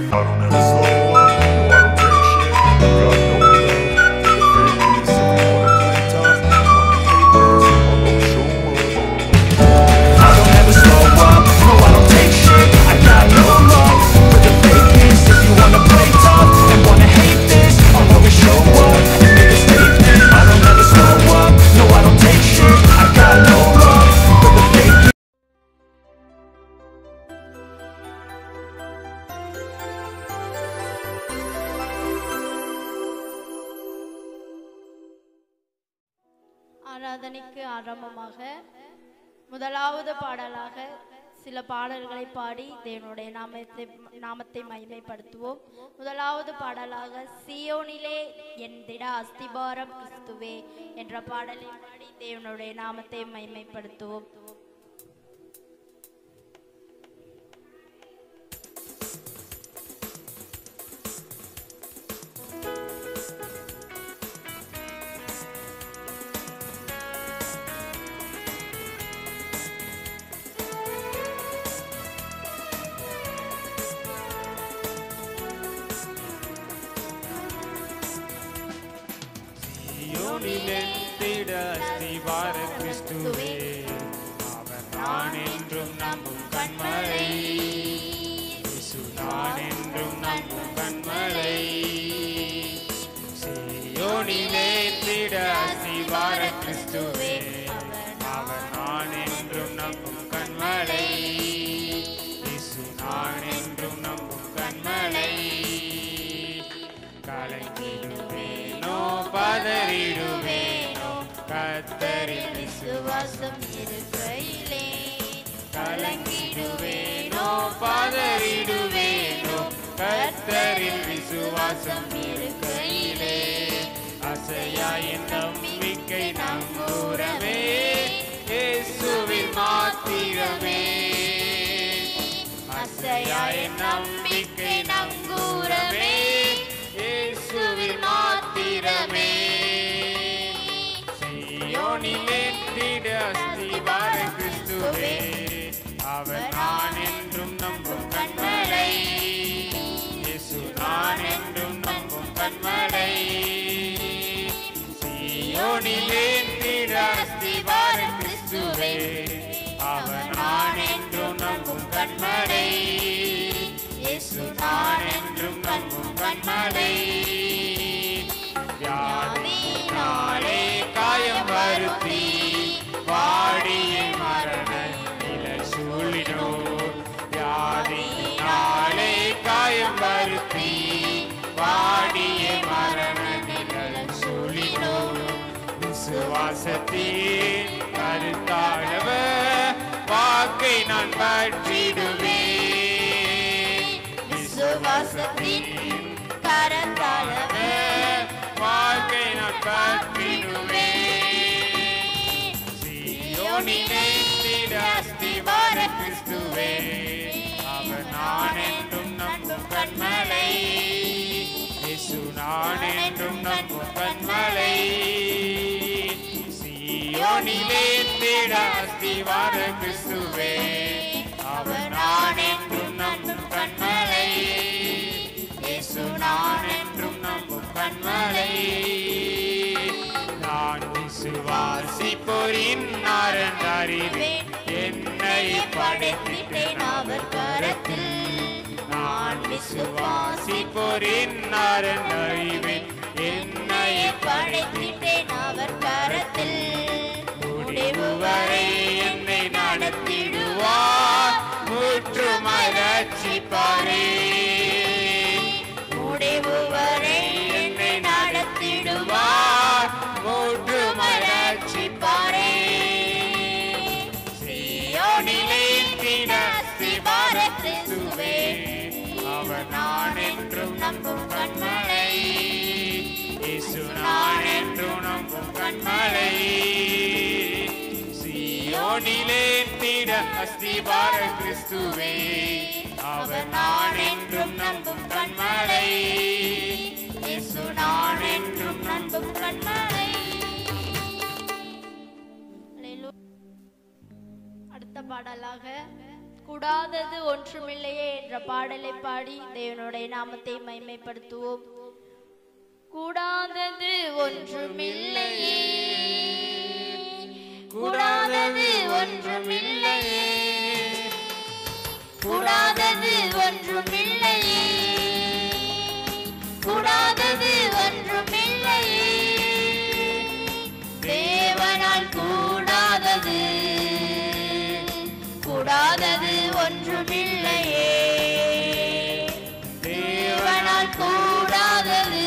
I don't ever slow up, no I don't take shit I got no love for the fakeness If you wanna play tough, wanna hate this I'll go show up I don't ever slow up, no I don't take shit I got no love for the fakeness If you wanna play tough and wanna hate this I'll always show up and make a statement I don't ever slow up, no I don't take shit I got no love for the fakeness ஆராதனைக்கு ஆரம்பமாக முதலாவது பாடலாக சில பாடல்களை பாடி தேவனுடைய நாமத்தை நாமத்தை மகிமைப்படுத்துவோம் முதலாவது பாடலாக சியோனிலே என் திட அஸ்திபாரம் கிறிஸ்துவே என்ற பாடலை பாடி தேவனுடைய நாமத்தை மகிமைப்படுத்துவோம் யோனிலெத்திட அஸ்திவார கிறிஸ்துவே அவர் நான் என்றும் நம்பும் கண்மலை இயேசு நான் என்றும் நம்பும் கண்மலை யோனிலெத்திட அஸ்திவார கிறிஸ்துவே அவர் நான் என்றும் நம்பும் கண்மலை இயேசு நான் என்றும் நம்பும் கண்மலை கலங்கிடுவேனோ பதறிடுவேனோ கத்தரில் விசுவாசம் இருக்கையிலே கலங்கிடுவேனோ பதறிடுவேனோ கத்தரில் விசுவாசம் இருக்கையிலே அசையாயின் நம்பிக்கை நம்புறவே இயேசுவில் மாத்திரமே அசையாயின் நம்பிக்கை நங்கூரமே இயேசுவில் மாத்திரமே சீயோனிலே திட அஸ்திவார கிறிஸ்துவே அவர் நான் என்றும் நம்பும் கண்மலை இயேசு நான் என்றும் நம்பும் கண்மலை சீயோனிலே திட அஸ்திவார கிறிஸ்துவே அவர் நான் என்றும் நம்பும் கண்மலை இயேசு நான் என்றும் நம்பும் கண்மலை வியாதினாலே காயம் வருத்தி வாடிய மரண நிலை சூழினோ வியாதினாலே காயம் வருத்தி வாடிய மரண நிலை சூழினோ விசுவாசத்தின் கருத்தாளவ வாக்கை நான் பற்றிடுவேன் விசுவாசத்தின் கரத்தாளவ வாழ்க்கை நான் பற்றிடுவேன் சீயோனிலே திட அஸ்திவார கிறிஸ்துவே அவர் நான் என்றும் நம்பும் கண்மலை இயேசு நான் என்றும் நம்பும் கண்மலை சீயோனிலே திட அஸ்திவார கிறிஸ்துவே அவர் நான் என்றும் நம்பும் கண்மலை இயேசு நான் என்றும் நம்பும் கண்மலை நான் விசுவாசிப்போரின் அறிவேன் என்னை படைத்திட்டேன் அவர் கரத்தில் நான் விசுவாசிப்போரின் அறிவேன் என்னை படைத்திட்டேன் அவர் கரத்தில் முடிவு வரை என்னை நடத்திடுவார் முற்றுமாய் ரட்சிப்பாரே முடிவு வரை என்னை நடத்திடுவார் முற்றுமாய் ரட்சிப்பாரே சீயோனிலே திட அஸ்திவார கிறிஸ்துவே அவர் நான் என்றும் நம்பும் கண்மலை இயேசு நான் என்றும் நம்பும் கண்மலை சீயோனிலே திட அஸ்திவார கிறிஸ்துவே அவர் நான் என்றும் நம்பும் கண்மலை இயேசு நான் என்றும் நம்பும் கண்மலை அல்லேலூயா. அடுத்த பாடலாக கூடாதது ஒன்றுமில்லையே என்ற பாடலை பாடி தேவனுடைய நாமத்தை மைமைப்படுத்துவோம் கூடாதது ஒன்றுமில்லையே கூடாதது ஒன்றுமில்லையே கூடாதது ஒன்றுமில்லையே கூடாதது ஒன்றுமில்லையே தேவனால் கூடாதது கூடாதது ஒன்றுமில்லையே தேவனால் கூடாதது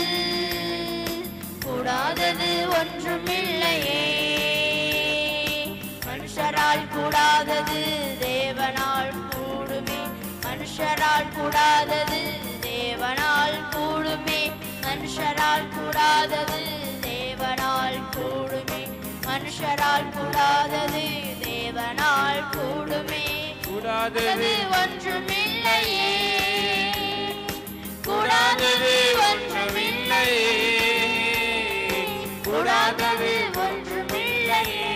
கூடாதது ஒன்றுமில்லையே மனுஷரால் கூடாதது தேவனால் கூடுமே மனுஷரால் கூடாதது தேவனால் கூடுமே மனுஷரால் கூடாதது தேவனால் கூடுமே மனுஷரால் கூடாதது தேவனால் கூடுமே கூடாதது அது ஒன்றுமில்லையே கூடாதது ஒன்றுமில்லையே கூடாதது ஒன்றுமில்லையே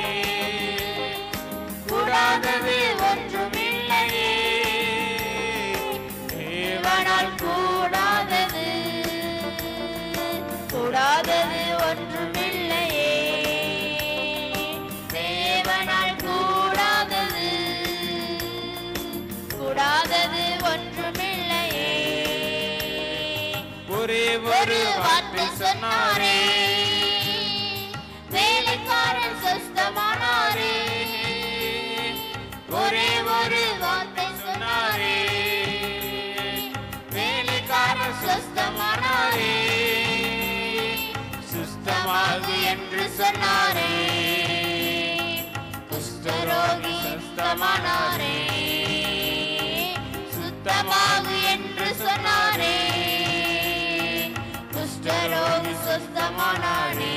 கூடாதது ஒன்றுமில்லையே தேவனால் கூடாதது கூடாதது ஒன்றுமில்லையே தேவனால் கூடாதது கூடாதது ஒன்றுமில்லையே ஒரே ஒரு வார்த்தை சொன்னாரே வேலைக்காரன் சொஸ்தமானாரே ஒரே ஒரு வார்த்தை சொன்னாரே வேலைக்காரன் சொஸ்தமானாரே சுஸ்தமாகு என்று சொன்னாரே குஷ்டரோகி சுஸ்தமானாரே சுத்தமாகு என்று சொன்னாரே குஷ்டரோகி சுஸ்தமானாரே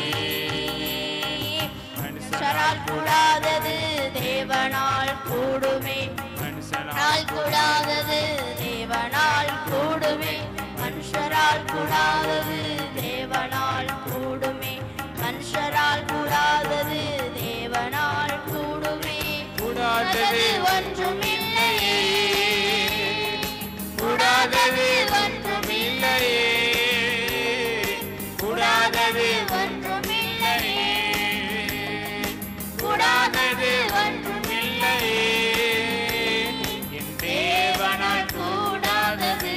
மனுஷரால் கூடாதது தேவனால் கூடுமே மனுஷரால் கூடாதது தேவனால் கூடுமே மனுஷரால் கூடாதது தேவனால் கூடுமே மனுஷரால் கூடாதது தேவனால் கூடுமே கூடாதது ஒன்றுமில்லையே கூடாதது ஒன்றுமில்லையே கூடாதது ஒன்றுமில்லையே கூடாதது ஒன்றுமில்லையே என் தேவனால் கூடாதது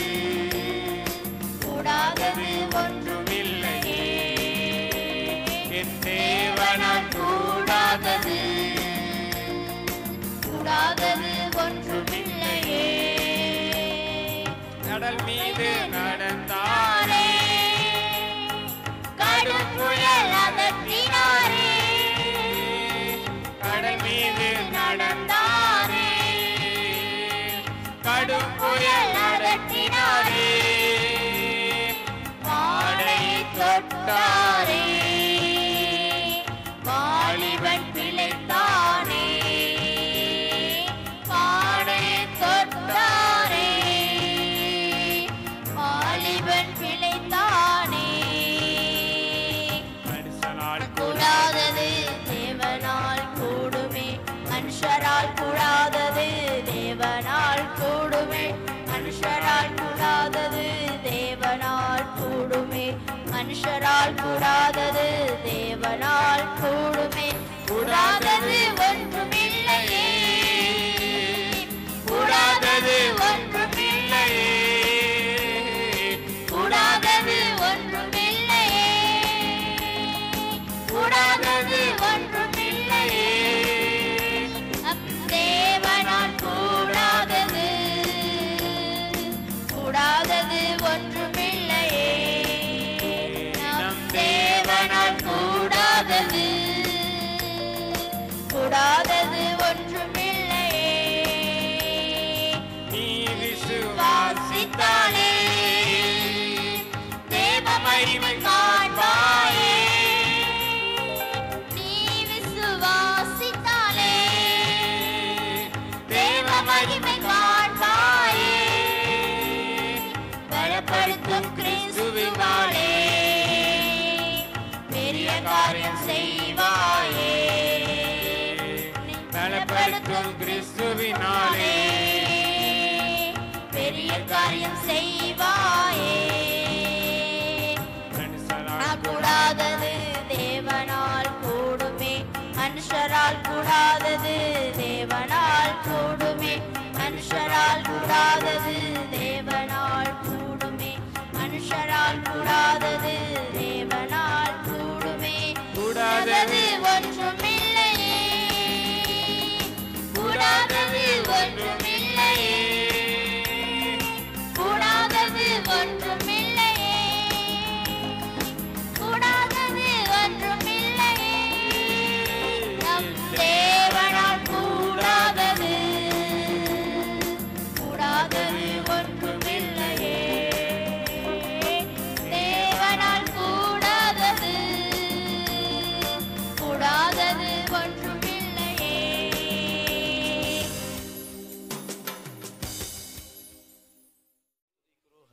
கூடாதது ஒன்றுமில்லையே என் தேவனால் கூடாதது கூடாதது ஒன்றுமில்லையே கடல் மீது நடந்தாரே தாரே கடும் புயல் அகற்றினாரே கடல் மீது நடந்தாரே கடும் புயல் நடத்தினாரே வாடை தொட்டாரே வாலிபன் பிழைத்தானே வாடை தொட்டாரே வாலிபன் பிழைத்தானே மனுஷனால் கூடாதது தேவனால் கூடுமே மனுஷரால் கூடாதது தேவனால் கூடுமே மனுஷரால் கூடாதது தேவனால் கூடுமே மனுஷரால் கூடாதது தேவனால் கூடுமே கூடாதது ஒன்றுமில்லையே கூடாதது ஒன்றுமில்லையே கூடாதது ஒன்றுமில்லையே கூடாதது ஒன்றுமில்லையே நம் தேவனால் கூடாதது கூடாதது ஒன்றுமில்லையே நம் தேவனால் கூடாதது கூடாதது ஒன்றுமில்லையே நீ விசுவாசித்தாலே வாசித்தாலே தேவ மகிமை காண்பாயே நீ விசுவாசித்தாலே தேவ மகிமை காண்பாயே பலப்படுத்தும் கிறிஸ்துவினாலே பெரிய காரியம் செய்வாயே பலப்படுத்தும் கிறிஸ்துவினாலே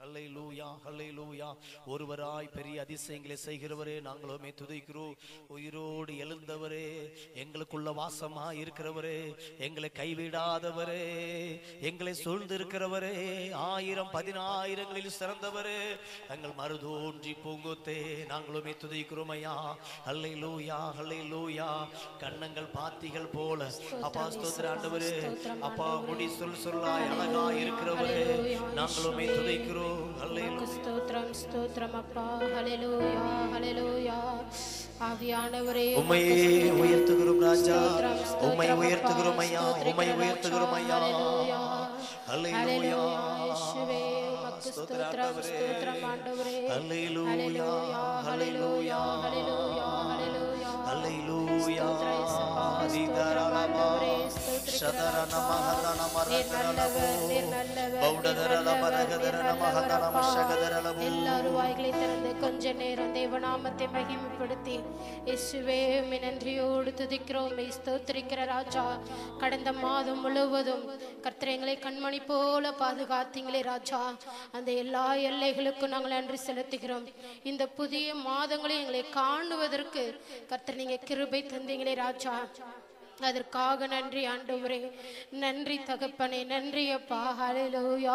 ஹல்லேலூயா ஹல்லேலூயா ஒருவராய் பெரிய அதிசயங்களை செய்கிறவரே நாங்களுமே துதிக்கிறோம் உயிரோடு எழுந்தவரே எங்களுக்குள்ள வாசமா இருக்கிறவரே எங்களை கைவிடாதவரே எங்களை சூழ்ந்திருக்கிறவரே ஆயிரம் பதினாயிரங்களில் சிறந்தவரே எங்கள் மறுதோன்றி பூங்குத்தே நாங்களுமே துதிக்கிறோம் ஐயா ஹல்லேலூயா ஹல்லேலூயா கண்ணங்கள் பாத்திகள் போல அப்பா ஸ்தோத்திர ஆண்டவரே அப்பா முடி சொல் சொல்லாய் அழகா இருக்கிறவரே நாங்களுமே துதிக்கிறோம் ஹல்லேலூயா ஸ்தோத்திரம் ஸ்தோத்திரம் அப்பா ஹalleluya ஹalleluya ஆவியானவரே உம்மையே உயர்த்துகிறோம் ராஜா ஸ்தோத்திரம், ஸ்தோத்திரம் உம்மை அப்பா. உயர்த்துகிறோம் ஐயா உம்மை ஸ்தோத்திரிக்கிறோம் உயர்த்துகிறோம் ஐயா ஹalleluya. ஹalleluya ஹalleluya, இயேசுவே, உமக்கு ஸ்தோத்திர ஸ்தோத்திரம், ஆண்டவரே. ஸ்தோத்திரம் ஆண்டவரே. ஹalleluya ஹalleluya, ஹalleluya, ஹalleluya, ஹalleluya. ஹalleluya ஸ்தோத்திரம் இயேசுப்பா, ஸ்தோத்திரம் ஆண்டவரே, ஸ்தோத்திரிக்கிறோம் அப்பா. நீர் நல்லவர், நீர் நல்லவர், பௌடதர நீர் நல்லவர், லபரகதர நீர் நமகதர நல்லவர் அப்பா. மஷகதர லபு. எல்லாரும் வாய்களை திறந்து கொஞ்ச நேரம் தேவநாமத்தை மகிமைப்படுத்தி இயேசுவே உம்மை நன்றியோடு துதிக்கிறோம் உம்மை ஸ்தோத்திரிக்கிற ராஜா கடந்த மாதம் முழுவதும் கர்த்தர் எங்களை கண்மணி போல பாதுகாத்தீங்களே ராஜா அந்த எல்லா எல்லைகளுக்கும் நாங்கள் நன்றி செலுத்துகிறோம் இந்த புதிய மாதங்களை எங்களை காணுவதற்கு கர்த்தர் நீங்க கிருபை தந்தீங்களே ராஜா அதற்காக நன்றி ஆண்டவரே நன்றி தகப்பனே நன்றி அப்பா ஹalleluya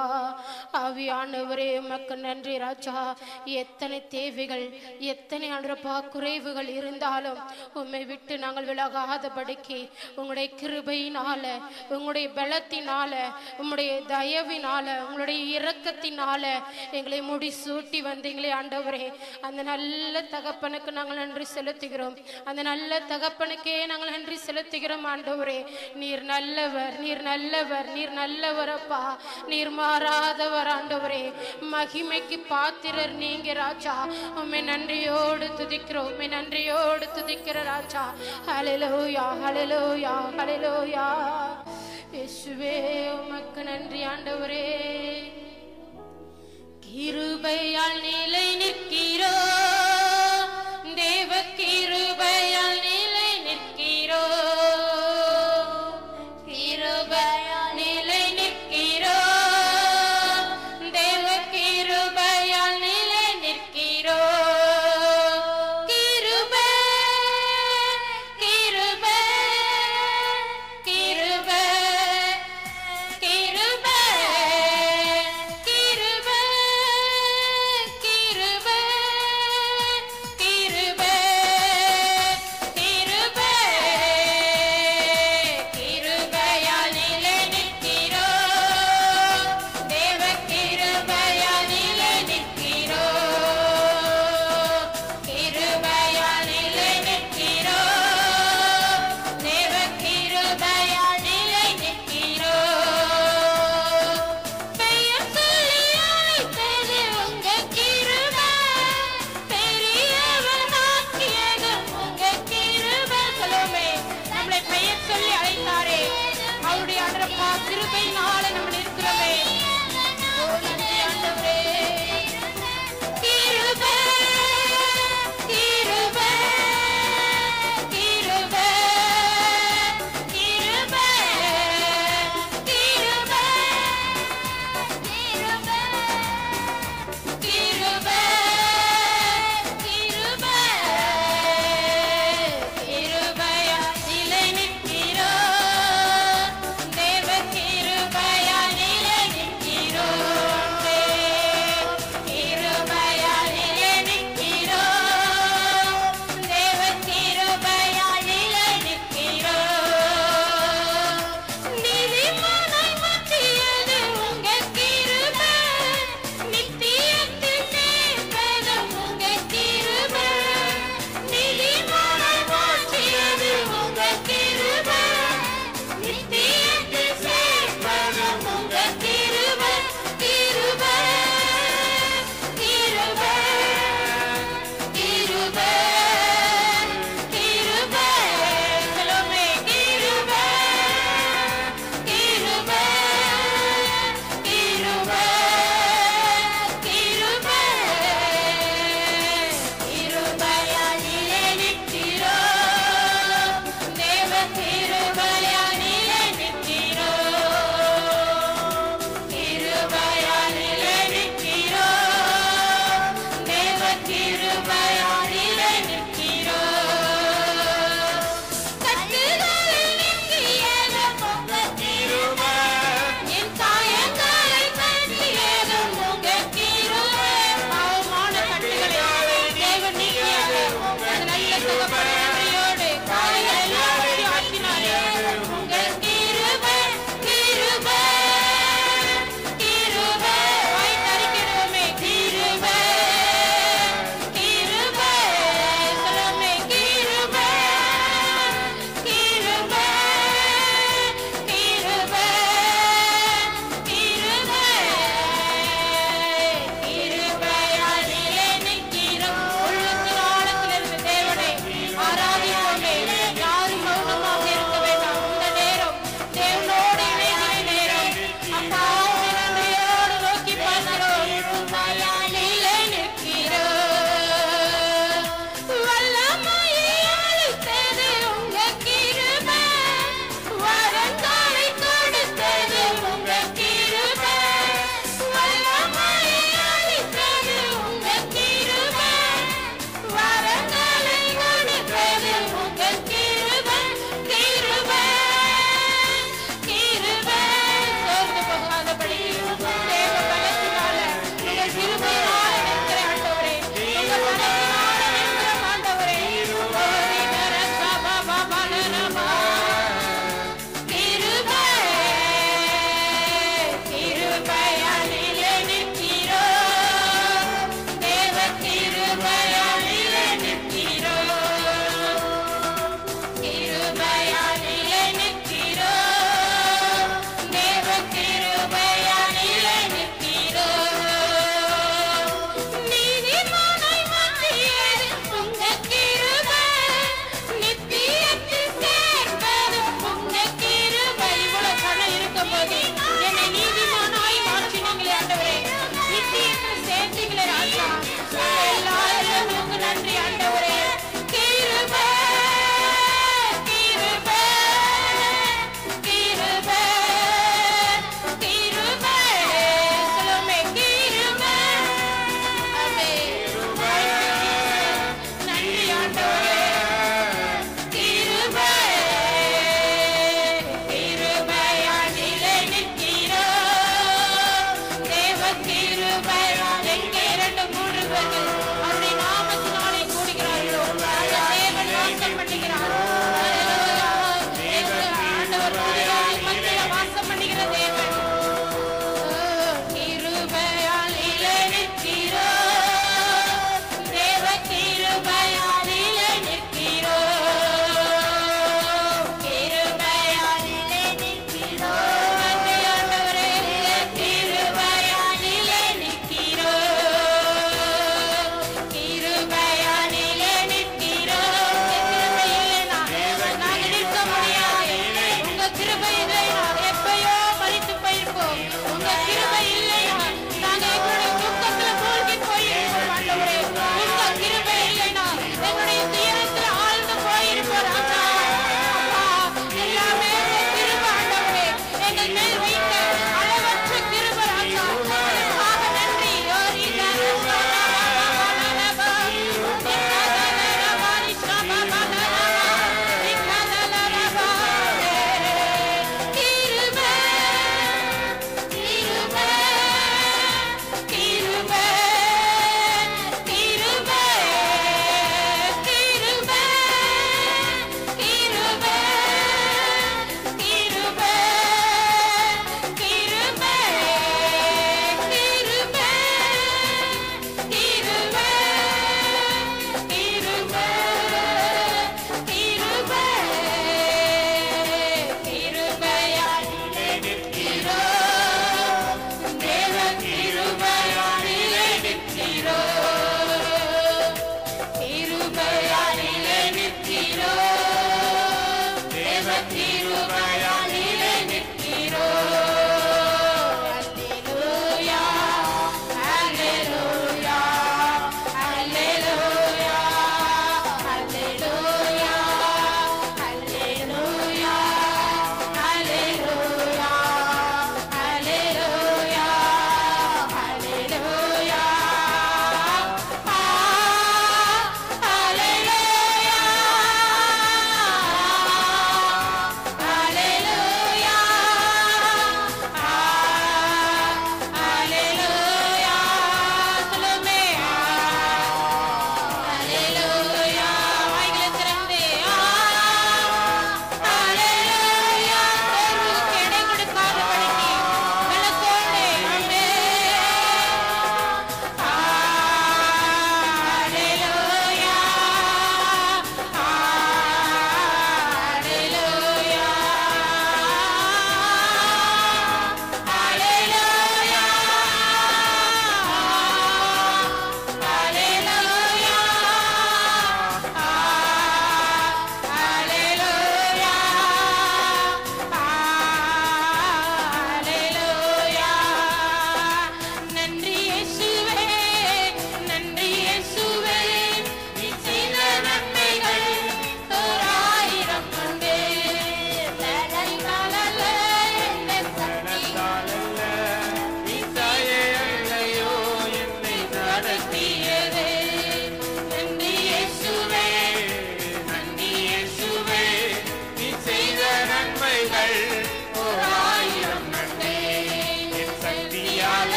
ஆவியானவரே உமக்கு நன்றி ராஜா எத்தனை தேவைகள் எத்தனை ஆண்டப்பா குறைவுகள் இருந்தாலும் உம்மை விட்டு நாங்கள் விலகாதபடிக்கு உங்களுடைய கிருபையினால உங்களுடைய பலத்தினால உங்களுடைய தயவினால உங்களுடைய இரக்கத்தினால எங்களை முடி சூட்டி வந்தீங்களே ஆண்டவரே அந்த நல்ல தகப்பனுக்கு நாங்கள் நன்றி செலுத்துகிறோம் அந்த நல்ல தகப்பனுக்கே நாங்கள் நன்றி செலுத்துகிறோம் ஆண்டவரே நீர் நல்லவர் நீர் நல்லவர் நீர் நல்லவர் அப்பா நீர் மாறாதவர் ஆண்டவரே மகிமைக்கு பாத்திரர் நீங்க ராஜா உம்மை நன்றியோடு துதிக்கிறோம் உம்மை நன்றியோடு துதிக்கிற ராஜா ஹalleluya ஹalleluya ஹalleluya இயேசுவே உமக்கு நன்றி ஆண்டவரே கிருபையால் நிலை நிற்கிறோ தேவ கிருபையால் நிலை நிற்கிறோ கிருபையால் நிலை நிற்கிறோ தேவ கிருபையால் நிலை நிற்கிறோ கிருபை கிருபை கிருபை கிருபை கிருபை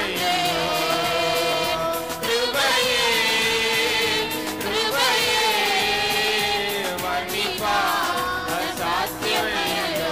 கிருபையே கிருபையே வர்ணிப்பா அசாத்தியமே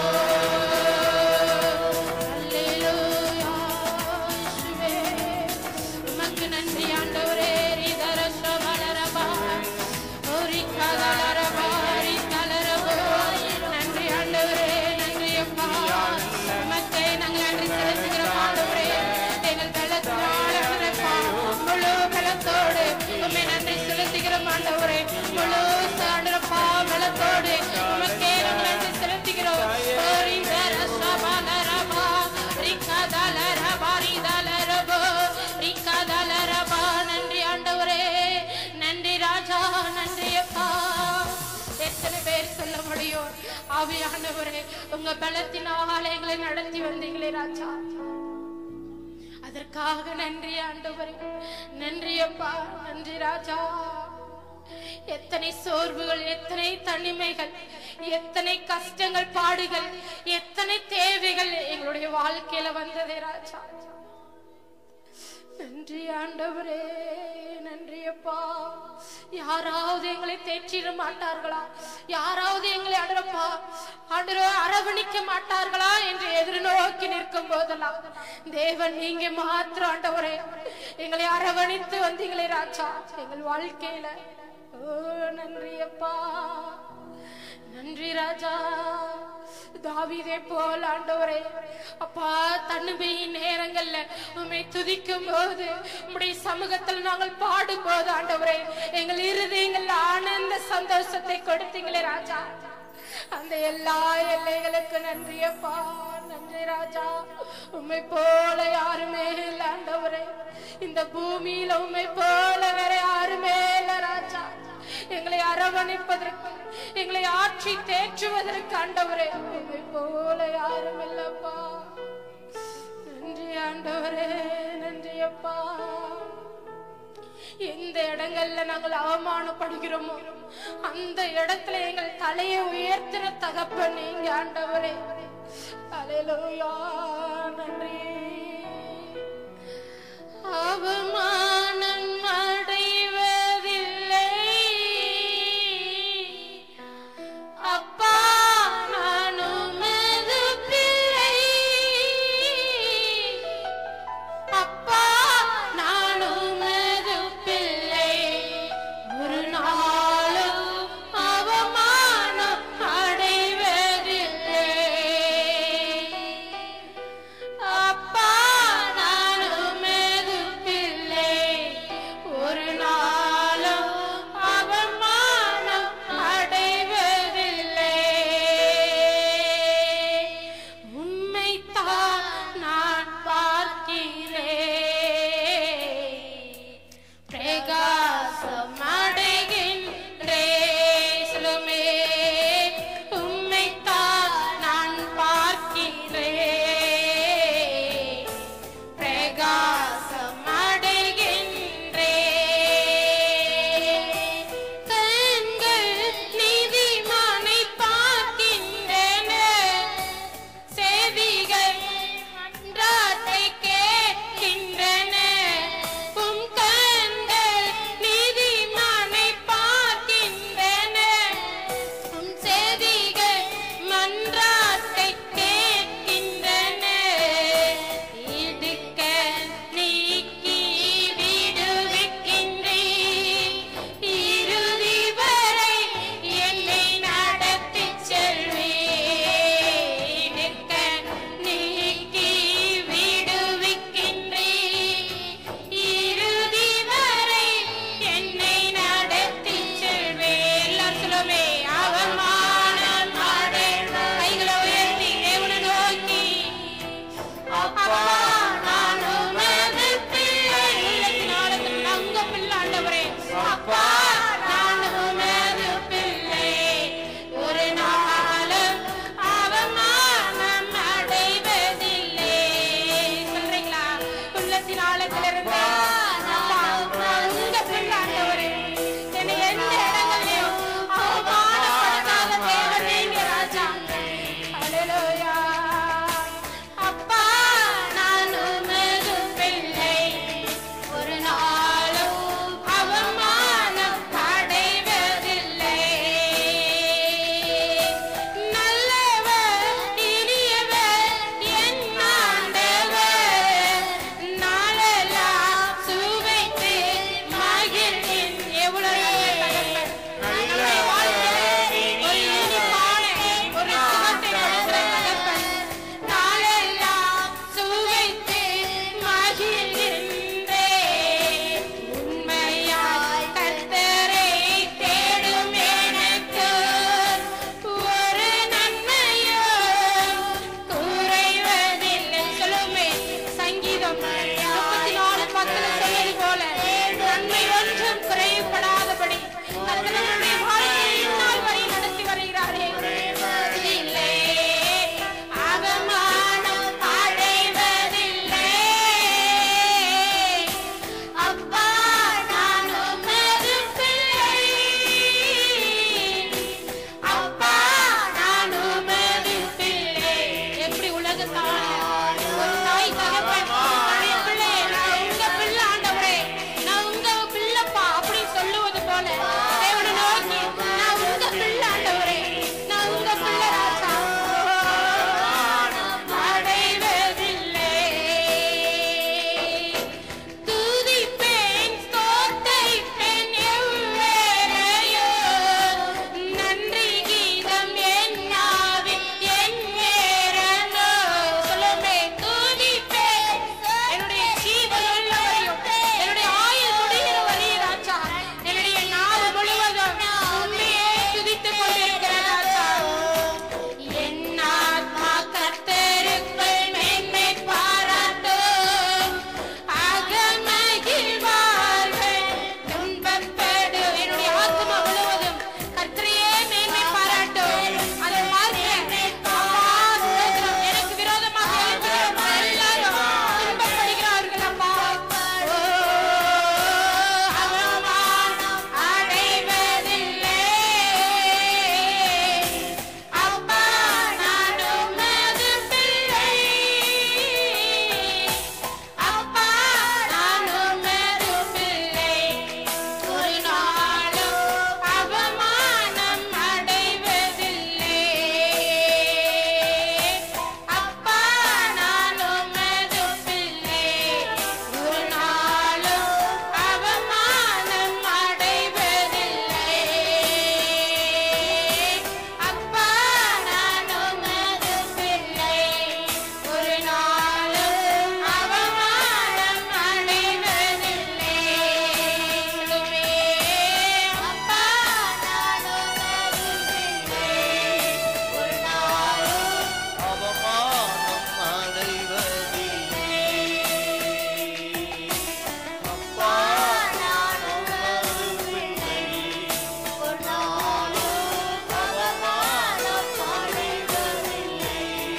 உமக்கு நன்றி ஆண்டவரே ரிதரச வளரபா ஓரி கதலரபா ரி கலரபோ நன்றி ஆண்டவரே நன்றி அப்பா உமக்கே நாங்கள் நன்றி செலுத்துகிறோம் ஆண்டவரே எங்கள் பலத்தால் அன்றப்பா முழு பலத்தோடு உண்மை நன்றி செலுத்துகிறோம் ஆண்டவரே முழு சாண்டரப்பா பலத்தோடு உமக்கே நாங்கள் நன்றி செலுத்துகிறோம் ஓரி தரச வளரபா ரி கதலரபா ரி தலரபோ ரி கதலரபா நன்றி ஆண்டவரே நன்றி ராஜா நன்றி அப்பா எத்தனை பேர் சொல்ல முடியும் ஆவியானவரே உங்க பலத்தினால் எங்களை நடத்தி வந்தீங்களே ராஜா அதற்காக நன்றி ஆண்டவரே நன்றி அப்பா நன்றி ராஜா எத்தனை சோர்வுகள் எத்தனை தனிமைகள் எத்தனை கஷ்டங்கள் பாடுகள் எத்தனை தேவைகள் எங்களுடைய வாழ்க்கையில வந்ததே ராஜா நன்றி ஆண்டவரே நன்றி அப்பா யாராவது எங்களை தேற்றிட மாட்டார்களா யாராவது எங்களை அடரப்பா ஆண்டரோ அரவணிக்க மாட்டார்களா என்று எதிர்நோக்கி நிற்கும் போதெல்லாம் தேவன் நீங்க மாத்திரம் ஆண்டவரே எங்களை அரவணைத்து வந்தீங்களே ராஜா எங்கள் வாழ்க்கையில ஓ நன்றி அப்பா நன்றி ராஜா தாவீதை போல் ஆண்டவரே அப்பா தன்னுமையின் நேரங்கள்ல உம்மை துதிக்கும் போது உம்முடைய சமூகத்தில் நாங்கள் பாடும் போது ஆண்டவரே எங்கள் இருதயங்கள் ஆனந்த சந்தோஷத்தை கொடுத்தீங்களே ராஜா அந்த எல்லா எல்லைகளுக்கு நன்றி அப்பா நன்றி ராஜா உம்மை போல யாருமே இல்லை ஆண்டவரே இந்த பூமியில உம்மை போல வேற யாருமே இல்லை ராஜா எங்களை அரவணைப்பதற்கு எங்களை ஆற்றி தேற்றுவதற்கு ஆண்டவரே உம்மை போல யாரும் இல்லப்பா நன்றி ஆண்டவரே நன்றி அப்பா எந்த இடங்கள்ல நாங்கள் அவமானப்படுகிறோமோ அந்த இடத்துல எங்கள் தலையை உயர்த்தின தகப்பன் நீங்க ஆண்டவரே அலையலோயா நன்றி அவமானம் அடைவதில்லை அப்பா நான் உமது பிள்ளை அப்பா நான் உமது பிள்ளை ஒரு நாளும் அவமானம் அடைவதில்லை அப்பா நான் உமது பிள்ளை ஒரு நாளும் அவமானம் அடைவதில்லை உம்மைத்தான் நான் பார்க்கிறேன் பிரகாசம் அடைகின்றேன் சொல்லுமே உம்மைத்தான் நான் பார்க்கிறேன் பிரகாசம் அடைகின்றேன் கண்கள் நீதிமானை பார்க்கின்றன செவிகள் மன்றாட்டை கேட்கின்றன உம் கண்கள் நீதிமானை பார்க்கின்றன உம் செவிகள் மன்றாட்டை கேட்கின்றன இடுக்க நீக்கி விடுவிக்கின்றீர் இறுதி வரை என்னை நடத்திச் செல்வீர் இடுக்க நீக்கி விடுவிக்கின்றீர் இறுதி வரை என்னை நடத்திச் செல்வீர் எல்லாரும் சொல்லுமே அவமானம் அடைந்த கைகளை உயர்த்தி தேவனை நோக்கி அப்பா நான் உமது பிள்ளை உள்ளத்தின் ஆழத்தில் நங்க பிள்ளை ஆண்டவரே அப்பா நான் உமது பிள்ளை ஒரு நாளும் அவமானம் அடைவதில்லை சொல்றீங்களா உள்ளத்தின் ஆழத்திலிருந்து அப்பா நான் உங்க பிள்ளை ஆண்டவரே என்னை எந்த இடங்களையும் அவமானப்படுத்தாத தேவன் நீங்க ராஜா ஹalleluya அப்பா நான் உமது பிள்ளை முப்பத்தி நாலு பத்துல சொன்னது போல நன்மை ஒன்றும் குறைபடாதபடி கர்த்தர் நம்முடைய வாழ்க்கையை இந்நாள் வரை நடத்தி வருகிறாரே இல்லை அவமானம் அடைவதில்லை அப்பா நான் உமது பிள்ளை அப்பா நான் உமது பிள்ளை எப்படி உலகத்தால் ஒரு தாய் தகப்பன் தன்னுடைய பிள்ளையை நான் உங்க பிள்ளை ஆண்டவரே நான் உங்க பிள்ளைப்பா அப்படி சொல்லுவது போல தேவனை நோக்கி நான் உங்க பிள்ளை ஆண்டவரே நான் உங்க பிள்ளை ராஜா அடைவதில்லை துதிப்பேன் ஸ்தோத்தரிப்பேன் எவ்வேளையோ நன்றி கீதம் என் நாவில் என் நேரமோ சொல்லுமே துதிப்பேன் என்னுடைய ஜீவன் உள்ளவரையும் என்னுடைய ஆயுள் முடிகிற வரையும் ராஜா என்னுடைய நாள் முழுவதும் உண்மையே துதித்துக் கொண்டிருக்கிறேன் ராஜா என் ஆத்மா கர்த்தருக்குள் மேன்மை பாராட்டும். அகமகிழ்வார்கள் துன்பப்படும். என்னுடைய ஆத்மா முழுவதும் கர்த்தரையே மேன்மை பாராட்டும். அதை பார்க்க, அப்பா, ஸ்தோத்திரம். எனக்கு விரோதமாக எழுப்புகிறவங்க எல்லாரும் துன்பப்படுகிறார்கள் அப்பா. ஓ, அவமானம் அடைவதில்லை அப்பா நான் உமது பிள்ளை அப்பா நான் உமது பிள்ளை ஒரு நாளும் அவமானம் அடைவதில்லை அப்பா நான் உமது பிள்ளை ஒரு நாளும் அவமானம் அடைவதில்லை அப்பா நான் உமது பிள்ளை ஒரு நாளும் அவமானம் அடைவதில்லை அப்பா நான் உமது பிள்ளை ஒரு நாளும் அவமானம் அடைவதில்லை அப்பா நான் உமது பிள்ளை ஒரு நாளும் அவமானம் அடைவதில்லை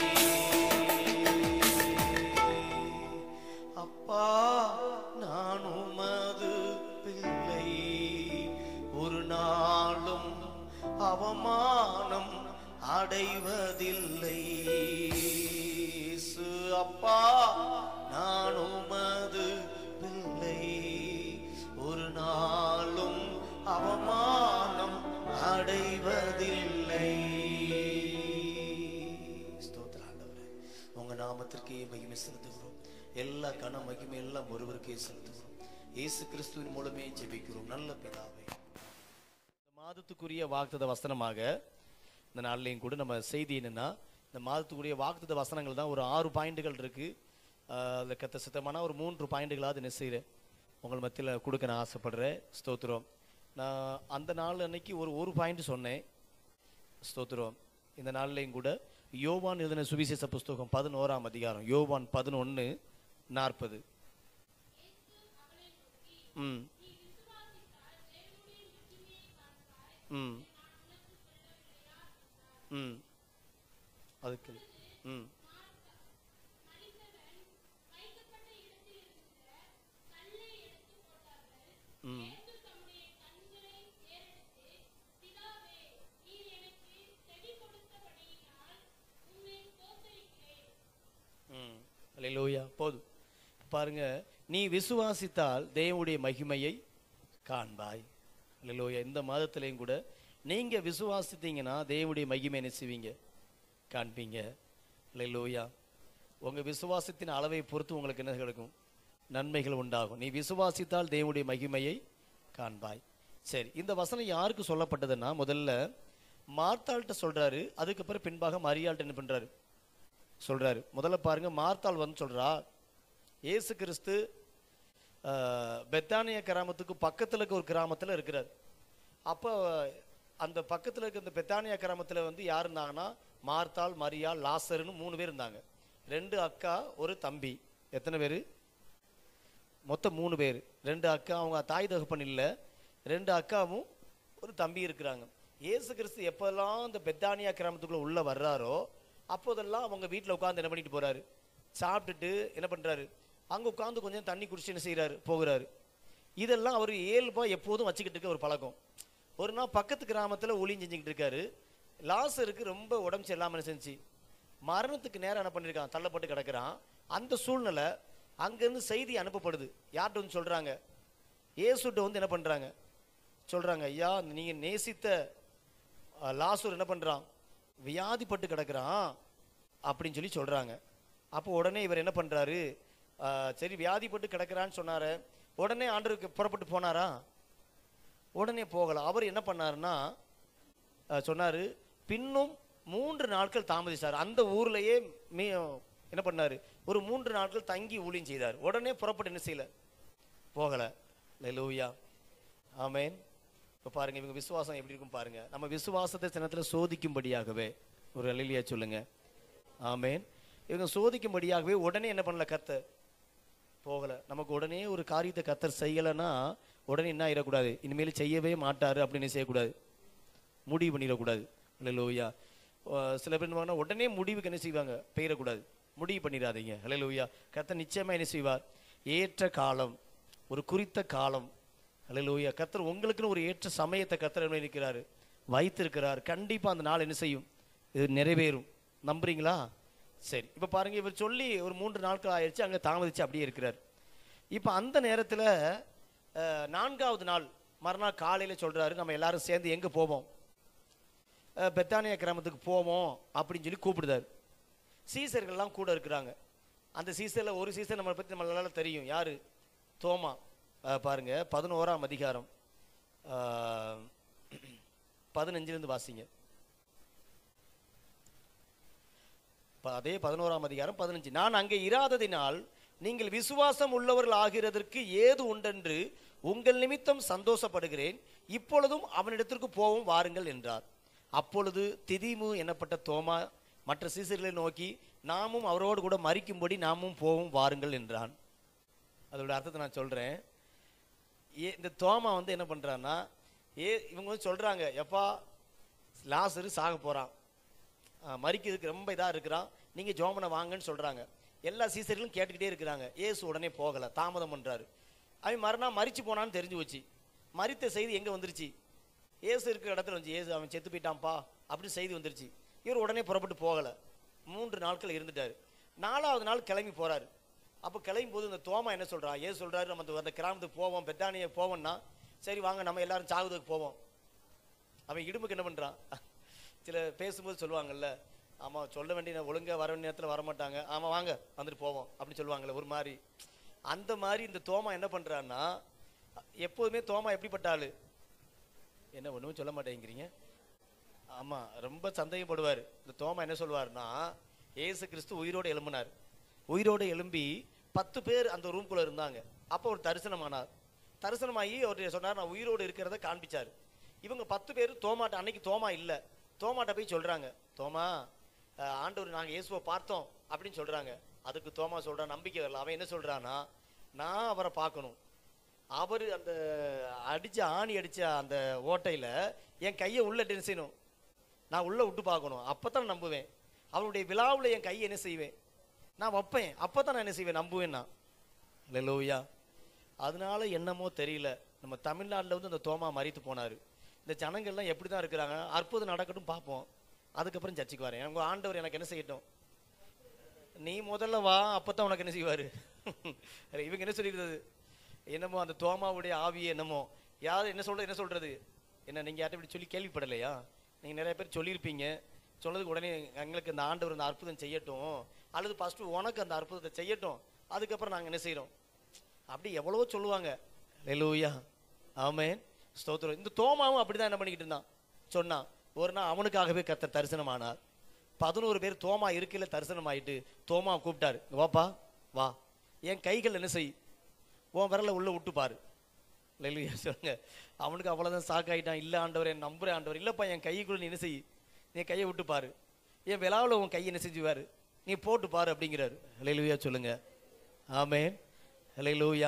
அப்பா நான் உமது பிள்ளை ஒரு நாளும் அவமானம் அடைவதில்லை இயேசு அப்பா நான் உமது பிள்ளை ஒரு நாளும் அவமானம் அடைவதில்லை ஸ்தோத்திரம் ஆண்டவரே உங்க நாமத்திற்கே மகிமை செலுத்துகிறோம் எல்லா கன மகிமை எல்லாம் ஒருவருக்கே செலுத்துகிறோம் இயேசு கிறிஸ்துவின் மூலமே ஜெபிக்கிறோம் நல்ல பிதாவே இந்த மாதத்துக்குரிய வாக்குத்த வசனமாக இந்த நாள்லையும் கூட நம்ம செய்தி என்னன்னா இந்த மாதத்துக்குரிய வாக்குத்த வசனங்கள் தான் ஒரு ஆறு பாயிண்டுகள் இருக்கு ஆஹ் அதுல கத்த சித்தமான ஒரு மூன்று பாயிண்டுகளாவது என்ன செய்கிறேன் உங்கள் மத்தியில் கொடுக்க நான் ஆசைப்படுறேன் ஸ்தோத்திரம் நான் அந்த நாள் அன்னைக்கு ஒரு ஒரு பாயிண்ட் சொன்னேன் ஸ்தோத்திரம் இந்த நாள்லையும் கூட யோவான் எழுதின சுவிசேஷ புஸ்தகம் பதினோராம் அதிகாரம் யோவான் பதினொன்று நாற்பது ம் ம் ம் அதுக்கு ம் ம் ம் அல்லேலூயா போதும் பாருங்க நீ விசுவாசித்தால் தேவனுடைய மகிமையை காண்பாய் அல்லேலூயா இந்த மாதத்திலையும் கூட நீங்க விசுவாசித்தீங்கன்னா தேவனுடைய மகிமை என்ன செய்வீங்க காண்பீங்க அல்லேலூயா உங்க விசுவாசத்தின் அளவை பொறுத்து உங்களுக்கு என்ன கிடைக்கும் நன்மைகள் உண்டாகும் நீ விசுவாசித்தால் தேவனுடைய மகிமையை காண்பாய் சரி இந்த வசனம் யாருக்கு சொல்லப்பட்டதுன்னா முதல்ல மார்த்தாள்கிட்ட சொல்றாரு அதுக்கப்புறம் பின்பாக மரியாள்கிட்ட என்ன பண்றாரு சொல்றாரு முதல்ல பாருங்க மார்த்தாள் வந்து சொல்றா இயேசு கிறிஸ்து ஆஹ், பெத்தானிய கிராமத்துக்கு பக்கத்துல இருக்க ஒரு கிராமத்துல இருக்கிறார் அப்போ அந்த பக்கத்துல இருக்க இந்த பெத்தானியா கிராமத்துல வந்து யார் இருந்தாங்கன்னா மார்த்தாள் மரியாள் லாசருன்னு மூணு பேர் இருந்தாங்க ரெண்டு அக்கா ஒரு தம்பி எத்தனை பேர் மொத்தம் மூணு பேர் ரெண்டு அக்கா அவங்க தாய் தகப்பன் இல்லை ரெண்டு அக்காவும் ஒரு தம்பி இருக்கிறாங்க இயேசு கிறிஸ்து எப்போல்லாம் இந்த பெத்தானியா கிராமத்துக்குள்ள உள்ள வர்றாரோ அப்போதெல்லாம் அவங்க வீட்டில் உட்காந்து என்ன பண்ணிட்டு போறாரு சாப்பிட்டுட்டு என்ன பண்றாரு அங்க உட்காந்து கொஞ்சம் தண்ணி குடிச்சு என்ன செய்றாரு போகிறாரு இதெல்லாம் அவர் இயல்பா எப்போதும் வச்சுக்கிட்டு இருக்க ஒரு பழக்கம் ஒரு நாள் பக்கத்து கிராமத்துல ஊழியம் செஞ்சுக்கிட்டு இருக்காரு லாசருக்கு ரொம்ப உடம்பு சரியில்லாம என்ன செஞ்சு மரணத்துக்கு நேரம் என்ன பண்ணிருக்கான் தள்ளப்பட்டு கிடக்குறான் அந்த சூழ்நிலை அங்கிருந்து செய்தி அனுப்பப்படுது யார்கிட்ட வந்து சொல்றாங்க இயேசுட்ட வந்து என்ன பண்றாங்க சொல்றாங்க ஐயா நீங்க நேசித்த அஹ், லாசர் என்ன பண்றான் வியாதிப்பட்டு கிடக்குறான் அப்படின்னு சொல்லி சொல்றாங்க அப்போ உடனே இவர் என்ன பண்றாரு அஹ், சரி வியாதிப்பட்டு கிடக்குறான்னு சொன்னாரு உடனே ஆண்டருக்கு புறப்பட்டு போனாரா உடனே போகல அவர் என்ன பண்ணாருன்னா அஹ், சொன்னாரு பின்னும் மூன்று நாட்கள் தாமதிச்சார் அந்த ஊர்லயே மீ என்ன பண்ணாரு ஒரு மூன்று நாட்கள் தங்கி ஊழியம் செய்தார் உடனே புறப்பட்டு என்ன செய்யல போகல லூயா ஆமென் இப்போ பாருங்க இவங்க விசுவாசம் எப்படி இருக்கும் பாருங்க நம்ம விசுவாசத்தை சின்னத்தில் சோதிக்கும்படியாகவே ஒரு அலிலியா சொல்லுங்க ஆமென் இவங்க சோதிக்கும்படியாகவே உடனே என்ன பண்ணல கர்த்தர் போகல நமக்கு உடனே ஒரு காரியத்தை கர்த்தர் செய்யலைன்னா உடனே என்ன ஆயிடக்கூடாது இனிமேல் செய்யவே மாட்டாரு அப்படின்னு செய்யக்கூடாது முடிவு பண்ணிடக்கூடாது ஹalleluya அஹ் சில பேர் என்ன பண்ணுவாங்கன்னா, உடனே முடிவுக்கு என்ன செய்வாங்க பெயரக்கூடாது முடிவு பண்ணிடாதீங்க ஹalleluya கர்த்தர் நிச்சயமா என்ன செய்வார் ஏற்ற காலம் ஒரு குறித்த காலம் ஹalleluya கர்த்தர் உங்களுக்குன்னு ஒரு ஏற்ற சமயத்தை கர்த்தர் என்ன இருக்கிறாரு வைத்திருக்கிறார் கண்டிப்பா அந்த நாள் என்ன செய்யும் இது நிறைவேறும் நம்புறீங்களா சரி இப்ப பாருங்க இவர் சொல்லி ஒரு மூன்று நாட்கள் ஆயிடுச்சு அங்க தாமதிச்சு அப்படியே இருக்கிறார் இப்ப அந்த நேரத்துல அஹ், நான்காவது நாள் மறுநாள் காலையில சொல்றாரு நம்ம எல்லாரும் சேர்ந்து எங்க போவோம் அஹ், பெத்தானியா கிராமத்துக்கு போவோம் அப்படின்னு சொல்லி கூப்பிடுதாரு சீசர்கள்லாம் கூட இருக்கிறாங்க அந்த சீசர்ல ஒரு சீசர் நம்மளை பத்தி நம்ம நல்லா தெரியும் யாரு தோமா அஹ், பாருங்க பதினோராம் அதிகாரம் அஹ், பதினஞ்சிலிருந்து வாசிங்க ப- அதே பதினோராம் அதிகாரம் பதினஞ்சு நான் அங்கே இராததினால் நீங்கள் விசுவாசம் உள்ளவர்கள் ஆகிறதற்கு ஏது உண்டென்று உங்கள் நிமித்தம் சந்தோஷப்படுகிறேன் இப்பொழுதும் அவனிடத்திற்கு போவோம் வாருங்கள் என்றார் அப்பொழுது திதிமு எனப்பட்ட தோமா மற்ற சீசர்களை நோக்கி நாமும் அவரோடு கூட மறிக்கும்படி நாமும் போவோம் வாருங்கள் என்றான் அதோட அர்த்தத்தை நான் சொல்றேன் ஏ இந்த தோமா வந்து என்ன பண்றான்னா ஏ இவங்க வந்து சொல்றாங்க எப்பா லாசரு சாக போறான் ஆஹ் மரிக்கிறதுக்கு ரொம்ப இதா இருக்கிறான் நீங்க ஜோமனை வாங்கன்னு சொல்றாங்க எல்லா சீசர்களும் கேட்டுக்கிட்டே இருக்கிறாங்க ஏசு உடனே போகல தாமதம் பண்றாரு அவன் மறுநாள் மரிச்சு போனான்னு தெரிஞ்சு வச்சு மரித்த செய்தி எங்க வந்துருச்சு ஏசு இருக்கிற இடத்துல வந்து ஏசு அவன் செத்து போயிட்டான்ப்பா அப்படின்னு செய்தி வந்துருச்சு இவர் உடனே புறப்பட்டு போகல மூன்று நாட்கள் இருந்துட்டாரு நாலாவது நாள் கிளம்பி போறாரு அப்போ கிளம்பும் போது இந்த தோமா என்ன சொல்றான் ஏசு சொல்றாரு நம்ம அந்த- அந்த கிராமத்துக்கு போவோம் பெத்தானியை போவோம்னா சரி வாங்க நம்ம எல்லாரும் சாகுதுக்கு போவோம் அவன் இடுப்புக்கு என்ன பண்றான் சில பேசும்போது சொல்லுவாங்கல்ல ஆமா சொல்ல வேண்டிய நே- ஒழுங்கா வர வேண்டிய நேரத்துல வர மாட்டாங்க ஆமா வாங்க வந்துட்டு போவோம் அப்படின்னு சொல்லுவாங்கல்ல ஒரு மாதிரி அந்த மாதிரி இந்த தோமா என்ன பண்றான்னா எப்போதுமே தோமா எப்படிப்பட்ட ஆளு என்ன ஒண்ணுமே சொல்ல மாட்டேங்கிறீங்க ஆமா ரொம்ப சந்தேகப்படுவார் இந்த தோமா என்ன சொல்லுவாருன்னா ஏசு கிறிஸ்து உயிரோடு எழும்பினார் உயிரோடு எழும்பி பத்து பேர் அந்த ரூம்குள்ள இருந்தாங்க அப்போ ஒரு தரிசனமானார் தரிசனமாகி அவர் சொன்னார் நான் உயிரோடு இருக்கிறத காண்பிச்சார் இவங்க பத்து பேர் தோமாட்ட அன்னைக்கு தோமா இல்ல தோமாட்ட போய் சொல்றாங்க தோமா அஹ், ஆண்டவர் நாங்க இயேசுவை பார்த்தோம் அப்படின்னு சொல்றாங்க அதுக்கு தோமா சொல்றான் நம்பிக்கை வரல அவன் என்ன சொல்றான்னா நான் அவரை பார்க்கணும் அவர் அந்த அடிச்ச ஆணி அடிச்ச அந்த ஓட்டையில என் கையை உள்ள என்ன செய்யணும் நான் உள்ள விட்டு பார்க்கணும் அப்பதான் நம்புவேன் அவருடைய விழாவுல என் கையை என்ன செய்வேன் நான் வைப்பேன் அப்பதான் நான் என்ன செய்வேன் நம்புவேன் நான் லெலோயா அதனால என்னமோ தெரியல நம்ம தமிழ்நாட்டுல வந்து அந்த தோமா மறித்து போனாரு இந்த ஜனங்கள்லாம் எப்படி தான் இருக்கிறாங்க அற்புதம் நடக்கட்டும் பார்ப்போம் அதுக்கப்புறம் சர்ச்சுக்கு வரேன் உங்க ஆண்டவர் எனக்கு என்ன செய்யட்டும் நீ முதல்ல வா அப்பதான் உனக்கு என்ன செய்வாரு இவங்க என்ன சொல்லிடுறது என்னமோ அந்த தோமாவுடைய ஆவியே என்னமோ யார் என்ன சொல்றது என்ன சொல்றது என்ன நீங்க யார்ட்ட இப்படி சொல்லி கேள்விப்படலையா நீங்க நிறைய பேர் சொல்லியிருப்பீங்க சொன்னதுக்கு உடனே எங்களுக்கு இந்த ஆண்டவர் இந்த அற்புதம் செய்யட்டும் அல்லது ஃபர்ஸ்ட் உனக்கு அந்த அற்புதத்தை செய்யட்டும் அதுக்கப்புறம் நாங்க என்ன செய்றோம் அப்படி எவ்வளவோ சொல்லுவாங்க லெலூயா ஆமென் ஸ்தோத்திரம் இந்த தோமாவும் அப்படிதான் என்ன பண்ணிக்கிட்டு இருந்தான் சொன்னான் ஒரு நாள் அவனுக்காகவே கர்த்தர் தரிசனமானார் பதினோரு பேர் தோமா இருக்கையில தரிசனம் ஆயிட்டு தோமா கூப்பிட்டாரு "இங்க வாப்பா வா என் கைகள் என்ன செய் உன் விரல உள்ள விட்டு பாரு லெலுயா சொல்லுங்க அவனுக்கு அவ்வளவுதான் சாக்காயிட்டான் இல்ல ஆண்டவர் என் நம்புறேன் ஆண்டவர் இல்லப்பா என் கைக்குள்ள நீ என்ன செய் நீ கையை விட்டு பாரு என் விழாவில் உன் கையை என்ன செஞ்சுவாரு நீ போட்டு பாரு அப்படிங்கிறாரு லெலுயா சொல்லுங்க ஆமென் ஹalleluya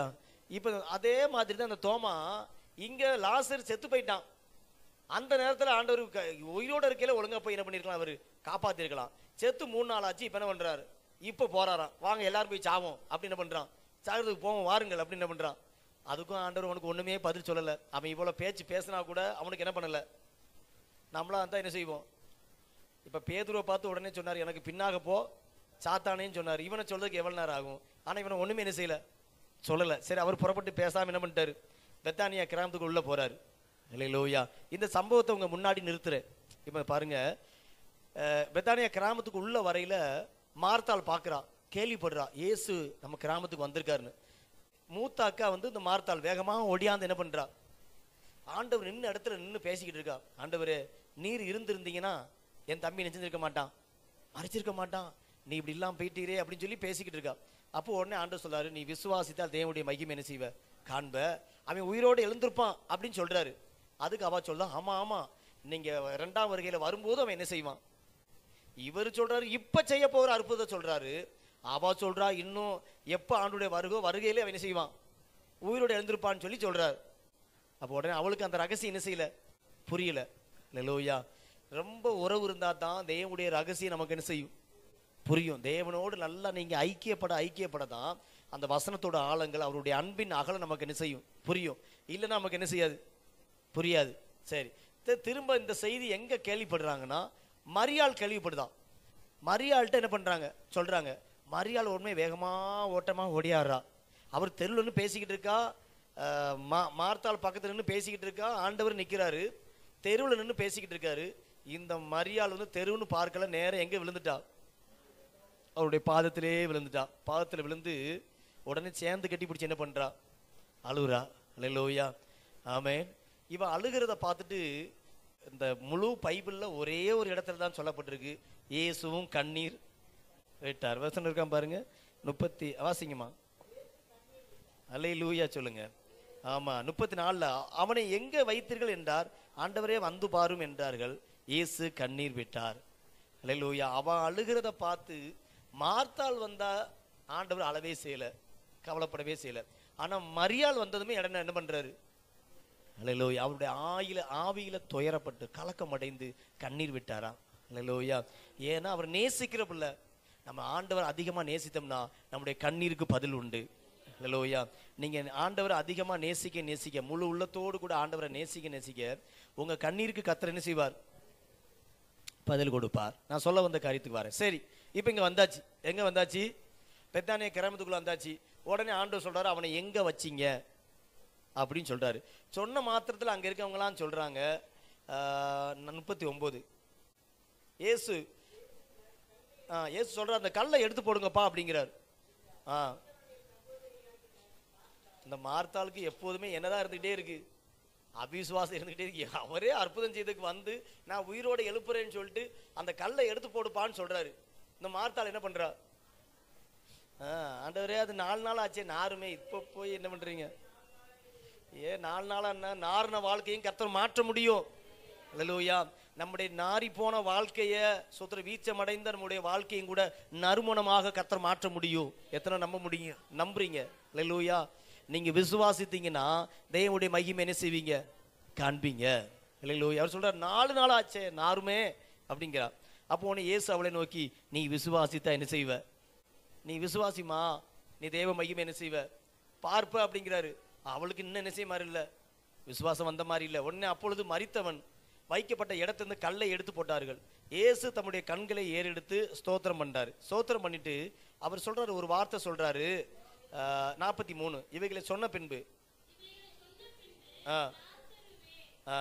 இப்போ அதே மாதிரி தான் அந்த தோமா இங்க லாசர் செத்து போயிட்டான் அந்த நேரத்துல ஆண்டவர் க- உயிரோட இருக்கையில ஒழுங்கா போய் என்ன பண்ணிருக்கலாம் அவரு காப்பாத்திருக்கலாம் செத்து மூணு நாள் ஆச்சு இப்ப என்ன பண்றாரு இப்ப போறாராம் வாங்க எல்லாரும் போய் சாவோம் அப்படி என்ன பண்றான் சாகிறதுக்கு போவோம் வாருங்கள் அப்படி என்ன பண்றான் அதுக்கும் ஆண்டவர் அவனுக்கு ஒண்ணுமே பதில் சொல்லல அவன் இவ்வளவு பேச்சு பேசினா கூட அவனுக்கு என்ன பண்ணல நம்மளா இருந்தா என்ன செய்வோம் இப்ப பேதுருவை பார்த்து உடனே சொன்னார் எனக்கு பின்னாக போ சாத்தானேன்னு சொன்னார் இவனை சொல்றதுக்கு எவ்வளவு நேரம் ஆகும் ஆனா இவனை ஒண்ணுமே என்ன செய்யல சொல்லல சரி அவர் புறப்பட்டு பேசாம என்ன பண்ணிட்டாரு பெத்தானியா கிராமத்துக்கு உள்ள போறாரு இல்லையா இந்த சம்பவத்தை உங்க முன்னாடி நிறுத்துறேன் இப்ப பாருங்க அஹ், பெத்தானியா கிராமத்துக்கு உள்ள வரையில மார்த்தாள் பார்க்கறா கேள்விப்படுறா இயேசு நம்ம கிராமத்துக்கு வந்திருக்காருன்னு மூத்த அக்கா வந்து இந்த மார்த்தாள் வேகமா ஒடியாந்து என்ன பண்றா ஆண்டவர் நின்று இடத்துல நின்று பேசிக்கிட்டு இருக்கா ஆண்டவரே நீர் இருந்திருந்தீங்கன்னா என் தம்பி நெஞ்சிருக்க மாட்டான் மறைச்சிருக்க மாட்டான் நீ இப்படி இல்லாம போயிட்டீரே அப்படின்னு சொல்லி பேசிக்கிட்டு இருக்கா அப்போ உடனே ஆண்டவர் சொல்றாரு நீ விசுவாசித்தால் தேவனுடைய மகிமை என்ன செய்வ காண்ப அவன் உயிரோடு எழுந்திருப்பான் அப்படின்னு சொல்றாரு அதுக்கு அவ சொல்றா ஆமா ஆமா நீங்க ரெண்டாம் வருகையில வரும்போது அவன் என்ன செய்வான் இவர் சொல்றாரு இப்ப செய்ய போகிற அற்புதத்தை சொல்றாரு அவ சொல்றா இன்னும் எப்ப ஆண்டுடைய வருகோ வருகையிலே அவன் என்ன செய்வான் உயிரோட எழுந்திருப்பான்னு சொல்லி சொல்றாரு அப்போ உடனே அவளுக்கு அந்த ரகசியம் என்ன செய்யல புரியல லெலோயா ரொம்ப உறவு இருந்தா தான் தேவனுடைய ரகசியம் நமக்கு என்ன செய்யும் புரியும் தேவனோடு நல்லா நீங்க ஐக்கியப்பட ஐக்கியப்பட தான் அந்த வசனத்தோட ஆழங்கள் அவருடைய அன்பின் அகலம் நமக்கு என்ன செய்யும் புரியும் இல்லைன்னா நமக்கு என்ன செய்யாது புரியாது சரி தி- திரும்ப இந்த செய்தி எங்க கேள்விப்படுறாங்கன்னா மரியாள் கேள்விப்படுதான் மரியாள்கிட்ட என்ன பண்றாங்க சொல்றாங்க மரியாள் உண்மை வேகமா ஓட்டமா ஓடியாடுறா அவர் தெருவில் நின்னு பேசிக்கிட்டு இருக்கா அஹ், மா- மார்த்தாள் பக்கத்துல நின்று பேசிக்கிட்டு இருக்கா ஆண்டவர் நிக்கிறாரு தெருவில் நின்று பேசிக்கிட்டு இருக்காரு இந்த மரியாள் வந்து தெருவுன்னு பார்க்கல நேரம் எங்க விழுந்துட்டா அவருடைய பாதத்திலே விழுந்துட்டா பாதத்துல விழுந்து உடனே சேர்ந்து கட்டி பிடிச்சி என்ன பண்றா அழுகுறா அல்லேலூயா ஆமென் இவ அழுகிறத பார்த்துட்டு இந்த முழு பைபிள்ல ஒரே ஒரு இடத்துல தான் சொல்லப்பட்டிருக்கு இயேசுவும் கண்ணீர் விட்டார் வசனம் இருக்கான் பாருங்க முப்பத்தி வாசிங்கம்மா அல்லேலூயா சொல்லுங்க ஆமா முப்பத்தி நாலுல அவனை எங்க வைத்தீர்கள் என்றார் ஆண்டவரே வந்து பாரும் என்றார்கள் இயேசு கண்ணீர் விட்டார் அல்லேலூயா அவன் அழுகிறத பார்த்து மார்த்தாள் வந்தா ஆண்டவர் அளவே செய்யல கவலைப்படவே செய்யல ஆனா மரியாள் வந்ததுமே இடம் என்ன பண்றாரு அல்லேலூயா அவருடைய ஆயில ஆவியில துயரப்பட்டு கலக்கம் அடைந்து கண்ணீர் விட்டாரா அல்லேலூயா ஏன்னா அவர் நேசிக்கிற பிள்ளை நம்ம ஆண்டவர் அதிகமா நேசித்தோம்னா நம்முடைய கண்ணீருக்கு பதில் உண்டு அல்லேலூயா நீங்க ஆண்டவரை அதிகமா நேசிக்க நேசிக்க முழு உள்ளத்தோடு கூட ஆண்டவரை நேசிக்க நேசிக்க உங்க கண்ணீருக்கு கத்தர் என்ன செய்வார் பதில் கொடுப்பார் நான் சொல்ல வந்த காரியத்துக்கு வரேன் சரி இப்போ இங்க வந்தாச்சு எங்க வந்தாச்சு பெத்தானிய கிராமத்துக்குள்ள வந்தாச்சு உடனே ஆண்டவர் சொல்றாரு அவனை எங்க வச்சீங்க அப்படின்னு சொல்றாரு சொன்ன மாத்திரத்துல அங்க இருக்கவங்கலாம் சொல்றாங்க முப்பத்தி ஒன்பது இயேசு ஆ, இயேசு சொல்றாரு அந்த கல்லை எடுத்து போடுங்கப்பா அப்படிங்கிறார் ஆ இந்த மார்த்தாளுக்கு எப்போதுமே என்னதான் இருந்துகிட்டே இருக்கு அபிவிசுவாசம் இருந்துகிட்டே இருக்கு அவரே அற்புதம் செய்ததுக்கு வந்து நான் உயிரோட எழுப்புறேன்னு சொல்லிட்டு அந்த கல்லை எடுத்து போடுப்பான்னு சொல்றாரு இந்த மார்த்தாள் என்ன பண்றா ஆ, ஆண்டவரே அது நாலு நாள் ஆச்சே நாருமே இப்போ போய் என்ன பண்றீங்க ஏ நாலு நாளா என்ன நாரின வாழ்க்கையும் கர்த்தர் மாற்ற முடியும் அல்லேலூயா நம்முடைய நாரி போன வாழ்க்கைய சுத்திர வீச்சமடைந்த நம்முடைய வாழ்க்கையும் கூட நறுமணமாக கர்த்தர் மாற்ற முடியும் எத்தனை நம்ப முடியும் நம்புறீங்க அல்லேலூயா நீங்க விசுவாசித்தீங்கன்னா தேவனுடைய மகிமை என்ன செய்வீங்க காண்பீங்க அல்லேலூயா அவர் சொல்றார் நாலு நாள் ஆச்சே நாருமே அப்படிங்கிறா அப்போ உடனே இயேசு அவளை நோக்கி நீ விசுவாசித்தா என்ன செய்வ நீ விசுவாசிமா நீ தேவ மகிமை என்ன செய்வ பார்ப்ப அப்படிங்கிறாரு அவளுக்கு இன்னும் என்ன செய்ய மாதிரி இல்ல விசுவாசம் வந்த மாதிரி இல்ல உடனே அப்பொழுது மரித்தவன் வைக்கப்பட்ட இடத்திலிருந்து கல்லை எடுத்து போட்டார்கள் இயேசு தம்முடைய கண்களை ஏறெடுத்து ஸ்தோத்திரம் பண்றாரு ஸ்தோத்திரம் பண்ணிட்டு அவர் சொல்றாரு ஒரு வார்த்தை சொல்றாரு நாற்பத்தி மூணு இவைகளை சொன்ன பின்பு ஆ ஆ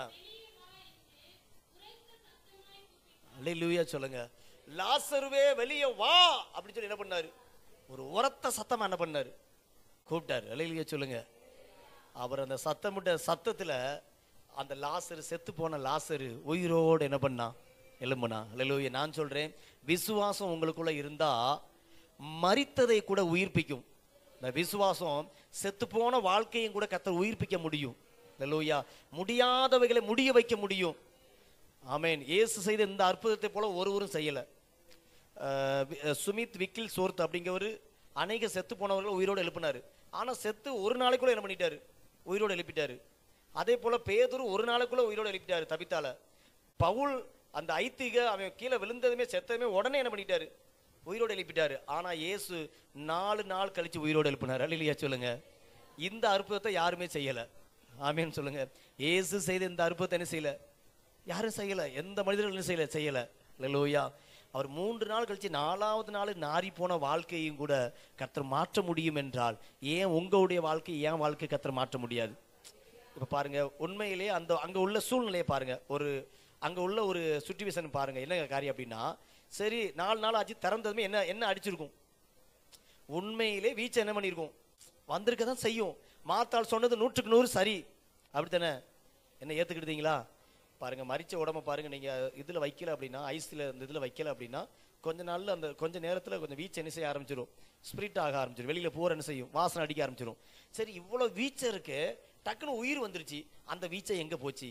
அல்லேலூயா சொல்லுங்க லாசருவே வெளியே வா அப்படின்னு சொல்லி என்ன பண்ணாரு ஒரு உரத்த சத்தமா என்ன பண்ணாரு கூப்பிட்டாரு அல்லேலூயா சொல்லுங்க அவர் அந்த சத்தமிட்ட சத்தத்துல அந்த லாசரு செத்து போன லாசரு உயிரோடு என்ன பண்ணா எலும்புனா அல்லேலூயா நான் சொல்றேன் விசுவாசம் உங்களுக்குள்ள இருந்தா மரித்ததை கூட உயிர்ப்பிக்கும் இந்த விசுவாசம் செத்து போன வாழ்க்கையும் கூட கத்தர் உயிர்ப்பிக்க முடியும் அல்லேலூயா முடியாதவைகளை முடிய வைக்க முடியும் ஆமென் இயேசு செய்த இந்த அற்புதத்தை போல ஒருவரும் செய்யல அஹ் வி- அஹ் சுமித் விக்கில் சோர்த் அப்படிங்கிறவர் அநேக செத்து போனவர்கள் உயிரோடு எழுப்பினாரு ஆனா செத்து ஒரு நாளைக்குள்ள என்ன பண்ணிட்டாரு உயிரோட எழுப்பிட்டாரு அதே போல பேதுரு ஒரு நாளைக்குள்ள உயிரோட எழுப்பிட்டாரு தபித்தால பவுல் அந்த ஐத்திக அவன் கீழே விழுந்ததுமே செத்ததுமே உடனே என்ன பண்ணிட்டாரு உயிரோட எழுப்பிட்டாரு ஆனா இயேசு நாலு நாள் கழிச்சு உயிரோட எழுப்பினார் அல்லையா சொல்லுங்க இந்த அற்புதத்தை யாருமே செய்யல ஆமேன்னு சொல்லுங்க இயேசு செய்த இந்த அற்புதத்தை என்ன செய்யல யாரும் செய்யல எந்த மனிதர்களும் செய்யல செய்யல லலோயா அவர் மூன்று நாள் கழிச்சு நாலாவது நாள் நாரி போன வாழ்க்கையும் கூட கர்த்தர் மாற்ற முடியும் என்றால் ஏன் உங்களுடைய வாழ்க்கை ஏன் வாழ்க்கை கர்த்தர் மாற்ற முடியாது இப்ப பாருங்க உண்மையிலேயே அந்த அங்க உள்ள சூழ்நிலையை பாருங்க ஒரு அங்க உள்ள ஒரு சுச்சுவேஷன் பாருங்க என்ன காரியம் அப்படின்னா சரி நாலு நாள் ஆச்சு திறந்ததுமே என்ன என்ன அடிச்சிருக்கும் உண்மையிலே வீச்சை என்ன பண்ணியிருக்கும் வந்திருக்க தான் செய்யும் மாத்தாள் சொன்னது நூற்றுக்கு நூறு சரி அப்படித்தானே என்ன ஏத்துக்கிட்டீங்களா பாருங்க மரிச்ச உடம்ப பாருங்க நீங்க இதுல வைக்கல அப்படின்னா ஐஸ்ல இந்த இதுல வைக்கல அப்படின்னா கொஞ்ச நாள்ல அந்த கொஞ்ச நேரத்துல கொஞ்சம் வீச்சு என்ன செய்ய ஆரம்பிச்சிடும் ஸ்பிரிட் ஆக ஆரம்பிச்சிடும் வெளியில போற என்ன செய்யும் வாசனை அடிக்க ஆரம்பிச்சிடும் சரி இவ்வளவு வீச்சை இருக்கு டக்குன்னு உயிர் வந்துருச்சு அந்த வீச்சை எங்க போச்சு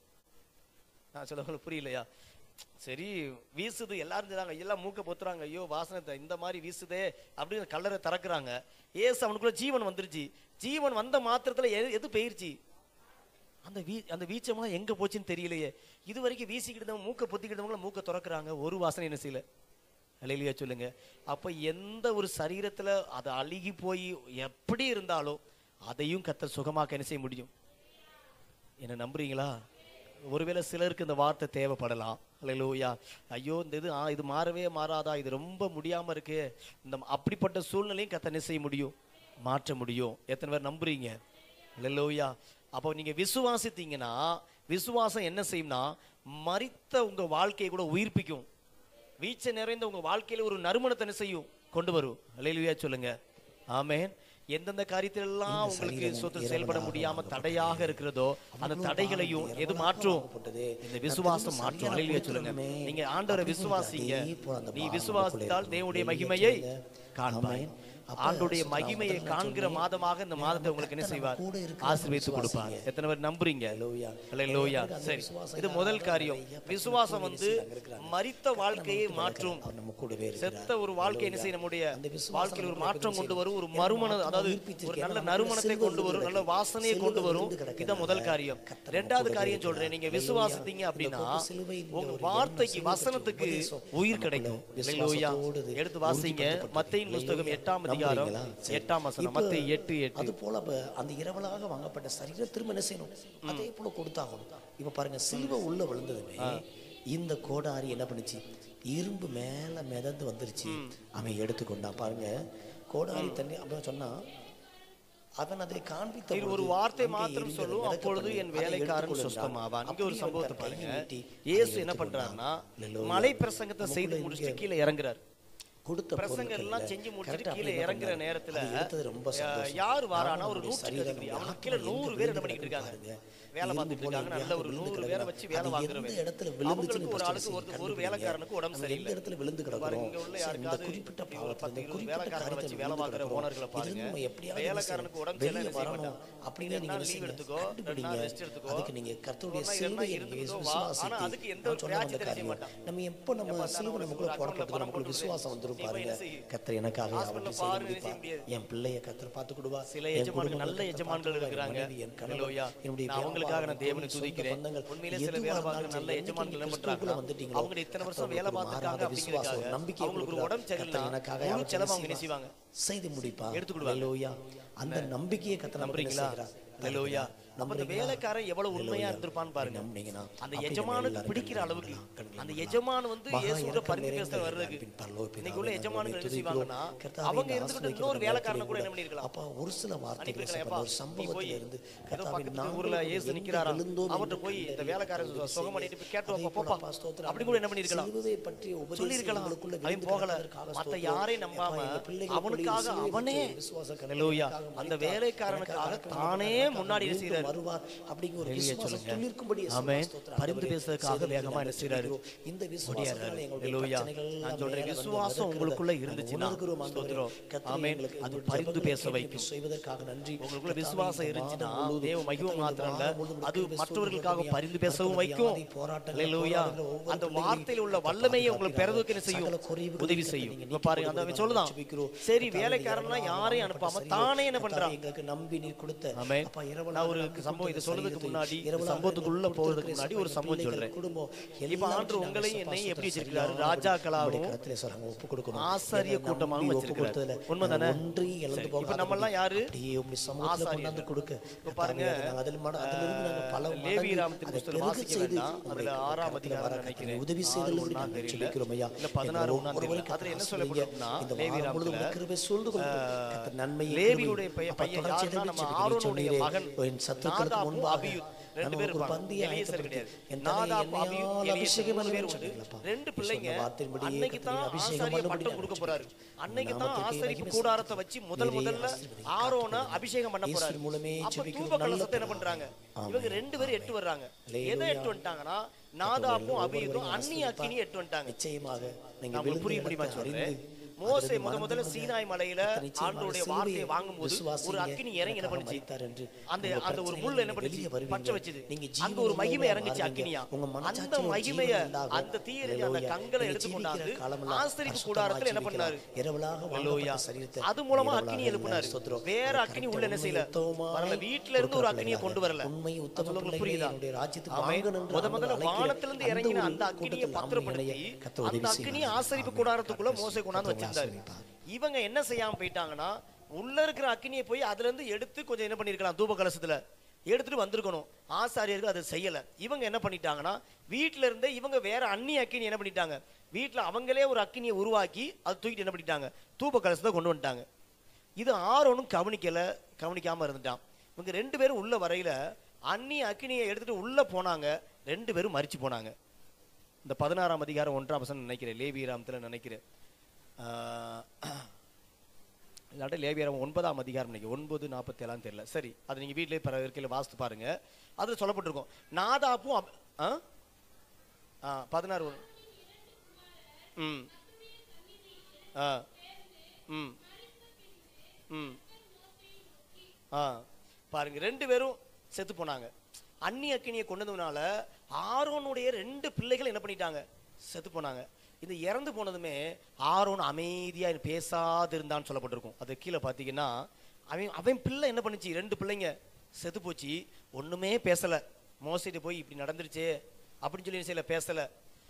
நான் சொல்ல உங்களுக்கு புரியலையா சரி வீசுது எல்லாரும் செய்றாங்க எல்லாம் மூக்க பொத்துறாங்க ஐயோ வாசனை த- இந்த மாதிரி வீசுதே அப்படின்னு கல்லறை திறக்குறாங்க ஏசு அவனுக்குள்ள ஜீவன் வந்துருச்சு ஜீவன் வந்த மாத்திரத்துல எது எது போயிருச்சு அந்த வீ அந்த வீச்சமா எங்க போச்சுன்னு தெரியலையே இது வரைக்கும் வீசிக்கிட்டு இருந்தவங்க மூக்க பொத்திக்கிட்டவங்கள மூக்க திறக்குறாங்க ஒரு வாசனை என்ன செய்யல அலையிலையா சொல்லுங்க அப்ப எந்த ஒரு சரீரத்துல அது அழுகி போய் எப்படி இருந்தாலும் அதையும் கத்தர் சுகமாக்க என்ன செய்ய முடியும் என்ன நம்புறீங்களா ஒருவேளை சிலருக்கு இந்த வார்த்தை தேவைப்படலாம் அல்லேலூயா ஐயோ இந்த இது ஆ இது மாறவே மாறாதா இது ரொம்ப முடியாம இருக்கு இந்த அப்படிப்பட்ட சூழ்நிலையும் கத்த என்ன செய்ய முடியும் மாற்ற முடியும் எத்தனை பேர் நம்புறீங்க அல்லேலூயா அப்போ நீங்க விசுவாசித்தீங்கன்னா விசுவாசம் என்ன செய்யும்னா மரித்த உங்க வாழ்க்கையை கூட உயிர்ப்பிக்கும் வீச்சை நிறைந்த உங்க வாழ்க்கையில ஒரு நறுமணத்தை என்ன செய்யும் கொண்டு வரும் அல்லேலூயா சொல்லுங்க ஆமென் எந்தெந்த காரியத்திலெல்லாம் உங்களுக்கு சொத்து செயல்பட முடியாம தடையாக இருக்கிறதோ அந்த தடைகளையும் எது மாற்றும் இந்த விசுவாசம் மாற்றும் அல்லேலூயா சொல்லுங்க நீங்க ஆண்டவரை விசுவாசிங்க நீ விசுவாசித்தால் தேவனுடைய மகிமையை காண்பாய் ஆண்டுடைய மகிமையை காண்கிற மாதமாக இந்த மாதத்தை உங்களுக்கு என்ன செய்வார் ஆசீர்வதித்து கொடுப்பார் எத்தனை பேர் நம்புறீங்க அல்லேலூயா சரி இது முதல் காரியம் விசுவாசம் வந்து மரித்த வாழ்க்கையை மாற்றும் அவர் நம்ம கூடவே இருக்கிறார். செத்த ஒரு வாழ்க்கை என்ன செய்ய நம்முடைய அந்த விசுவாசம் வாழ்க்கையில் ஒரு நம்மளுக்கு மாற்றம் என்ன கொண்டு செய்யும்? வரும் ஒரு ஏன்னா மறுமண மாற்றம் அதாவது உயிர்ப்பிச்சிருக்கு. ஒரு ஏன்னா நல்ல நம்ம நறுமணத்தை செல்வம் கொண்டு வரும் நல்ல விழுந்து வாசனையை கிடக்கு. கொண்டு வரும் செல்வம் விழுந்து இதான் முதல் கிடக்கு. காரியம் கர்த்தர் ரெண்டாவது நமக்கு காரியம் உதவி சொல்றேன் நீங்க இருக்கிறார். விசுவாசித்தீங்க இந்த அப்படின்னா கொப்பு சிலுவையின் உங்க ஒரு வார்த்தைக்கு எண்ணம் வசனத்துக்கு உபதேசம் உயிர் நமக்குள்ள கிடைக்கும் விசுவாசத்தோடு அல்லேலூயா. இது எடுத்து வாசிங்க உறுதிப்படுத்தப்பட்டது. மத்தையின் புஸ்தகம் எட்டாம் அதிகாரம் நம்புறீங்களா? சரி. எட்டாம் வசனம் இப்ப மத்தை எட்டு எட்டு அது போல அப்ப அந்த இரவலாக வாங்கப்பட்ட சரீரம் திரும்ப என்ன செய்யணும் அதே போல கொடுத்தாகணும் இப்ப பாருங்க சிலுவை உள்ள விழுந்ததுமே இந்த கோடாரி என்ன பண்ணுச்சு இரும்பு மேல மிதந்து வந்துருச்சு அவன் எடுத்துக்கொண்டான் பாருங்க கோடாரி தண்ணி அப்ப சொன்னா அவன் அதை காண்பித்த இது ஒரு பொழுது வார்த்தை அங்கே மாத்திரம் எரிந்தது, சொல்லும் மிதக்கப்பட்டது. அப்பொழுது என் அதை வேலைக்காரன் எடுத்துக்கொண்டான். சொஸ்தமாவான் இங்க ஒரு அப்படியே சம்பவத்தை அவன் கையை பாருங்க நீட்டி இயேசு அதை என்ன எடுத்துக்கொண்டான். பண்றாருன்னா அல்லேலூயா. மலை பிரசங்கத்தை செய்து நமக்குள்ள முடிச்சுட்டு இங்கே கீழே இறங்குறாரு கொடுத்த பிரசங்கம் பொருட்கள்ல எல்லாம் செஞ்சு முடிச்சுட்டு correct ஆ கீழே அப்படி என்ன இறங்குற பண்ணாரு? நேரத்துல அது எடுத்தது ரொம்ப அஹ், சந்தோஷம். யார் வாரானா நாம ஒரு நம்முடைய நூற்று சரீரம், அதிபதி. நம்முடைய அவனுக்கு கீழே ஆத்மா நூறு எங்க பேர் என்ன விழுந்து பண்ணிட்டு இருக்காங்க கிடக்கு வேலை பாருங்க. பார்த்துட்டு இரும்பு போல இருக்காங்க நல்ல ஒரு எங்கேயாவது நூறு விழுந்து பேரை கிடக்குதா? வச்சு வேலை அது பார்க்குறவங்க எந்த இடத்துல விழுந்துச்சுன்னு அவங்களுக்கு ஒரு first ஆளுக்கு ஒரு ஒரு கண்டுபிடிங்க. வேலைக்காரனுக்கு உடம்பு நம்ம சரியில்லை எந்த இடத்துல விழுந்து பாருங்க, கிடக்குறோம் இங்க உள்ள சரி, இந்த யாருக்காவது குறிப்பிட்ட இப்படி ஒரு பாவத்துல, பத்து இந்த இருபது குறிப்பிட்ட வேலைக்காரனை காரியத்துல வச்சு வேலை விழுந்து பார்க்குற கிடக்குறோம். ஓனர்களை பாருங்க இதிலிருந்து நம்ம எப்படியாவது வேலைக்காரனுக்கு என்ன உடம்பு செய்யணும்? சரியில்லை வெளியே செய்ய வரணும். மாட்டான் அப்படின்னு ரெண்டு நீங்க நாள் என்ன லீவ் செய்யுங்க? எடுத்துக்கோ ரெண்டு கண்டுபிடிங்க. நாள் ரெஸ்ட் எடுத்துக்கோ அதுக்கு நீங்க கர்த்தருடைய ஒரு நாள் சிலுவையை இருந்தா நீங்க இருந்துக்கோ, வா. விசுவாசித்து, ஆனா அதுக்கு எந்த நான் ஒரு சொன்ன அந்த வியாஜியத்தையும் செய்ய காரியம். மாட்டான். நம்ம எப்போ நம்ம எப்ப சிலுவை நான் நமக்குள்ள ஒரு அக்கௌண்ட்ல போடப்பட்டது பணம் நமக்குள்ள போட்டு விசுவாசம் வந்துரும் நீ போய் பாருங்க என்ன செய்யு? கர்த்தர் எனக்காக ஹாஸ்பிட்டல்ல அவற்றை செய்து பாரு, முடிப்பார். செய்ய முடியாது. என் பிள்ளையை கர்த்தர் பார்த்துக்கிடுவா சில என் எஜமான்கள் குடும்பத்தை நல்ல கர்த்தர் எஜமான்கள் பார்த்துக்கிடுவார். இருக்கிறாங்க என் மனைவி, என் கணவர், ஹalleluya. என்னுடைய நான் அவங்களுக்காக வியாபாரம், நான் தேவனை சொந்த துதிக்கிறேன் பந்தங்கள், உண்மையிலே சில எதுவா வேலை இருந்தாலும் பார்க்குற நல்ல சரி, எஜமான்கள் என்ன என்னைக்கு பண்றாங்கன்னா வந்துட்டீங்களோ, அவங்க இத்தனை வருஷம் கர்த்தர் வேலை உங்களுக்கு பார்த்துருக்காங்க மாறாத விசுவாசம், அப்படிங்கிறதுக்காக நம்பிக்கை அவங்களுக்கு ஒரு கொடுக்கிறார். உடம்பு சரியில்லைன்னா கர்த்தர் எனக்காக முழு அவற்றை செலவு அவங்க என்ன செய்வார். செய்வாங்க செய்து முடிப்பா எடுத்துக்கிடுவாங்க. ஹalleluya. அந்த நம்பிக்கையை கர்த்தர் நமக்கு என்ன நம்புறீங்களா செய்கிறார்? ஹalleluya. அப்ப அந்த நம்புறீங்களா? வேலைக்காரன் எவ்வளவு உண்மையா ஹalleluya. இருந்திருப்பான்னு பாருங்க நம்புனீங்கன்னா, அந்த அப்படி நம்ம எஜமானுக்கு எல்லாரும் பிடிக்கிற கண்களை அளவுக்கு மூடலாம், கண்களை அந்த மூடலாம். எஜமான் வந்து மகா இயேசுவோட இரக்கம் பரிந்து நிறைந்த பேச வர்றதுக்கு அன்பின் பரலோக பிதாவே, இன்னைக்கு உள்ள நாங்கள் எஜமான்கள் என்ன உம்மை செய்வாங்கன்னா துதிக்கிறோம். கர்த்தாவே, அவங்க இந்த இருந்துட்டு ஆசீர்வதிக்கப்பட்ட இன்னொரு வேலைக்காரனை கூட நேரத்திலே என்ன பண்ணிருக்கலாம் அப்பா ஒரு சில வார்த்தைகளை அனுப்பியிருக்கலாம், சொல்லப்பட்ட ஒரு எப்பா, நீ சம்பவத்தில் போய் இருந்து ஏதோ கர்த்தாவே, பக்கத்து நாங்கள் ஊர்ல இயேசு எங்கே நிக்கிறாராம். விழுந்தோம் அவர்ட்ட என்று போய் இந்த கண்டறிந்து வேலைக்காரன் உதவி சுகம் பண்ணிட்டு செய்யுங்க. கேட்டு அதே வைப்பா, போல போப்பா. அப்பா, ஸ்தோத்திரம் அப்படி கூட என்ன பண்ணிருக்கலாம்? சிலுவையை பற்றிய உபதேசம் சொல்லியிருக்கலாம் எங்களுக்குள்ள அவன் விழுந்து போகல கிடந்ததற்காக மத்த ஸ்தோத்திரம். யாரையும் அப்பா, நம்பாம எங்கள் பிள்ளைகளுக்குள்ளேயும் அவனுக்காக சிலுவையை அவனே பற்றிய விசுவாச கண்களை ஹalleluya. எனக்காக அந்த மறித்தார். வேலைக்காரனுக்காக எனக்காக தானே நமக்காக முன்னாடி என்ன மீண்டும் செய்றாரு? வருவார் அப்படிங்கிற ஒரு வெளியே விசுவாசம் சொல்லுங்க. துளிர்க்கும்படி ஆமென். ஸ்தோத்திரம் பரிந்து ஆண்டவரே. பேசுறதுக்காக செய்ததை வேகமா நாங்கள் என்ன செய்றாரு? ஜெபிக்கிறோம். இந்த விசுவாசத்தினால ஓடியாடுறாரு. எங்களுடைய ஹalleluya. பிரச்சனைகள் நான் எல்லாம் சொல்றேன் மேல வந்து விசுவாசம் நடக்கிறத உங்களுக்குள்ள நாங்கள் இருந்துச்சுன்னா உணர்கிறோம் ஆண்டவரே. ஸ்தோத்திரம். கர்த்தரே, ஆமென். எங்களுக்கு அது எங்களுடைய பரிந்து ஜெபங்களை பேச கேட்டு வைக்கும். செய்வதற்காக நன்றி உங்களுக்குள்ள கர்த்தாவே, விசுவாசம் இந்த இருந்துச்சுன்னா மாதம் முழுவதும் தேவ மகிமை கர்த்தாவே, இந்த மாத்திரம் இல்ல மாதம் முழுவதும் அது கிருபை மற்றவர்களுக்காக சூழ்நிலை பரிந்து பேசவும் பரப்பன வைக்கும் வியாதி, போராட்டங்கள், ஹalleluya. போராட்டங்கள், ஒவ்வொரு அந்த பிள்ளைகளையும் வார்த்தையில் உள்ள கர்த்தர் வல்லமையை உங்களுக்கு பாதுகாப்பீராக. பெறதுக்கு என்ன செய்யும் சகல குறைவுகளையும் உதவி கர்த்தர் செய்யும் நீங்க இப்ப பாருங்க நீக்கி அந்த அவன் கொடுங்க. சொல்லுதான் ஜெபிக்கிறோம். சரி கர்த்தாவே, வேலைக்காரன்லாம் இரவலாக யாரையும் வாங்கப்பட்ட அனுப்பாம சரீரம். தானே என்ன கர்த்தாவே, பண்றான் எங்களுக்கு நம்பி நீர் கொடுத்த ஆமென். அப்பா, இரவலாக நான் ஒரு நம்பி சம்பவம் இது கொடுத்த சொல்றதுக்கு சரீரத்தை, முன்னாடி இந்த இரவலாக சம்பவத்துக்குள்ள எங்களுக்கு போறதுக்கு கொடுத்த முன்னாடி ஒரு எங்கள் சம்பவம் பிள்ளைகள், சொல்றேன் குடும்பம் இப்ப எல்லாவற்றையும் ஆண்டு நாங்கள் உங்களையும் சப்பா என்னையும் எப்படி சுத்தம் வச்சிருக்கிறாரு சரியாக ராஜாக்களாகவும் உம்முடைய கரத்திலே சொல்றாங்க, ஒப்புக் கொடுக்கணும். ஆசாரிய எங்களை கூட்டமாக நம்பி வச்சிருக்கிறார். ஒப்புக் கொடுத்ததுல உண்மைதானே? நாங்கள் ஒன்றையும் இழந்து சரி. இப்ப போகாதபடி நம்மெல்லாம் யாரு? அப்படியே உம்முடைய சமூகத்துல ஆசாரியர்கள். கொண்டாந்து கொடுக்க இப்ப பாருங்க, கர்த்தாவே, நாங்கள் அதில் மட- அதிலிருந்து நாங்கள் பல லேவி மடங்கு ராமத்தின் அதை புஸ்தகம் பெருகச் வாசிக்க செய்து வேண்டாம். உம்முடைய அதுல ஆறாம் கரத்திலே அதிகாரம் வர கர்த்தாவே, நினைக்கிறேன். உதவி ஆறு செய்தல் ஒண்ணாம் தெரியல. ஜெபிக்கிறோம் ஐயா இல்ல பதினாறு எங்களை ஒண்ணாம் ஒவ்வொருவரையும் தெரியல. அதுல என்ன கர்த்தர் சொல்லப்பட்டிருக்குன்னா, இந்த லேவி வாரம் முழுவதும் ராமத்துல, கிருபை சூழ்ந்து கொண்டு கர்த்தர் நன்மையை லேவியுடைய கிருபை. பையன் அப்பா, பையன் தொடர்ச்சியாக யாருன்னா நம்ம ஜெபிக்கிறீர் ஆரோனுடைய சொன்னீரே, மகன் என் சத்துருக்களுக்கு நாதாபும் முன்பாக அபியூத் ரெண்டு நமக்கு பேர் ஒரு இருப்பாங்க. பந்தியை எலியேசர் ஆயத்தப்படுத்தி, கிடையாது. என் தலையை நாதாபு, அபியூத், எண்ணெயால் எலியேசர் அபிஷேகம் மூணு பேர் பண்ணணும்னு உண்டு. சொன்னீங்களப்பா. ரெண்டு நீ பிள்ளைங்க சொன்ன வார்த்தையின்படியே அன்னைக்கு தான் கர்த்தரே, அபிஷேகம் ஆசாரிய பண்ணும்படி பட்டம் கொடுக்க போறாரு அன்னைக்கு தான் நாமத்துக்கு ஆசாரிப்பு மகிமை கூடாரத்தை வச்சு முதல் நீரே முதல்ல ஆசீர்வதிங்க. ஆரோன காத்துக்கொள்ளுங்க. அபிஷேகம் பண்ண போறாரு இயேசு மூலமே அப்ப ஜெபிக்கிறோம். தூப நல்ல கலசத்தை என்ன பிதாவே. பண்றாங்க ஆமென். இவங்க ரெண்டு பேரும் எட்டு வர்றாங்க அல்லேலூயா. எதை எட்டு வந்துட்டாங்கன்னா நாதாப்பும் அபியூத்தும் அன்னி அக்கினி எட்டு வந்துட்டாங்க நிச்சயமாக நீங்க நான் உங்களுக்கு விழுந்த புரிய முடியுமா இடத்தை சொல்றேன் அறிந்து மோசே அதிலிருந்து முத முதல்ல மறந்து சீனாய் மலையில கர்த்தர் நிச்சயமாக ஆண்டவருடைய சிலுவையை வார்த்தையை வாங்கும்போது விசுவாசிங்க, ஒரு அக்கினி இறங்கி என்ன எனக்காக பண்ணுச்சு மரித்தார் என்று அந்த உங்க அந்த ஒரு பிரச்சனையில முள் என்ன நீங்க பண்ணுச்சு வெளியே வருவீங்க. பச்சை வச்சுது நீங்க அந்த ஒரு ஜீவனுள்ள மகிமை இறங்குச்சு மாறுவீங்க. அக்கினியா உங்க அந்த மனசாட்சியில ஒரு மகிமைய ஜீவன் உண்டாகும். அந்த தீயரிஞ்ச அந்த அல்லேலூயா. கங்கலை நீங்க எடுத்து ஜீவிக்கிற கொண்டாந்து காலமெல்லாம் ஆஸ்திரிப்பு பரிசுத்தமா கூடாரத்துல என்ன ஜீவிக்கலாம். பண்ணாரு இரவலாக அல்லேலூயா. வாங்கப்பட்ட சரீரத்தை அது மூலமா இரவலாக அக்கினி எழுப்பினாரு ஸ்தோத்திரம். வேற ஒரு அக்கினி கருத்தை உள்ள என்ன செய்யல உண்மை உத்தமமாய் வரல வீட்டுல இருந்து ஒரு அக்கினியை கொண்டு வரல உண்மை அது உத்தம உங்களுக்கு பிள்ளைகளை புரியுதா என்னுடைய ராஜ்யத்துக்கு ஆமென். வாங்கணும் என்று முத முதல்ல ஆண்டவர் அழைக்கிற வானத்துல இருந்து அந்த இறங்கின ஒரு அந்த அக்கினியை கூட்டத்தில் நாம் பத்திரப்படுத்தி இணைய கர்த்தர் அந்த உதவி அக்கினியை செய்வார். ஆசரிப்பு ஆமென். கூடாரத்துக்குள்ள கர்த்தர் மோசை கொண்டாந்து கர்த்தர் வச்சிருந்தாரு ஆசீர்வதிப்பார். இவங்க என்ன செய்யாம போயிட்டாங்கன்னா உள்ள இருக்கிற அக்கினியை போய் அதுல இருந்து எடுத்து கொஞ்சம் என்ன பண்ணிருக்கலாம் தூப கலசத்துல எடுத்துட்டு வந்திருக்கணும் ஆசாரியர்கள் அதை செய்யல இவங்க என்ன பண்ணிட்டாங்கன்னா வீட்ல இருந்தே இவங்க வேற அந்நி அக்கினி என்ன பண்ணிட்டாங்க வீட்ல அவங்களே ஒரு அக்கினியை உருவாக்கி அதை தூக்கிட்டு என்ன பண்ணிட்டாங்க தூப கலசத்தை கொண்டு வந்துட்டாங்க இது ஆரோனும் கவனிக்கல கவனிக்காம இருந்துட்டான் இவங்க ரெண்டு பேரும் உள்ள வரையில அந்நி அக்கினியை எடுத்துட்டு உள்ள போனாங்க ரெண்டு பேரும் மரிச்சு போனாங்க இந்த பதினாறாம் அதிகாரம் ஒன்றாம் வசனம் நினைக்கிறேன் லேவியராமத்தில் நினைக்கிறேன் ஆஹ், இல்லாட்ட லேவியராம் ஒன்பதாம் அதிகாரம் நினைக்கிறேன் ஒன்பது நாற்பத்தி ஏழாம் தெரியல சரி அது நீங்கள் வீட்டிலே பிற இருக்கையில் வாசித்து பாருங்க அதில் சொல்லப்பட்டிருக்கும் நாதாப்பும் அப்- ஆ ஆ பதினாறு ஒன்று ம் ஆ ம் ம் ஆ பாருங்க ரெண்டு பேரும் செத்து போனாங்க அந்நி அக்கினியை கொண்டதுனால ஆரோனுடைய ரெண்டு பிள்ளைகள் என்ன பண்ணிட்டாங்க செத்து போனாங்க இந்த இறந்து போனதுமே ஆரோன் அமைதியா பேசாது இருந்தான்னு சொல்லப்பட்டிருக்கும் அது கீழே பார்த்தீங்கன்னா அவன் அவன் பிள்ளை என்ன பண்ணுச்சு ரெண்டு பிள்ளைங்க செத்து போச்சு ஒண்ணுமே பேசல மோசிட்டு போய் இப்படி நடந்துருச்சே அப்படின்னு சொல்லி என்ன செய்யல பேசல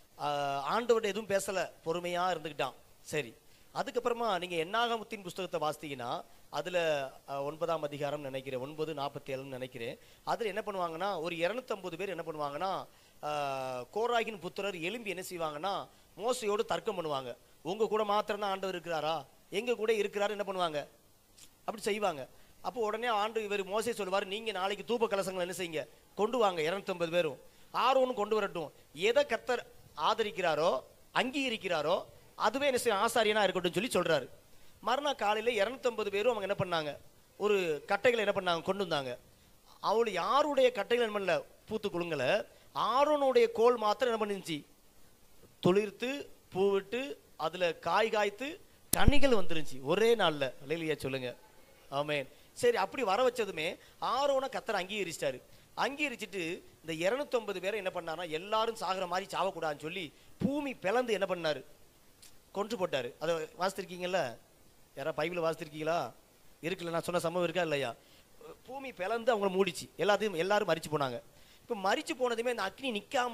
ஆஹ் ஆண்டவர்கிட்ட எதுவும் பேசல பொறுமையா இருந்துக்கிட்டான் சரி அதுக்கப்புறமா நீங்க என்னாகமத்தின் புஸ்தகத்தை வாசித்தீங்கன்னா அதுல அஹ், ஒன்பதாம் அதிகாரம் நினைக்கிறேன் ஒன்பது நாற்பத்தி ஏழுன்னு நினைக்கிறேன் அதுல என்ன பண்ணுவாங்கன்னா ஒரு இருநூத்தம்பது பேர் என்ன பண்ணுவாங்கன்னா ஆஹ், கோராகின் புத்திரர் எலும்பி என்ன செய்வாங்கன்னா மோசையோடு தர்க்கம் பண்ணுவாங்க உங்க கூட மாத்திரம் தான் ஆண்டவர் இருக்கிறாரா எங்க கூட இருக்கிறாரு என்ன பண்ணுவாங்க அப்படி செய்வாங்க அப்போ உடனே ஆண்டு இவர் மோசே சொல்லுவார் நீங்க நாளைக்கு தூப கலசங்கள் என்ன செய்யுங்க கொண்டு வாங்க 250 பேரும் ஆர்வனும் கொண்டு வரட்டும் எதை கர்த்தர் ஆதரிக்கிறாரோ அங்கீகரிக்கிறாரோ அதுவே என்ன செய்யும் ஆசாரியனா இருக்கட்டும் சொல்லி சொல்றாரு மறுநாள் காலையில 250 பேரும் அவங்க என்ன பண்ணாங்க ஒரு கட்டைகளை என்ன பண்ணாங்க கொண்டு வந்தாங்க அவள் யாருடைய கட்டைகள் என்ன பண்ணல பூத்து குலுங்கல ஆரோனுடைய கோல் மாத்திரம் என்ன பண்ணிருந்துச்சு துளிர்த்து பூவிட்டு அதுல காய் காய்த்து கனிகள் வந்துருந்துச்சு ஒரே நாள்ல அலையிலியா சொல்லுங்க ஆமென் சரி அப்படி வர வச்சதுமே ஆரோனை கத்தர் அங்கீகரிச்சிட்டாரு அங்கீகரிச்சிட்டு இந்த 250 பேரை என்ன பண்ணாருன்னா எல்லாரும் சாகுற மாதிரி சாவக்கூடாதுன்னு சொல்லி பூமி பிளந்து என்ன பண்ணாரு கொன்று போட்டாரு அதை வாசித்திருக்கீங்கல்ல யாரா பைபிள் வாசித்திருக்கீங்களா இருக்குல்ல நான் சொன்ன சம்பவம் இருக்கா இல்லையா பூமி பிளந்து அவங்கள மூடிச்சு எல்லாத்தையும் எல்லாரும் மரிச்சு போனாங்க இப்போ மரிச்சு போனதுமே அந்த அக்னி நிக்காம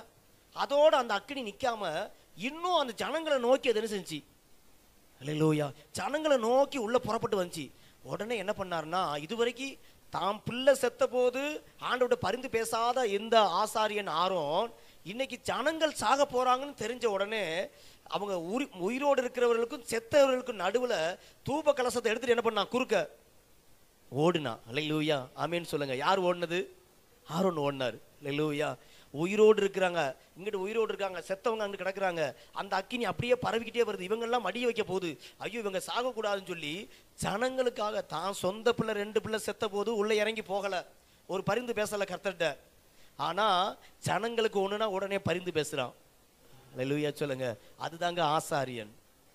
அதோட அந்த அக்னி நிக்காம இன்னும் அந்த ஜனங்களை நோக்கி அது என்ன செஞ்சுச்சு அல்லேலூயா ஜனங்களை நோக்கி உள்ள புறப்பட்டு வந்துச்சு உடனே என்ன பண்ணாருன்னா இதுவரைக்கும் தாம் பிள்ளை செத்த போது ஆண்டோட பரிந்து பேசாத இந்த ஆசாரியன் ஆரோன் இன்னைக்கு ஜனங்கள் சாக போறாங்கன்னு தெரிஞ்ச உடனே அவங்க உரி உயிரோடு இருக்கிறவர்களுக்கும் செத்தவர்களுக்கும் நடுவுல தூப கலசத்தை எடுத்துட்டு என்ன பண்ணா குறுக்க ஓடுனா அல்லேலூயா ஆமேன்னு சொல்லுங்க யார் ஓடுனது ஆரோன் ஓடினார் அல்லேலூயா உயிரோடு இருக்கிறாங்க இங்கிட்டு உயிரோடு இருக்காங்க செத்தவங்க அங்க கிடக்குறாங்க அந்த அக்கினி அப்படியே பரவிக்கிட்டே வருது இவங்கெல்லாம் மடிய வைக்க போகுது ஐயோ இவங்க சாகக்கூடாதுன்னு சொல்லி ஜனங்களுக்காக தான் சொந்த பிள்ளை ரெண்டு பிள்ளை செத்த போது உள்ள இறங்கி போகல ஒரு பரிந்து பேசல கர்த்தர்கிட்ட ஆனா ஜனங்களுக்கு ஒண்ணுனா உடனே பரிந்து பேசுறான் லூயா சொல்லுங்க அதுதாங்க ஆசாரியன்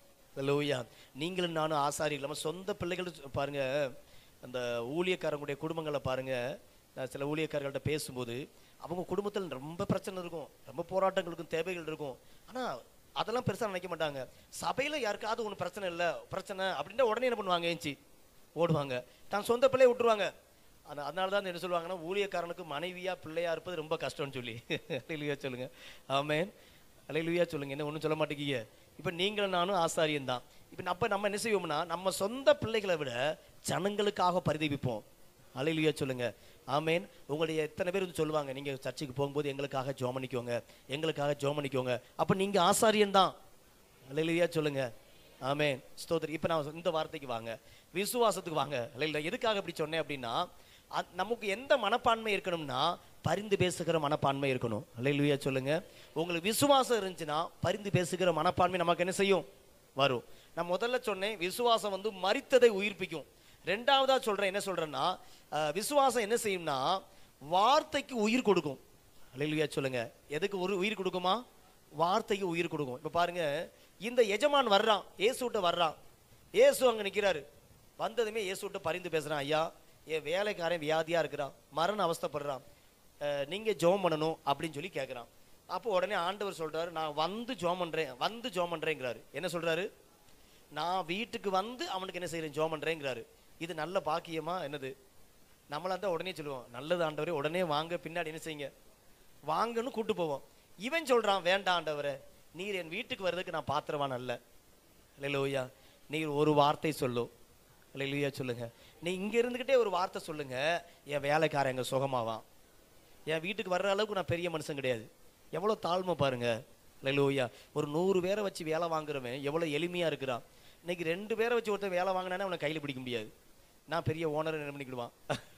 லூயா நீங்களும் நானும் ஆசாரி இல்லாம சொந்த பிள்ளைகள் பாருங்க அந்த ஊழியக்காரங்களுடைய குடும்பங்களை பாருங்க நான் சில ஊழியக்காரர்கள்ட்ட பேசும்போது அவங்க குடும்பத்தில் ரொம்ப பிரச்சனை இருக்கும் ரொம்ப போராட்டங்கள் இருக்கும் தேவைகள் இருக்கும் ஆனா அதெல்லாம் பெருசா நினைக்க மாட்டாங்க சபையில யாருக்காவது ஒன்று பிரச்சனை இல்லை பிரச்சனை அப்படின்னா உடனே என்ன பண்ணுவாங்க ஏஞ்சி ஓடுவாங்க தான் சொந்த பிள்ளைய விட்டுருவாங்க ஆனா அதனால தான் என்ன சொல்லுவாங்கன்னா ஊழியக்காரனுக்கு மனைவியா பிள்ளையா இருப்பது ரொம்ப கஷ்டம்னு சொல்லி அலையிலுயா சொல்லுங்க ஆமென் அலையிலுயா சொல்லுங்க என்ன ஒன்றும் சொல்ல மாட்டேங்கீங்க இப்போ நீங்களும் நானும் ஆசாரியன் தான் இப்போ அப்ப நம்ம என்ன செய்வோம்னா நம்ம சொந்த பிள்ளைகளை விட ஜனங்களுக்காக பரிதவிப்போம் அலையிலுயா சொல்லுங்க ஆமேன் உங்களுடைய எத்தனை பேர் வந்து சொல்லுவாங்க நீங்க சர்ச்சுக்கு போகும்போது எங்களுக்காக ஜோம் பண்ணிக்கோங்க எங்களுக்காக ஜோம் பண்ணிக்கோங்க அப்ப நீங்க ஆசாரியன் தான் அலையிலுயா சொல்லுங்க ஆமென் ஸ்தோத்திரி இப்போ நான் இந்த வார்த்தைக்கு வாங்க விசுவாசத்துக்கு வாங்க இல்லை எதுக்காக இப்படி சொன்னேன் அப்படின்னா அ- நமக்கு எந்த மனப்பான்மை இருக்கணும்னா பரிந்து பேசுகிற மனப்பான்மை இருக்கணும் அல்லையா சொல்லுங்க உங்களுக்கு விசுவாசம் இருந்துச்சுன்னா பரிந்து பேசுகிற மனப்பான்மை நமக்கு என்ன செய்யும் வரும் நான் முதல்ல சொன்னேன் விசுவாசம் வந்து மரித்ததை உயிர்ப்பிக்கும் ரெண்டாவதா சொல்றேன் என்ன சொல்றேன்னா அஹ், விசுவாசம் என்ன செய்யும்னா வார்த்தைக்கு உயிர் கொடுக்கும் அல்லையா சொல்லுங்க எதுக்கு ஒரு உயிர் கொடுக்குமா வார்த்தைக்கு உயிர் கொடுக்கும் இப்ப பாருங்க இந்த எஜமான் வர்றான் இயேசுட்ட வர்றான் இயேசு அங்க நிக்கிறாரு வந்ததுமே இயேசுட்ட பரிந்து பேசுறான் ஐயா என் வேலைக்காரன் வியாதியா இருக்கிறான் மரண அவஸ்தைப்படுறான் அஹ், நீங்க ஜெபம் பண்ணணும் அப்படின்னு சொல்லி கேட்குறான் அப்போ உடனே ஆண்டவர் சொல்றாரு நான் வந்து ஜெபம் பண்றேன் வந்து ஜெபம் பண்றேங்கிறாரு என்ன சொல்றாரு நான் வீட்டுக்கு வந்து அவனுக்கு என்ன செய்யறேன் ஜெபம் பண்றேங்கிறாரு இது நல்ல பாக்கியமா என்னது நம்மளா தான் உடனே சொல்லுவோம் நல்லது ஆண்டவரே உடனே வாங்க பின்னாடி என்ன செய்யுங்க வாங்கன்னு கூட்டு போவோம் இவன் சொல்றான் வேண்டாம் ஆண்டவரே நீர் என் வீட்டுக்கு வர்றதுக்கு நான் பாத்திரவான் அல்ல லோய்யா நீர் ஒரு வார்த்தை சொல்லும் லோய்யா சொல்லுங்க நீ இங்க இருந்துகிட்டே ஒரு வார்த்தை சொல்லுங்க என் வேலைக்காரன் எங்க சுகமாவான் என் வீட்டுக்கு வர்ற அளவுக்கு நான் பெரிய மனுஷன் கிடையாது எவ்வளவு தாழ்மை பாருங்க லோய்யா ஒரு நூறு பேரை வச்சு வேலை வாங்குறவன் எவ்வளவு எளிமையா இருக்கிறான் இன்னைக்கு ரெண்டு பேரை வச்சு ஒருத்தன் வேலை வாங்கினானே அவனை கையில பிடிக்க முடியாது நான் பெரிய ஓனர் என்ன பண்ணிக்கிடுவான்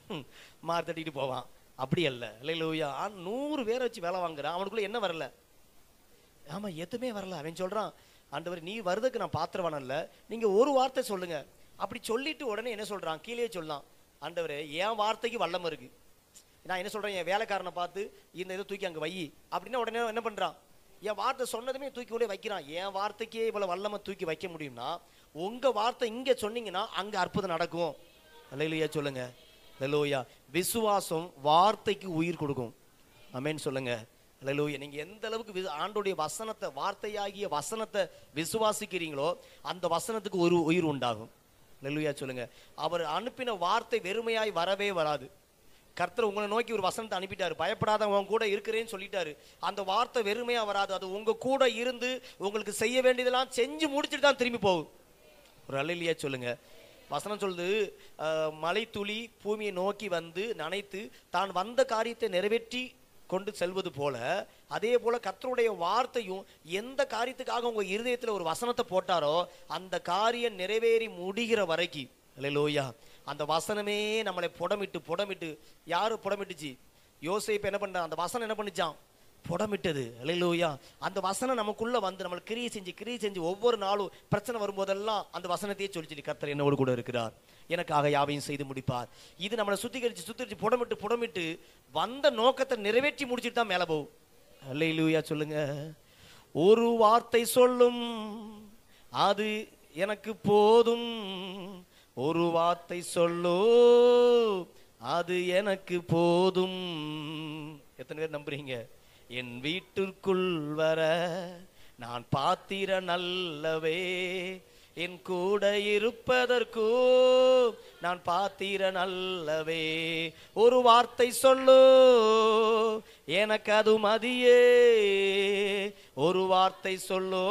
மார் தட்டிட்டு போவான் அப்படி அல்ல லோய்யா நூறு பேரை வச்சு வேலை வாங்குறான் அவனுக்குள்ள என்ன வரல ஆமா எதுவுமே வரல அவன் சொல்றான் ஆண்டவர் நீ வருதுக்கு நான் பாத்திரவான் அல்ல நீங்க ஒரு வார்த்தை சொல்லுங்க அப்படி சொல்லிட்டு உடனே என்ன சொல்றான் கீழே சொல்லலாம் ஆண்டவரே என் வார்த்தைக்கு வல்லம் இருக்கு நான் என்ன சொல்றேன் என் வேலைக்காரனை பார்த்து இந்த இதை தூக்கி அங்க வை அப்படின்னா உடனே என்ன பண்றான் என் வார்த்தை சொன்னதுமே தூக்கி உள்ளே வைக்கிறான் என் வார்த்தைக்கே இவ்வளவு வல்லமை தூக்கி வைக்க முடியும்னா உங்க வார்த்தை இங்க சொன்னீங்கன்னா அங்க அற்புதம் நடக்கும் அல்லையா சொல்லுங்க லலோயா விசுவாசம் வார்த்தைக்கு உயிர் கொடுக்கும் அமேன் சொல்லுங்க அல்லேலூயா நீங்க எந்த அளவுக்கு வி- ஆண்டோடைய வசனத்தை வார்த்தையாகிய வசனத்தை விசுவாசிக்கிறீங்களோ அந்த வசனத்துக்கு ஒரு உயிர் உண்டாகும் அல்லேலூயா சொல்லுங்க அவர் அனுப்பின வார்த்தை வெறுமையாய் வரவே வராது கர்த்தர் உங்களை நோக்கி ஒரு வசனத்தை அனுப்பிட்டாரு பயப்படாத உன் கூட இருக்கிறேன்னு சொல்லிட்டாரு அந்த வார்த்தை வெறுமையா வராது அது உங்க கூட இருந்து உங்களுக்கு செய்ய வேண்டியதெல்லாம் செஞ்சு முடிச்சுட்டு தான் திரும்பி போகும் ஒரு அல்லையா சொல்லுங்க வசனம் சொல்லுது அஹ், மலைத்துளி பூமியை நோக்கி வந்து நனைத்து தான் வந்த காரியத்தை நிறைவேற்றி கொண்டு செல்வது போல அதே போல கர்த்தருடைய வார்த்தையும் எந்த காரியத்துக்காக உங்க இருதயத்துல ஒரு வசனத்தை போட்டாரோ அந்த காரியம் நிறைவேறி முடிகிற வரைக்கும் அல்லேலூயா அந்த வசனமே நம்மளை புடமிட்டு புடமிட்டு யாரு புடமிட்டுச்சு யோசேப்பு என்ன பண்ண அந்த வசனம் என்ன பண்ணுச்சான் புடமிட்டது அல்லேலூயா அந்த வசனம் நமக்குள்ள வந்து நம்மளை கிரியை செஞ்சு கிரியை செஞ்சு ஒவ்வொரு நாளும் பிரச்சனை வரும்போதெல்லாம் அந்த வசனத்தையே சொல்லிச்சு கர்த்தர் என்னோடு கூட இருக்கிறார் எனக்காக யாவையும் செய்து முடிப்பார் இது நம்மளை சுத்திகரிச்சு சுத்திகரிச்சு புடமிட்டு புடமிட்டு வந்த நோக்கத்தை நிறைவேற்றி முடிச்சிட்டு தான் மேலே போகும் அல்லேலூயா சொல்லுங்க ஒரு வார்த்தை சொல்லும் அது எனக்கு போதும் ஒரு வார்த்தை சொல்லோ அது எனக்கு போதும் எத்தனை பேர் நம்புறீங்க என் வீட்டிற்குள் வர நான் பாத்திர நல்லவே என் கூட இருப்பதற்கோ நான் பாத்திர நல்லவே ஒரு வார்த்தை சொல்லு எனக்கு அது மதியே ஒரு வார்த்தை சொல்லோ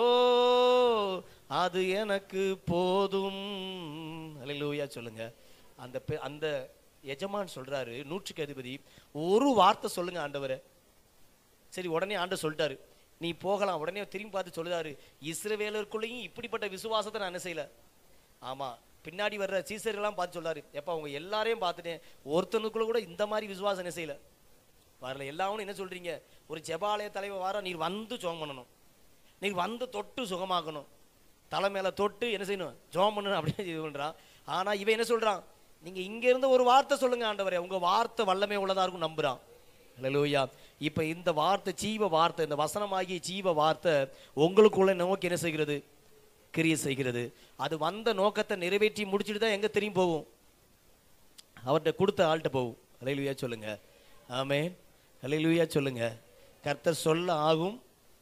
அது எனக்கு போதும் அல்லேலூயா சொல்லுங்க அந்த பெ- அந்த எஜமான் சொல்றாரு நூற்றுக்கு அதிபதி ஒரு வார்த்தை சொல்லுங்க ஆண்டவரே சரி உடனே ஆண்டவர் சொல்லிட்டாரு நீ போகலாம் உடனே திரும்பி பார்த்து சொல்லுதாரு இஸ்ரவேலருக்குள்ளேயும் இப்படிப்பட்ட விசுவாசத்தை நான் என்ன செய்யல ஆமா பின்னாடி வர்ற சீசர்கள்லாம் பார்த்து சொல்றாரு எப்ப அவங்க எல்லாரையும் பார்த்துட்டேன் ஒருத்தனுக்குள்ள கூட இந்த மாதிரி விசுவாசம் என்ன செய்யல வரல எல்லாரும் என்ன சொல்றீங்க ஒரு ஜெபாலய தலைவர் வார நீர் வந்து ஜோம் பண்ணணும் நீர் வந்து தொட்டு சுகமாக்கணும் தலை மேல தொட்டு என்ன செய்யணும் ஜோம் பண்ணணும் அப்படின்னு இது பண்றான் ஆனா இவன் என்ன சொல்றான் நீங்க இங்க இருந்து ஒரு வார்த்தை சொல்லுங்க ஆண்டவரே உங்க வார்த்தை வல்லமை உள்ளதா இருக்கும் நம்புறான் ஹalleluya இப்ப இந்த வார்த்தை ஜீவ வார்த்தை இந்த வசனமாகிய ஜீவ வார்த்தை உங்களுக்குள்ள நோக்கி என்ன செய்கிறது கிரியை செய்கிறது அது வந்த நோக்கத்தை நிறைவேற்றி முடிச்சுட்டு தான் எங்க திரும்பி போகும் அவர்கிட்ட கொடுத்த ஆள்கிட்ட போகும் ஹalleluya சொல்லுங்க ஆமென் ஹalleluya சொல்லுங்க கர்த்தர் சொல்ல ஆகும்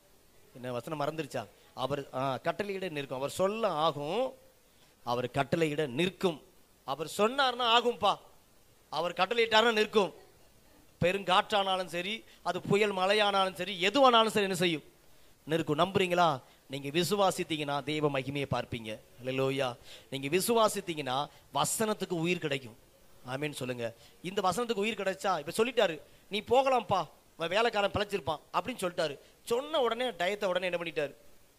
என்ன வசனம் மறந்துருச்சா அவர் ஆ, கட்டளையிட நிற்கும் அவர் சொல்ல ஆகும் அவர் கட்டளையிட நிற்கும் அவர் சொன்னார்னா ஆகும்பா அவர் கட்டளையிட்டார்னா நிற்கும் பெருங்காற்றானாலும் சரி அது புயல் மழையானாலும் சரி எதுவானாலும் சரி என்ன செய்யும் நிற்கும் நம்புறீங்களா நீங்க விசுவாசித்தீங்கன்னா தெய்வ மகிமையை பார்ப்பீங்க அல்லேலூயா நீங்க விசுவாசித்தீங்கன்னா வசனத்துக்கு உயிர் கிடைக்கும் ஆமீன் சொல்லுங்க இந்த வசனத்துக்கு உயிர் கிடைச்சா இப்ப சொல்லிட்டாரு நீ போகலாம்ப்பா உன் வேலைக்காரன் பிழைச்சிருப்பான் அப்படின்னு சொல்லிட்டாரு சொன்ன உடனே டயத்தை உடனே என்ன பண்ணிட்டாரு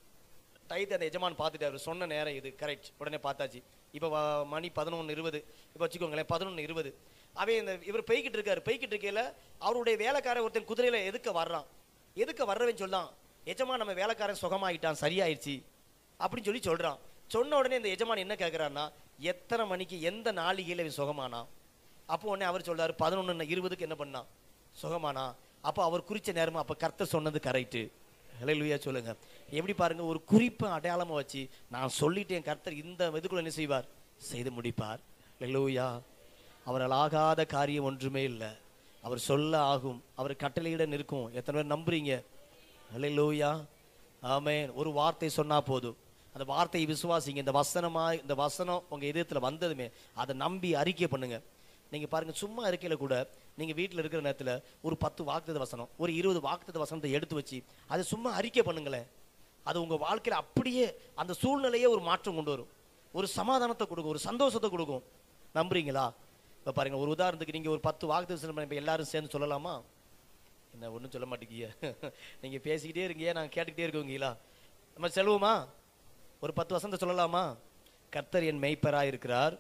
டயத்தை அந்த எஜமான் பார்த்துட்டாரு சொன்ன நேரம் இது கரெக்ட் உடனே பார்த்தாச்சு இப்போ வ- மணி பதினொன்று இருபது இப்போ வச்சுக்கோங்களேன் பதினொன்று இருபது அவன் இந்த இவர் பெய்கிட்டு இருக்காரு பெய்கிட்டு இருக்கையில அவருடைய வேலைக்காரன் ஒருத்தன் குதிரையில எதுக்க வர்றான் எதுக்க வர்றவன் சொல்றான் எஜமான் நம்ம வேலைக்காரன் சுகமாயிட்டான் சரியாயிடுச்சு அப்படின்னு சொல்லி சொல்றான் சொன்ன உடனே இந்த எஜமான் என்ன கேட்குறான்னா எத்தனை மணிக்கு எந்த நாளிகையில் இவன் சுகமானான் அப்போ உடனே அவர் சொல்றாரு பதினொன்று இருபதுக்கு என்ன பண்ணான் சுகமானா அப்போ அவர் குறிச்ச நேரமா அப்போ கர்த்தர் சொன்னது கரெக்டு ஹalleluya சொல்லுங்க எப்படி பாருங்க ஒரு குறிப்பை அடையாளமா வச்சு நான் சொல்லிட்டேன் கர்த்தர் இந்த இதுக்குள்ள என்ன செய்வார் செய்து முடிப்பார் ஹalleluya அவரால் ஆகாத காரியம் ஒன்றுமே இல்லை அவர் சொல்ல ஆகும் அவர் கட்டளையிட நிற்கும் எத்தனை பேர் நம்புறீங்க ஹalleluya ஆமென் ஒரு வார்த்தை சொன்னா போதும் அந்த வார்த்தையை விசுவாசிங்க இந்த வசனமா இந்த வசனம் உங்க இதயத்துல வந்ததுமே அதை நம்பி அறிக்கை பண்ணுங்க நீங்க பாருங்க சும்மா இருக்கையில கூட நீங்க வீட்ல இருக்கிற நேரத்துல ஒரு பத்து வாக்குத்த வசனம் ஒரு இருபது வாக்குத்த வசனத்தை எடுத்து வச்சு அதை சும்மா அறிக்கை பண்ணுங்களேன் அது உங்க வாழ்க்கையில அப்படியே அந்த சூழ்நிலையே ஒரு மாற்றம் கொண்டு வரும் ஒரு சமாதானத்தை கொடுக்கும் ஒரு சந்தோஷத்தை கொடுக்கும் நம்புறீங்களா இப்ப பாருங்க ஒரு உதாரணத்துக்கு நீங்க ஒரு பத்து வாக்குத்த வசனம் இப்ப எல்லாரும் சேர்ந்து சொல்லலாமா என்ன ஒன்றும் சொல்ல மாட்டேங்கிய நீங்க பேசிக்கிட்டே இருக்கீங்க நான் கேட்டுக்கிட்டே இருக்கீங்களா நம்ம செல்வோமா ஒரு பத்து வசனத்தை சொல்லலாமா கர்த்தர் என் மெய்ப்பராய் இருக்கிறார்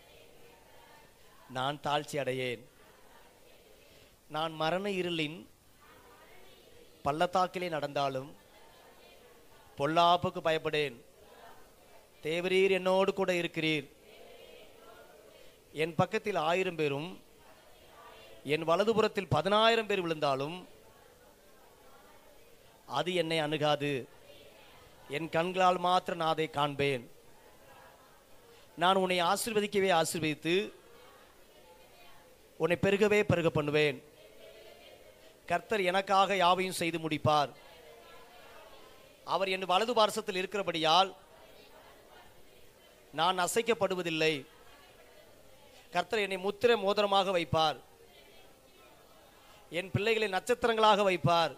நான் தாழ்ச்சி அடையேன் நான் மரண இருளின் பள்ளத்தாக்கிலே நடந்தாலும் பொல்லாப்புக்கு பயப்படேன் தேவரீர் என்னோடு கூட இருக்கிறீர் என் பக்கத்தில் ஆயிரம் பேரும் என் வலதுபுறத்தில் பதினாயிரம் பேர் விழுந்தாலும் அது என்னை அணுகாது என் கண்களால் மாத்திரம் நான் அதை காண்பேன் நான் உன்னை ஆசீர்வதிக்கவே ஆசீர்வதித்து உன்னை பெருகவே பெருக பண்ணுவேன் கர்த்தர் எனக்காக யாவையும் செய்து முடிப்பார் அவர் என் வலது பார்சத்தில் இருக்கிறபடியால் நான் அசைக்கப்படுவதில்லை கர்த்தர் என்னை முத்திரை மோதிரமாக வைப்பார் என் பிள்ளைகளை நட்சத்திரங்களாக வைப்பார்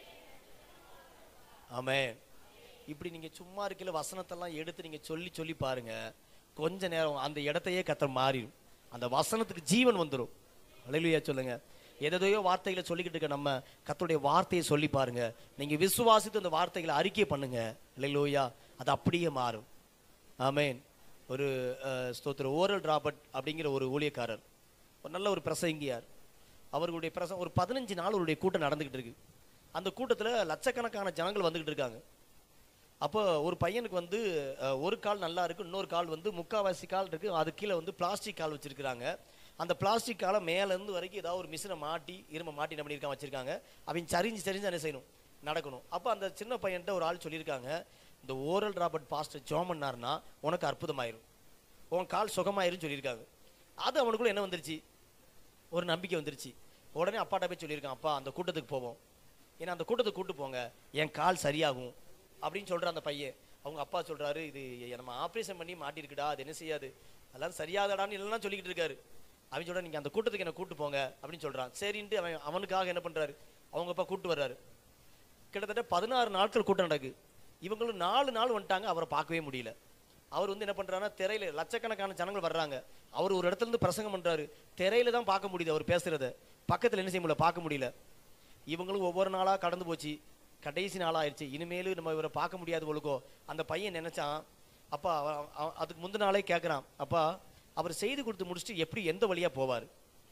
ஆமென் இப்படி நீங்க சும்மா இருக்கையில வசனத்தெல்லாம் எடுத்து நீங்க சொல்லி சொல்லி பாருங்க கொஞ்ச நேரம் அந்த இடத்தையே கத்தர் மாறிடும் அந்த வசனத்துக்கு ஜீவன் வந்துடும் அலையிலுயா சொல்லுங்க எதையோ வார்த்தைகளை சொல்லிக்கிட்டு இருக்க நம்ம கத்தருடைய வார்த்தையை சொல்லி பாருங்க நீங்க விசுவாசித்து அந்த வார்த்தைகளை அறிக்கை பண்ணுங்க அலையிலூயா அது அப்படியே மாறும் ஆமென் ஒரு அஹ், ஸ்தோத்திர ஓரல் ராபர்ட் அப்படிங்கிற ஒரு ஊழியக்காரர் ஒரு நல்ல ஒரு பிரசங்கியார் அவர்களுடைய பிரச ஒரு பதினஞ்சு நாள் அவருடைய கூட்டம் நடந்துகிட்டு இருக்கு அந்த கூட்டத்துல லட்சக்கணக்கான ஜனங்கள் வந்துகிட்டு இருக்காங்க அப்போ ஒரு பையனுக்கு வந்து அஹ், ஒரு கால் நல்லா இருக்கு இன்னொரு கால் வந்து முக்காவாசி கால் இருக்கு அது கீழே வந்து பிளாஸ்டிக் கால் வச்சிருக்காங்க அந்த பிளாஸ்டிக் காலை மேல இருந்து வரைக்கும் ஏதாவது ஒரு மிஷினை மாட்டி இரும்பை மாட்டி என்ன பண்ணியிருக்காங்க வச்சிருக்காங்க அவன் சரிஞ்சு சரிஞ்சு என்ன செய்யணும் நடக்கணும் அப்போ அந்த சின்ன பையன்கிட்ட ஒரு ஆள் சொல்லியிருக்காங்க இந்த ஓரல் ராபர்ட் பாஸ்டர் ஜோமன்னார்னா உனக்கு அற்புதமாயிரும் உன் கால் சுகமாயிருன்னு சொல்லியிருக்காங்க அது அவனுக்குள்ள என்ன வந்துருச்சு ஒரு நம்பிக்கை வந்துருச்சு உடனே அப்பாட்ட போய் சொல்லியிருக்கான் அப்பா அந்த கூட்டத்துக்கு போவோம் ஏன்னா அந்த கூட்டத்துக்கு கூட்டு போங்க என் கால் சரியாகும் அப்படின்னு சொல்ற அந்த பையன் அவங்க அப்பா சொல்றாரு இது நம்ம ஆபரேஷன் பண்ணி மாட்டிருக்குடா அது என்ன செய்யாது அதெல்லாம் சரியாதடான்னு இல்லைன்னா சொல்லிக்கிட்டு இருக்காரு அவன் சொல்ற நீங்க அந்த கூட்டத்துக்கு என்ன கூட்டு போங்க அப்படின்னு சொல்றான் சரின்ட்டு அவன் அவனுக்காக என்ன பண்றாரு அவங்க அப்பா கூட்டு வர்றாரு கிட்டத்தட்ட பதினாறு நாட்கள் கூட்டம் நடக்கு இவங்களும் நாலு நாள் வந்துட்டாங்க அவரை பார்க்கவே முடியல அவர் வந்து என்ன பண்றாருன்னா திரையில லட்சக்கணக்கான ஜனங்கள் வர்றாங்க அவர் ஒரு இடத்துல இருந்து பிரசங்கம் பண்றாரு திரையில தான் பார்க்க முடியுது அவர் பேசுறத பக்கத்துல என்ன செய்ய முடியல பார்க்க முடியல இவங்களும் ஒவ்வொரு நாளா கடந்து போச்சு கடைசி நாளா ஆயிடுச்சு இனிமேலும் நம்ம இவரை பார்க்க முடியாது ஒழுக்கோ அந்த பையன் நினைச்சான் அப்பா அவ- அவ- அதுக்கு முந்தின நாளே கேட்குறான் அப்பா அவர் செய்து கொடுத்து முடிச்சுட்டு எப்படி எந்த வழியா போவார்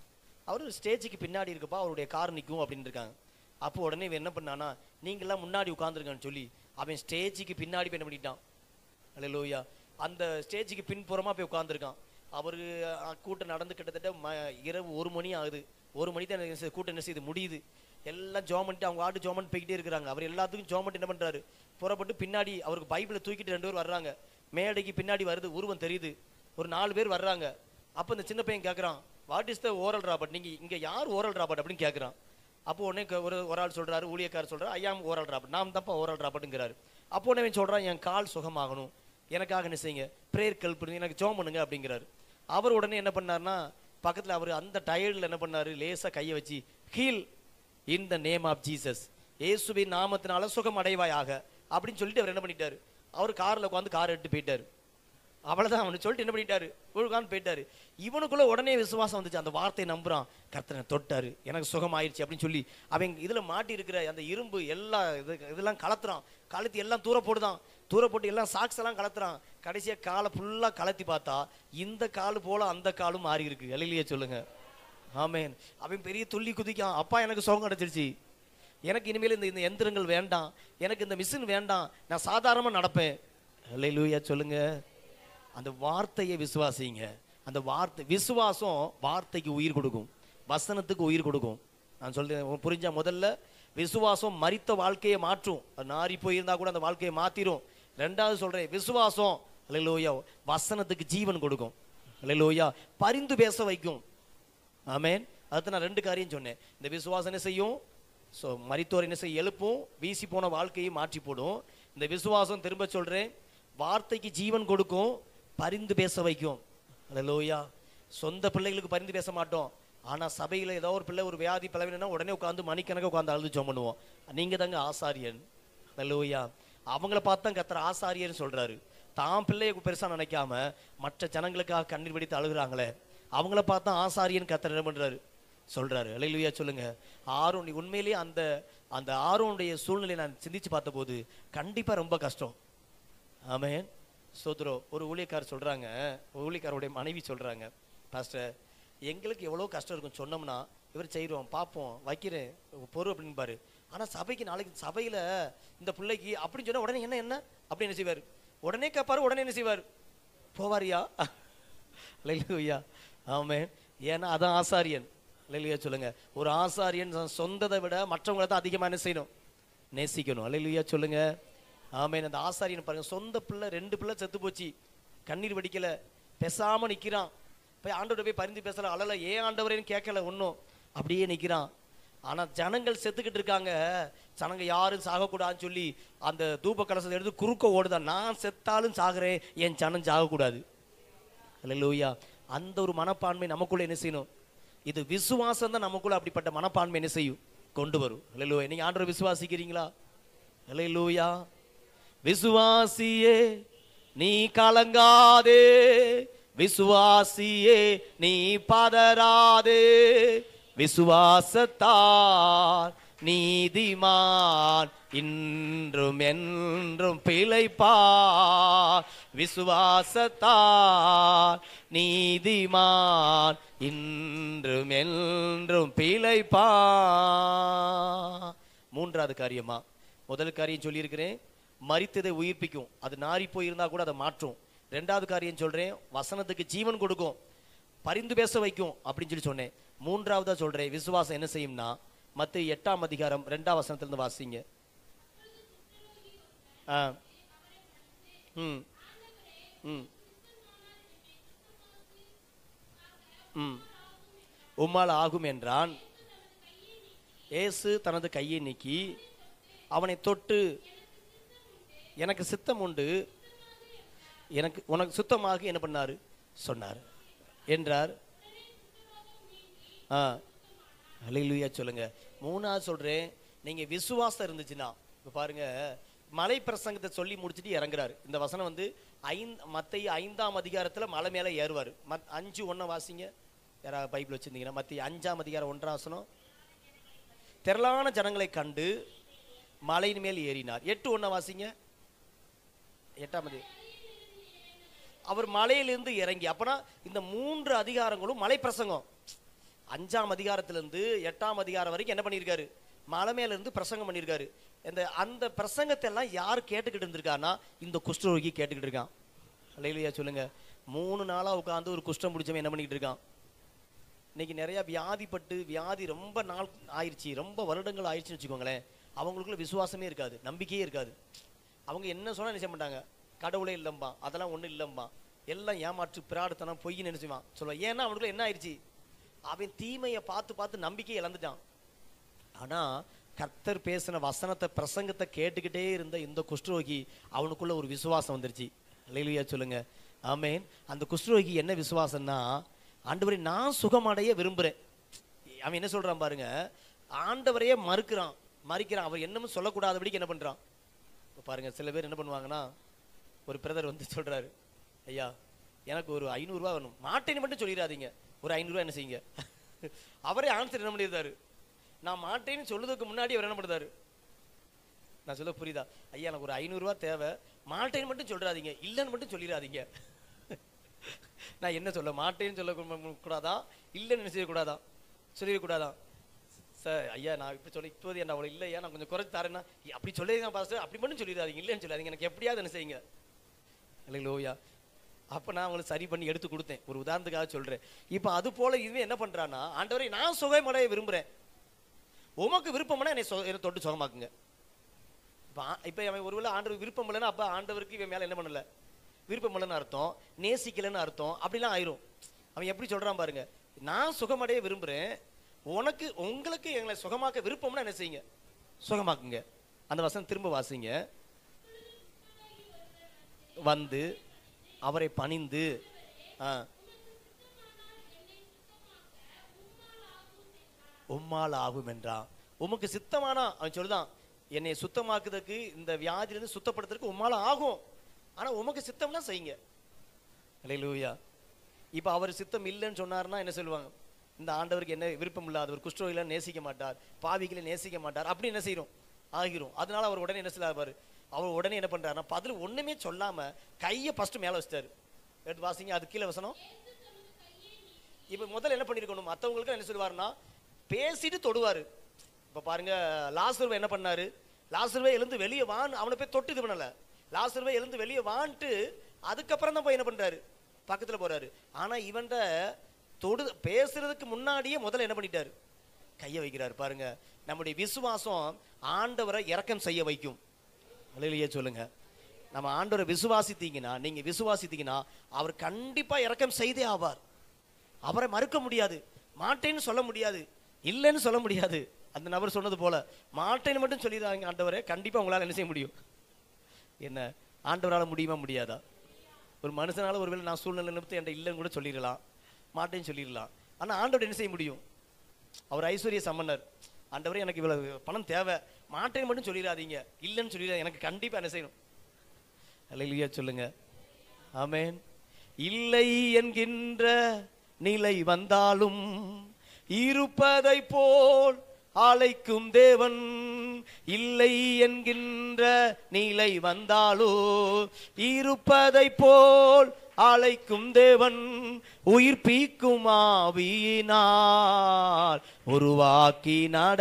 அவர் ஸ்டேஜுக்கு பின்னாடி இருக்கப்பா அவருடைய கார் நிற்கும் அப்படின்னு இருக்காங்க அப்போ உடனே இவன் என்ன பண்ணானா நீங்களாம் முன்னாடி உட்காந்துருங்கன்னு சொல்லி அவன் ஸ்டேஜுக்கு பின்னாடி போய் என்ன பண்ணிட்டான் அல்லேலூயா அந்த ஸ்டேஜுக்கு பின்புறமா போய் உட்காந்துருக்கான் அவரு அஹ், கூட்டம் நடந்து கிட்டத்தட்ட ம இரவு ஒரு மணி ஆகுது ஒரு மணி தான் எனக்கு கூட்டம் என்ன செய்யுது முடியுது எல்லாம் ஜோம் பண்ணிட்டு அவங்க ஆட்டு ஜோம் பண்ணிட்டு போய்கிட்டே இருக்கிறாங்க அவர் எல்லாத்துக்கும் ஜோம் பண்ணிட்டு என்ன பண்றாரு புறப்பட்டு பின்னாடி அவருக்கு பைபிளை தூக்கிட்டு ரெண்டு பேர் வர்றாங்க மேடைக்கு பின்னாடி வருது உருவம் தெரியுது ஒரு நாலு பேர் வர்றாங்க அப்போ இந்த சின்ன பையன் கேட்குறான் what is the oral Robert நீங்க இங்க யார் ஓரல் ராபர்ட் அப்படின்னு கேட்குறான் அப்போ உடனே க- ஒரு ஒரு ஆள் சொல்றாரு ஊழியக்காரர் சொல்றாரு ஐயாம் ஓரல் ராபர்ட் நாம் தப்பா ஓரல் ராபர்ட்டுங்கிறாரு அப்போ உடனே இவன் சொல்றான் என் கால் சுகமாகணும் எனக்காக என்ன செய்யுங்க ப்ரேயர் கல் பண்ணி எனக்கு ஜோம் பண்ணுங்க அப்படிங்கிறாரு அவர் உடனே என்ன பண்ணாருன்னா பக்கத்துல அவர் அந்த டயர்டில் என்ன பண்ணாரு லேசா கையை வச்சு heal in the name of Jesus இயேசுவின் நாமத்தினால சுகம் அடைவாயாக அப்படின்னு சொல்லிட்டு அவர் என்ன பண்ணிட்டாரு அவர் கார்ல உட்காந்து கார் எடுத்து போயிட்டாரு அவ்வளவுதான் அவனு சொல்லிட்டு என்ன பண்ணிட்டாரு ஒழுங்கான்னு போயிட்டாரு இவனுக்குள்ள உடனே விசுவாசம் வந்துச்சு அந்த வார்த்தையை நம்புறான் கர்த்தனை தொட்டாரு எனக்கு சுகம் ஆயிடுச்சு அப்படின்னு சொல்லி அவன் இதுல மாட்டி இருக்கிற அந்த இரும்பு எல்லா இது இதெல்லாம் கலத்துறான் கலத்தி எல்லாம் தூர போடுதான் தூர போட்டு எல்லாம் சாக்ஸ் எல்லாம் கலத்துறான் கடைசியா காலை ஃபுல்லா கலத்தி பார்த்தா இந்த கால் போல அந்த காலும் மாறி இருக்கு எழிலையே சொல்லுங்க ஆமேன் அவன் பெரிய துள்ளி குதிக்கான் அப்பா எனக்கு சுகம் கிடைச்சிருச்சு எனக்கு இனிமேல் இந்த இந்த எந்திரங்கள் வேண்டாம் எனக்கு இந்த மிஷின் வேண்டாம் நான் சாதாரணமா நடப்பேன் அல்லேலூயா சொல்லுங்க அந்த வார்த்தையை விசுவாசிங்க அந்த வார்த்தை விசுவாசம் வார்த்தைக்கு உயிர் கொடுக்கும் வசனத்துக்கு உயிர் கொடுக்கும் நான் சொல்றேன் உங்களுக்கு புரிஞ்சா முதல்ல விசுவாசம் மரித்த வாழ்க்கையை மாற்றும் அது நாறி போயிருந்தா கூட அந்த வாழ்க்கையை மாத்திரும் ரெண்டாவது சொல்றேன் விசுவாசம் அல்லேலூயா வசனத்துக்கு ஜீவன் கொடுக்கும் அல்லேலூயா பரிந்து பேச வைக்கும் ஆமென் அதுக்கு நான் ரெண்டு காரியம் சொன்னேன் இந்த விசுவாசம் என்ன செய்யும் ஸோ மரித்தோர் என்ன செய்ய எழுப்பும் வீசி போன வாழ்க்கையை மாற்றி போடும் இந்த விசுவாசம் திரும்ப சொல்றேன் வார்த்தைக்கு ஜீவன் கொடுக்கும் பரிந்து பேச வைக்கும் அல்லேலூயா சொந்த பிள்ளைகளுக்கு பரிந்து பேச மாட்டோம் ஆனா சபையில ஏதோ ஒரு பிள்ளை ஒரு வியாதி பலவினா உடனே உட்காந்து மணிக்கணக்க உட்காந்து அழுது ஜெபம் பண்ணுவோம் நீங்க தாங்க ஆசாரியன் அல்லேலூயா அவங்கள பார்த்து தான் கத்துற ஆசாரியர்னு சொல்றாரு தான் பிள்ளைய பெருசா நினைக்காம மற்ற ஜனங்களுக்காக கண்ணீர் வெடித்து அழுகுறாங்களே அவங்கள பார்த்தா ஆசாரியன் கத்தர் என்ன பண்றாரு சொல்றாரு அல்லேலூயா சொல்லுங்க ஆரோன் உண்மையிலேயே அந்த அந்த ஆரோனுடைய சூழ்நிலையை நான் சிந்திச்சு பார்த்தபோது கண்டிப்பா ரொம்ப கஷ்டம் ஆமென் சோத்ரோ ஒரு ஊழியக்காரர் சொல்றாங்க ஒரு ஊழியக்காரருடைய மனைவி சொல்றாங்க பாஸ்டர் எங்களுக்கு எவ்வளோ கஷ்டம் இருக்கும் சொன்னோம்னா இவர் செய்கிறோம் பார்ப்போம் வைக்கிறேன் பொறு அப்படின்னு பாரு ஆனா சபைக்கு நாளைக்கு சபையில இந்த பிள்ளைக்கு அப்படின்னு சொன்னா உடனே என்ன என்ன அப்படி என்ன செய்வார் உடனே கேட்பாரு உடனே என்ன செய்வார் போவாரியா அல்லேலூயா ஆமென் ஏன்னா அதான் ஆசாரியன் அல்லேலூயா சொல்லுங்க ஒரு ஆசாரியன் சொ- சொந்ததை விட மற்றவங்களை தான் அதிகமா என்ன செய்யணும் நேசிக்கணும் அல்லேலூயா சொல்லுங்க ஆமென் அந்த ஆசாரியன் பாருங்க சொந்த பிள்ளை ரெண்டு பிள்ளை செத்து போச்சு கண்ணீர் வடிக்கல பேசாம நிக்கிறான் போய் ஆண்டவரை போய் பரிந்து பேசல அழல ஏன் ஆண்டவரேன்னு கேட்கல ஒன்றும் அப்படியே நிக்கிறான் ஆனா ஜனங்கள் செத்துக்கிட்டு இருக்காங்க ஜனங்க யாரும் சாகக்கூடாதுன்னு சொல்லி அந்த தூப கலசத்தை எடுத்து குறுக்க ஓடுதான் நான் செத்தாலும் சாகுறேன் என் ஜனம் சாகக்கூடாது அல்லேலூயா அந்த ஒரு மனப்பான்மை நமக்குள்ள என்ன செய்யணும் இது விசுவாசம் தான் நமக்குள்ள அப்படிப்பட்ட மனப்பான்மை என்ன செய்யும் கொண்டு வரும் அல்லேலூயா நீங்க ஆண்டவரை விசுவாசிக்கிறீங்களா அல்லேலூயா விசுவாசியே நீ கலங்காதே விசுவாசியே நீ பதறாதே விசுவாசத்தார் நீதிமான் இன்றும் என்றும் பிழைப்பார் விசுவாசத்தார் நீதிமான் இன்றும் என்றும் பிழைப்பார் மூன்றாவது காரியமா முதல் காரியம் சொல்லியிருக்கிறேன் மரித்ததை உயிர்ப்பிக்கும் அது நாறி போயிருந்தா கூட அதை மாற்றும் ரெண்டாவது காரியம் சொல்றேன் வசனத்துக்கு ஜீவன் கொடுக்கும் பரிந்து பேச வைக்கும் அப்படின்னு சொல்லி சொன்னேன் மூன்றாவதா சொல்றேன் விசுவாசம் என்ன செய்யும்னா மத்த எட்டாம் அதிகாரம் ரெண்டாம் வசனத்திலிருந்து வாசிங்க ஆ ம் ம் ம் உம்மால் ஆகும் என்றான் இயேசு தனது கையை நீக்கி அவனை தொட்டு எனக்கு சித்தம் உண்டு எனக்கு உனக்கு சுத்தமாக என்ன பண்ணாரு சொன்னார் என்றார் ஆ அலையிலுயா சொல்லுங்க மூணாவது சொல்றேன் நீங்க விசுவாசம் இருந்துச்சுன்னா இப்ப பாருங்க மலை பிரசங்கத்தை சொல்லி முடிச்சுட்டு இறங்குறாரு இந்த வசனம் வந்து ஐந்து மத்திய ஐந்தாம் அதிகாரத்துல மலை மேல ஏறுவார் மத் அஞ்சு ஒன்றை வாசிங்க யாராவது பைபிள் வச்சிருந்தீங்கன்னா மத்திய அஞ்சாம் அதிகாரம் ஒன்றாம் வசனம் திரளான ஜனங்களை கண்டு மலையின் மேல் ஏறினார் எட்டு ஒன்றை வாசிங்க எட்டாம் அதி அவர் மலையிலிருந்து இறங்கி அப்பனா இந்த மூன்று அதிகாரங்களும் மலை பிரசங்கம் அஞ்சாம் அதிகாரத்திலிருந்து எட்டாம் அதிகாரம் வரைக்கும் என்ன பண்ணியிருக்காரு மலை மேல இருந்து பிரசங்கம் பண்ணியிருக்காரு இந்த அந்த பிரசங்கத்தை எல்லாம் யார் கேட்டுக்கிட்டு இருந்திருக்கான்னா இந்த குஷ்டரோகி கேட்டுக்கிட்டு இருக்கான் இல்லையா சொல்லுங்க மூணு நாளா உட்காந்து ஒரு குஷ்டம் பிடிச்சவன் என்ன பண்ணிக்கிட்டு இருக்கான் இன்னைக்கு நிறைய வியாதிப்பட்டு வியாதி ரொம்ப நாள் ஆயிடுச்சு ரொம்ப வருடங்கள் ஆயிடுச்சுன்னு வச்சுக்கோங்களேன் அவங்களுக்குள்ள விசுவாசமே இருக்காது நம்பிக்கையே இருக்காது அவங்க என்ன சொன்னா நினைச்ச மாட்டாங்க கடவுளே இல்லம்பா அதெல்லாம் ஒண்ணும் இல்லம்பா எல்லாம் ஏமாற்று பிராடுத்தனம் பொய் நினைச்சுவான் சொல்லுவான் ஏன்னா அவனுக்குள்ள என்ன ஆயிடுச்சு அவன் தீமையை பார்த்து பார்த்து நம்பிக்கையை இழந்துட்டான் ஆனா கர்த்தர் பேசின வசனத்தை பிரசங்கத்தை கேட்டுக்கிட்டே இருந்த இந்த குஷ்டரோகி அவனுக்குள்ள ஒரு விசுவாசம் வந்துருச்சு அல்லேலூயா சொல்லுங்க ஆமென் அந்த குஷ்டரோகி என்ன விசுவாசம்னா ஆண்டவரை நான் சுகமடைய விரும்புறேன் அவன் என்ன சொல்றான் பாருங்க ஆண்டவரையே மறுக்கிறான் மறிக்கிறான் அவர் என்னமும் சொல்லக்கூடாதபடிக்கு என்ன பண்றான் இப்ப பாருங்க சில பேர் என்ன பண்ணுவாங்கன்னா ஒரு பிரதர் வந்து சொல்றாரு ஐயா எனக்கு ஒரு ஐநூறுரூவா வேணும் மாட்டேன்னு மட்டும் சொல்லிடாதீங்க ஒரு ஐநூறுரூவா என்ன செய்யுங்க அவரே ஆன்சர் என்ன பண்ணியிருந்தாரு நான் மாட்டேன்னு சொல்லுறதுக்கு முன்னாடி அவர் என்ன பண்ணுறாரு நான் சொல்ல புரியுதா ஐயா எனக்கு ஒரு ஐநூறுரூவா தேவை மாட்டேன்னு மட்டும் சொல்லிடாதீங்க இல்லைன்னு மட்டும் சொல்லிடாதீங்க நான் என்ன சொல்ல மாட்டேன்னு சொல்ல கு- கூடாதா இல்லைன்னு என்ன செய்யக்கூடாதா சொல்லிடக்கூடாதா சார் ஐயா நான் இப்படி சொல்ல இப்போது என்ன அவ்வளோ இல்லையா நான் கொஞ்சம் குறைச்சு தரேன்னா "ஏய், அப்படி சொல்லிடுங்க பாஸ்டர் அப்படி மட்டும் சொல்லிடாதீங்க இல்லைன்னு சொல்லாதீங்க எனக்கு எப்படியாவது என்ன செய்யுங்க இல்லைங்களோயா அப்போ நான் அவங்களுக்கு சரி பண்ணி எடுத்து கொடுத்தேன் ஒரு உதாரணத்துக்காக சொல்கிறேன் இப்போ அது போல இதுவே என்ன பண்ணுறான்னா ஆண்டவரை நான் சுகமடைய விரும்புகிறேன் உமக்கு விருப்பம்னா என்னை சொ- என்னை தொட்டு சுகமாக்குங்க இப்போ இப்போ அவன் ஒருவேளை ஆண்டவர் விருப்பம் இல்லைன்னா அப்போ ஆண்டவருக்கு இவன் மேலே என்ன பண்ணல விருப்பம் இல்லைன்னு அர்த்தம் நேசிக்கலைன்னு அர்த்தம் அப்படிலாம் ஆயிரும் அவன் எப்படி சொல்கிறான் பாருங்க நான் சுகமடைய விரும்புகிறேன் உனக்கு உங்களுக்கு எங்களை சுகமாக்க விருப்பம்னா என்ன செய்யுங்க சுகமாக்குங்க அந்த வசனம் திரும்ப வாசிங்க வந்து அவரை பணிந்து ஆ உம்மால் ஆகும் என்றான் உமக்கு சித்தமானா அவன் சொல்லுதான் என்னை சுத்தமாக்குறதுக்கு இந்த வியாதியிலிருந்து சுத்தப்படுத்துறதுக்கு உம்மால ஆகும் ஆனா உமக்கு சித்தம்னா செய்யுங்க அல்லேலூயா இப்போ அவர் சித்தம் இல்லைன்னு சொன்னாருன்னா என்ன சொல்லுவாங்க இந்த ஆண்டவருக்கு என்ன விருப்பம் இல்லாதவர் குஷ்டரோகிகளை நேசிக்க மாட்டார் பாவிகளை நேசிக்க மாட்டார் அப்படி என்ன செய்யறோம் ஆகிரும் அதனால அவர் உடனே என்ன செய்யறாரு அவர் உடனே என்ன பண்றாருன்னா பதில் ஒண்ணுமே சொல்லாம கையை ஃபர்ஸ்ட் மேல வச்சிட்டாரு எடுத்து வாசிங்க அது கீழே வசனம் இப்ப முதல்ல என்ன பண்ணிருக்கணும் மத்தவங்களுக்கு என்ன சொல்லுவாருன்னா பேசிட்டு தொடுவாரு இப்ப பாருங்க லாசருவை என்ன பண்ணாரு லாசருவை எழுந்து வெளியே வான்னு அவனை போய் தொட்டு இது பண்ணல லாசருவை எழுந்து வெளியே வான்ட்டு அதுக்கப்புறம் தான் போய் என்ன பண்றாரு பக்கத்துல போறாரு ஆனா இவன்ட தொடு பேசுறதுக்கு முன்னாடியே முதல்ல என்ன பண்ணிட்டாரு கையை வைக்கிறாரு பாருங்க நம்முடைய விசுவாசம் ஆண்டவரை இரக்கம் செய்ய வைக்கும் அலையிலேயே சொல்லுங்க நம்ம ஆண்டவரை விசுவாசித்தீங்கன்னா நீங்க விசுவாசித்தீங்கன்னா அவர் கண்டிப்பா இரக்கம் செய்தே ஆவார் அவரை மறுக்க முடியாது மாட்டேன்னு சொல்ல முடியாது இல்லைன்னு சொல்ல முடியாது அந்த நபர் சொன்னது போல மாட்டேன்னு மட்டும் சொல்லிடுறாங்க ஆண்டவரே கண்டிப்பா உங்களால என்ன செய்ய முடியும் என்ன ஆண்டவரால முடியுமா முடியாதா ஒரு மனுஷனால ஒருவேளை நான் சூழ்நிலை நிமித்தம் என்கிட்ட இல்லைன்னு கூட சொல்லிடலாம் மாட்டேன்னு சொல்லிடலாம் ஆனா ஆண்டவர் என்ன செய்ய முடியும் அவர் ஐஸ்வர்ய சம்பன்னர் ஆண்டவரே எனக்கு இவ்வளவு பணம் தேவை மாட்டேன்னு மட்டும் சொல்லிடாதீங்க இல்லைன்னு சொல்லிடாதீங்க எனக்கு கண்டிப்பா என்ன செய்யணும் அல்லையா சொல்லுங்க ஆமென் இல்லை என்கின்ற நிலை வந்தாலும் இருப்பதை போல் அழைக்கும் தேவன் இல்லை என்கின்ற நிலை வந்தாலோ இருப்பதை போல் அழைக்கும் தேவன் உயிர்ப்பிக்கும் ஆவியினால் உருவாக்கி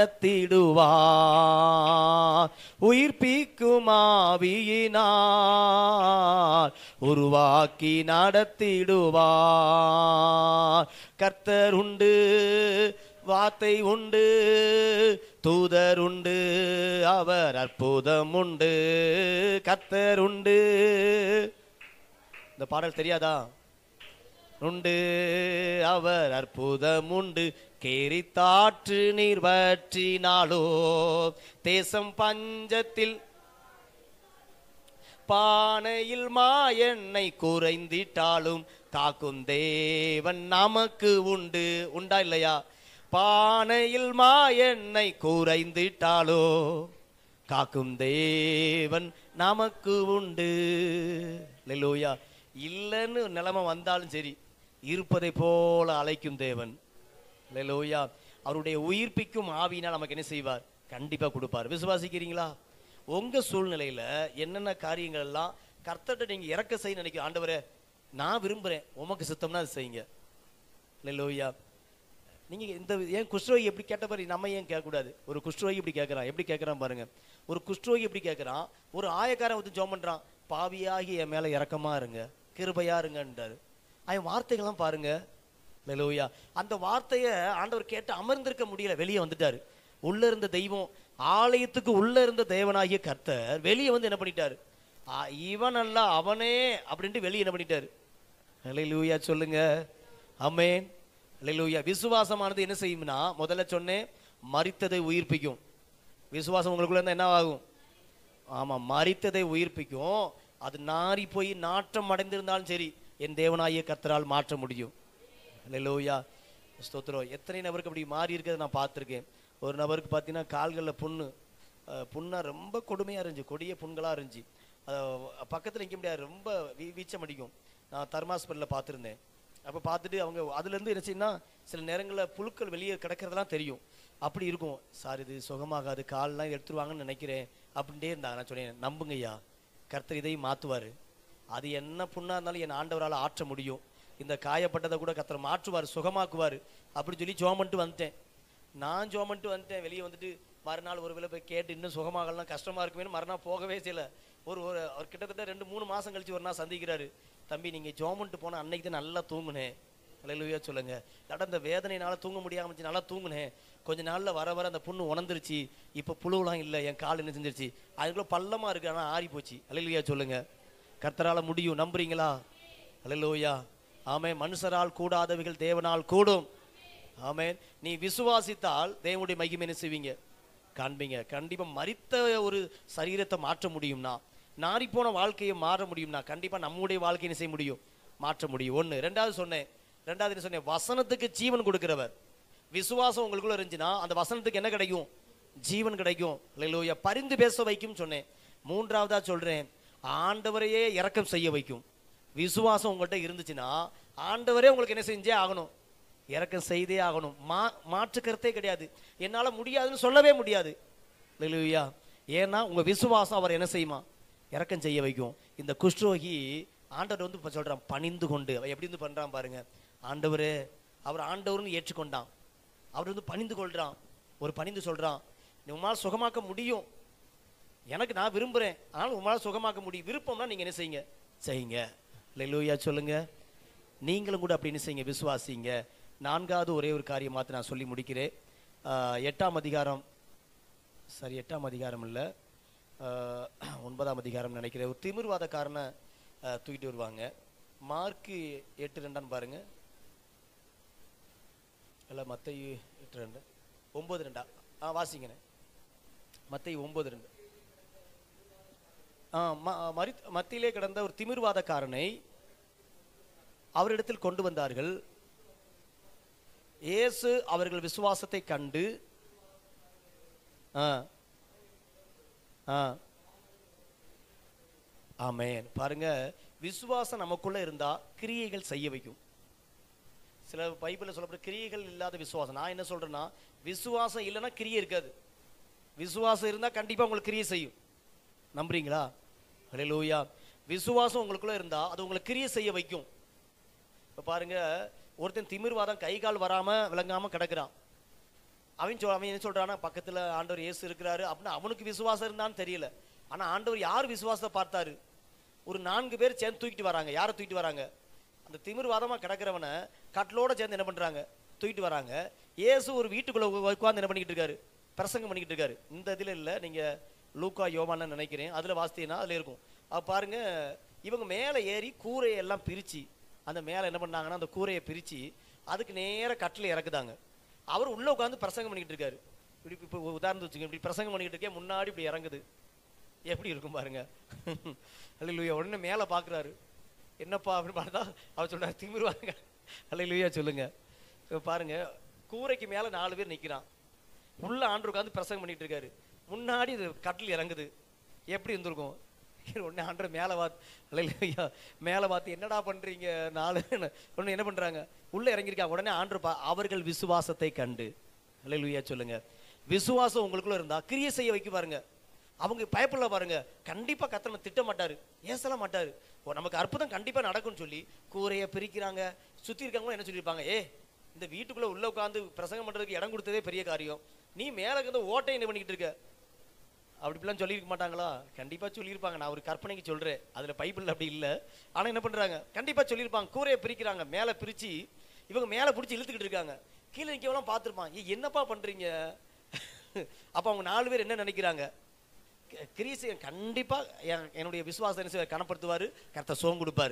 நடத்திடுவார் உயிர்ப்பிக்கும் ஆவியினால் உருவாக்கி நடத்திடுவார் கர்த்தர் உண்டு வார்த்தை உண்டு தூதர் உண்டு அவர் அற்புதம் உண்டு கர்த்தர் உண்டு இந்த பாடல் தெரியாதா உண்டு அவர் அற்புதம் உண்டு கேரித்தாற்று நீர் வற்றினாலோ தேசம் பஞ்சத்தில் பானையில் மா எண்ணெய் குறைந்திட்டாலும் காக்கும் தேவன் நமக்கு உண்டு உண்டா இல்லையா பானையில் மா எண்ணெய் குறைந்திட்டாலோ காக்கும் தேவன் நமக்கு உண்டு லெலூயா இல்லைன்னு நிலைமை வந்தாலும் சரி இருப்பதை போல அழைக்கும் தேவன் லெலூயா அவருடைய உயிர்ப்பிக்கும் ஆவியினால் நமக்கு என்ன செய்வார் கண்டிப்பா கொடுப்பார் விசுவாசிக்கிறீங்களா உங்க சூழ்நிலையில என்னென்ன காரியங்கள் எல்லாம் கர்த்தர்ட்ட நீங்க இறக்க செய்ய நினைக்கிற ஆண்டவரே நான் விரும்புறேன் உமக்கு சித்தம்னா அது செய்யுங்க லெலூயா நீங்க இந்த ஏன் குஷ்ரோகி எப்படி கேட்ட மாதிரி நம்ம ஏன் கேட்கக்கூடாது ஒரு குஷ்ரோகி இப்படி கேட்கறான் எப்படி கேட்கறான் பாருங்க ஒரு குஷ்ரோகி எப்படி கேட்கறான் ஒரு ஆயக்காரன் வந்து ஜோம் பண்றான் பாவியாகி என் மேல இறக்கமா இருங்க கிருபையா இருங்கன்றாரு அவன் வார்த்தைகள்லாம் பாருங்க லெலூயா அந்த வார்த்தையை ஆண்டவர் கேட்டு அமர்ந்திருக்க முடியல வெளியே வந்துட்டாரு உள்ள இருந்த தெய்வம் ஆலயத்துக்கு உள்ள இருந்த தேவனாகிய கர்த்தர் வெளியே வந்து என்ன பண்ணிட்டாரு ஆ, இவன் அல்ல அவனே அப்படின்ட்டு வெளியே என்ன பண்ணிட்டாரு ஹalleluya சொல்லுங்க ஆமென் ஹalleluya விசுவாசமானது என்ன செய்யும்னா முதல்ல சொன்னேன் மரித்ததை உயிர்ப்பிக்கும் விசுவாசம் உங்களுக்குள்ள இருந்தா என்ன ஆகும் ஆமா மரித்ததை உயிர்ப்பிக்கும் அது நாறி போய் நாற்றம் அடைந்திருந்தாலும் சரி என் தேவனாகிய கர்த்தரால் மாற்ற முடியும் ஹalleluya ஸ்தோத்திரம் எத்தனை நபருக்கு அப்படி மாறி இருக்கிறத நான் பார்த்துருக்கேன் ஒரு நபருக்கு பார்த்தீங்கன்னா கால்களில் புண்ணு அஹ், புண்ணா ரொம்ப கொடுமையாக இருந்துச்சு கொடிய புண்களாக இருந்துச்சு பக்கத்தில் நிற்க முடியாது ரொம்ப வீ வீச்சம் அடிக்கும் நான் தர்மாஸ்பரில் பார்த்துருந்தேன் அப்போ பார்த்துட்டு அவங்க அதுலேருந்து என்ன செய்யணும்னா சில நேரங்களில் புழுக்கள் வெளியே கிடக்கிறதெல்லாம் தெரியும் அப்படி இருக்கும் சார் இது சுகமாகாது கால்லாம் எடுத்துருவாங்கன்னு நினைக்கிறேன் அப்படின்ட்டே இருந்தாங்க நான் சொன்னேன் நம்புங்கய்யா கர்த்தர் இதையும் மாற்றுவார் அது என்ன புண்ணா இருந்தாலும் என் ஆண்டவரால் ஆற்ற முடியும் இந்த காயப்பட்டதை கூட கர்த்தர் மாற்றுவார் சுகமாக்குவார் அப்படி சொல்லி ஜோம் பண்ணிட்டு வந்துட்டேன் நான் ஜோம் பண்ணிட்டு வந்துட்டேன் வெளியே வந்துட்டு மறுநாள் ஒரு வேளை போய் கேட்டு இன்னும் சுகமாகலாம் கஷ்டமா இருக்குமே மறுநாள் போகவே செய்யல ஒரு ஒரு அவர் கிட்டத்தட்ட ரெண்டு மூணு மாசம் கழிச்சு ஒரு நாள் சந்திக்கிறாரு தம்பி நீங்க ஜோம் பண்ணிட்டு போன அன்னைக்கு தான் நல்லா தூங்குனேன் அலையிலுயா சொல்லுங்க நடந்த வேதனைனால தூங்க முடியாம இருந்துச்சு, நல்லா தூங்குனேன் கொஞ்ச நாள்ல வர வர அந்த புண்ணு உணர்ந்துருச்சு இப்ப புழுவெல்லாம் இல்லை என் கால் என்ன செஞ்சிருச்சு அதுக்குள்ள பள்ளமா இருக்கு ஆனா ஆறி போச்சு அலையிலுயா சொல்லுங்க கர்த்தரால முடியும் நம்புறீங்களா அலையிலோயா ஆமே மனுஷரால் கூடாதவைகள் தேவனால் கூடும் ஆமென் நீ விசுவாசித்தால் தேவனுடைய மகிமை என்ன செய்வீங்க காண்பீங்க கண்டிப்பா மரித்த ஒரு சரீரத்தை மாற்ற முடியும்னா நாறிப்போன வாழ்க்கையை மாற முடியும்னா கண்டிப்பா நம்முடைய வாழ்க்கையை என்ன செய்ய முடியும் மாற்ற முடியும் ஒண்ணு ரெண்டாவது சொன்னேன் ரெண்டாவது என்ன சொன்னேன் வசனத்துக்கு ஜீவன் கொடுக்கிறவர் விசுவாசம் உங்களுக்குள்ள இருந்துச்சுன்னா அந்த வசனத்துக்கு என்ன கிடைக்கும் ஜீவன் கிடைக்கும் அல்லேலூயா பரிந்து பேச வைக்கும் சொன்னேன் மூன்றாவதா சொல்றேன் ஆண்டவரையே இரக்கம் செய்ய வைக்கும் விசுவாசம் உங்கள்கிட்ட இருந்துச்சுன்னா ஆண்டவரே உங்களுக்கு என்ன செஞ்சே ஆகணும் இறக்கம் செய்தே ஆகணும் மா மாற்று கருத்தே கிடையாது என்னால முடியாதுன்னு சொல்லவே முடியாது லெலுவியா ஏன்னா உங்க விசுவாசம் அவர் என்ன செய்யுமா இறக்கம் செய்ய வைக்கும் இந்த குஷ்ரோகி ஆண்டவர் வந்து இப்ப சொல்றான் பணிந்து கொண்டு அவன் எப்படி வந்து பண்றான் பாருங்க ஆண்டவரே அவர் ஆண்டவர்னு ஏற்றுக்கொண்டான் அவர் வந்து பணிந்து கொள்றான் ஒரு பணிந்து சொல்றான் நீ உமால் சுகமாக்க முடியும் எனக்கு நான் விரும்புறேன் ஆனால் உங்களால் சுகமாக்க முடியும் விருப்பம்னா நீங்க என்ன செய்யுங்க செய்யுங்க லெலூயா சொல்லுங்க நீங்களும் கூட அப்படி என்ன செய்யுங்க விசுவாசிங்க நான்காவது ஒரே ஒரு காரியம் மாத்து நான் சொல்லி முடிக்கிறேன் ஆஹ், எட்டாம் அதிகாரம் சரி எட்டாம் அதிகாரம் இல்ல ஆஹ், ஒன்பதாம் அதிகாரம் நினைக்கிறேன் ஒரு திமிர்வாதக்காரனை ஆஹ், தூக்கிட்டு வருவாங்க மார்க்கு எட்டு ரெண்டான்னு பாருங்க இல்ல மத்தேயு எட்டு ரெண்டு ஒன்பது ரெண்டா ஆ வாசிங்கண்ணே மத்தேயு ஒன்பது ரெண்டு ஆ, ம- மரி மத்தியிலே கிடந்த ஒரு திமிர்வாதக்காரனை அவரிடத்தில் கொண்டு வந்தார்கள் இயேசு அவர்கள் விசுவாசத்தை கண்டு ஆ ஆ ஆமென் பாருங்க விசுவாசம் நமக்குள்ள இருந்தா கிரியைகள் செய்ய வைக்கும் சில பைபிள்ல சொல்லப்படுற கிரியைகள் இல்லாத விசுவாசம் நான் என்ன சொல்றேன்னா விசுவாசம் இல்லைன்னா கிரியை இருக்காது விசுவாசம் இருந்தா கண்டிப்பா உங்களுக்கு கிரியை செய்யும் நம்புறீங்களா ஹalleluya விசுவாசம் உங்களுக்குள்ள இருந்தா அது உங்களை கிரியை செய்ய வைக்கும் இப்ப பாருங்க ஒருத்தன் திமிர்வாதம் கை கால் வராம விளங்காம கிடக்குறான் அவன் சொல் அவன் என்ன சொல்றானா பக்கத்துல ஆண்டவர் இயேசு இருக்கிறாரு அப்படின்னு அவனுக்கு விசுவாசம் இருந்தான்னு தெரியல ஆனா ஆண்டவர் யார் விசுவாசத்தை பார்த்தாரு ஒரு நான்கு பேர் சேர்ந்து தூக்கிட்டு வராங்க யாரை தூக்கிட்டு வராங்க அந்த திமிர்வாதமா கிடக்கிறவனை கட்டிலோட சேர்ந்து என்ன பண்றாங்க தூக்கிட்டு வராங்க இயேசு ஒரு வீட்டுக்குள்ள உ- உட்கார்ந்து என்ன பண்ணிக்கிட்டு இருக்காரு பிரசங்கம் பண்ணிக்கிட்டு இருக்காரு இந்த இதுல இல்ல நீங்க லூக்கா யோவான்னு நினைக்கிறேன் அதுல வாசித்தீங்கன்னா அதுல இருக்கும் அப்ப பாருங்க இவங்க மேலே ஏறி கூரையை எல்லாம் பிரிச்சு அந்த மேலே என்ன பண்ணாங்கன்னா அந்த கூரையை பிரிச்சு அதுக்கு நேரா கட்டில இறக்குதாங்க அவர் உள்ள உட்கார்ந்து பிரசங்கம் பண்ணிக்கிட்டு இருக்காரு இப்படி இப்போ உதாரணத்துக்கு வச்சுங்க இப்படி பிரசங்கம் பண்ணிக்கிட்டு இருக்கேன் முன்னாடி இப்படி இறங்குது எப்படி இருக்கும் பாருங்க அல்லையா உடனே மேலே பார்க்குறாரு என்னப்பா அப்படின்னு பார்த்தா அவர் சொல்றாரு திமிருவாங்க அல்லையா சொல்லுங்க இப்ப பாருங்க கூரைக்கு மேலே நாலு பேர் நிக்கிறான் உள்ள ஆண்டு உட்காந்து பிரசங்கம் பண்ணிட்டு இருக்காரு முன்னாடி இது கட்டில் இறங்குது எப்படி இருந்திருக்கும் உடனே ஆண்டர் மேலே பார்த்து அல்லையா மேலே பார்த்து என்னடா பண்றீங்க நாலு உடனே என்ன பண்றாங்க உள்ள இறங்கியிருக்காங்க உடனே ஆண்டு பா அவர்கள் விசுவாசத்தை கண்டு அல்லையா சொல்லுங்க விசுவாசம் உங்களுக்குள்ள இருந்தா கிரியை செய்ய வைக்க பாருங்க அவங்க பயப்படல பாருங்க கண்டிப்பா கத்தனை திட்ட மாட்டாரு ஏசல மாட்டாரு ஓ, நமக்கு அற்புதம் கண்டிப்பா நடக்கும்னு சொல்லி கூரையை பிரிக்கிறாங்க சுத்தி இருக்கவங்க என்ன சொல்லியிருப்பாங்க ஏ இந்த வீட்டுக்குள்ள உள்ள உட்காந்து பிரசங்கம் பண்றதுக்கு இடம் கொடுத்ததே பெரிய காரியம் நீ மேல இருந்த ஓட்டை என்ன பண்ணிக்கிட்டு இருக்க அப்படி இப்படிலாம் சொல்லியிருக்க மாட்டாங்களா கண்டிப்பா சொல்லியிருப்பாங்க நான் ஒரு கற்பனைக்கு சொல்றேன் அதுல பைபிள் அப்படி இல்ல ஆனா என்ன பண்றாங்க கண்டிப்பா சொல்லியிருப்பாங்க கூரையை பிரிக்கிறாங்க மேல பிரிச்சு இவங்க மேல பிடிச்சி இழுத்துக்கிட்டு இருக்காங்க கீழே நிக்கவெல்லாம் பார்த்துருப்பான் ஏய் என்னப்பா பண்றீங்க அப்ப அவங்க நாலு பேர் என்ன நினைக்கிறாங்க க- கிரீசு கண்டிப்பா என்- என்னுடைய விசுவாசம் என்ன செய்வார் கனப்படுத்துவாரு கர்த்தர் சோகம் கொடுப்பாரு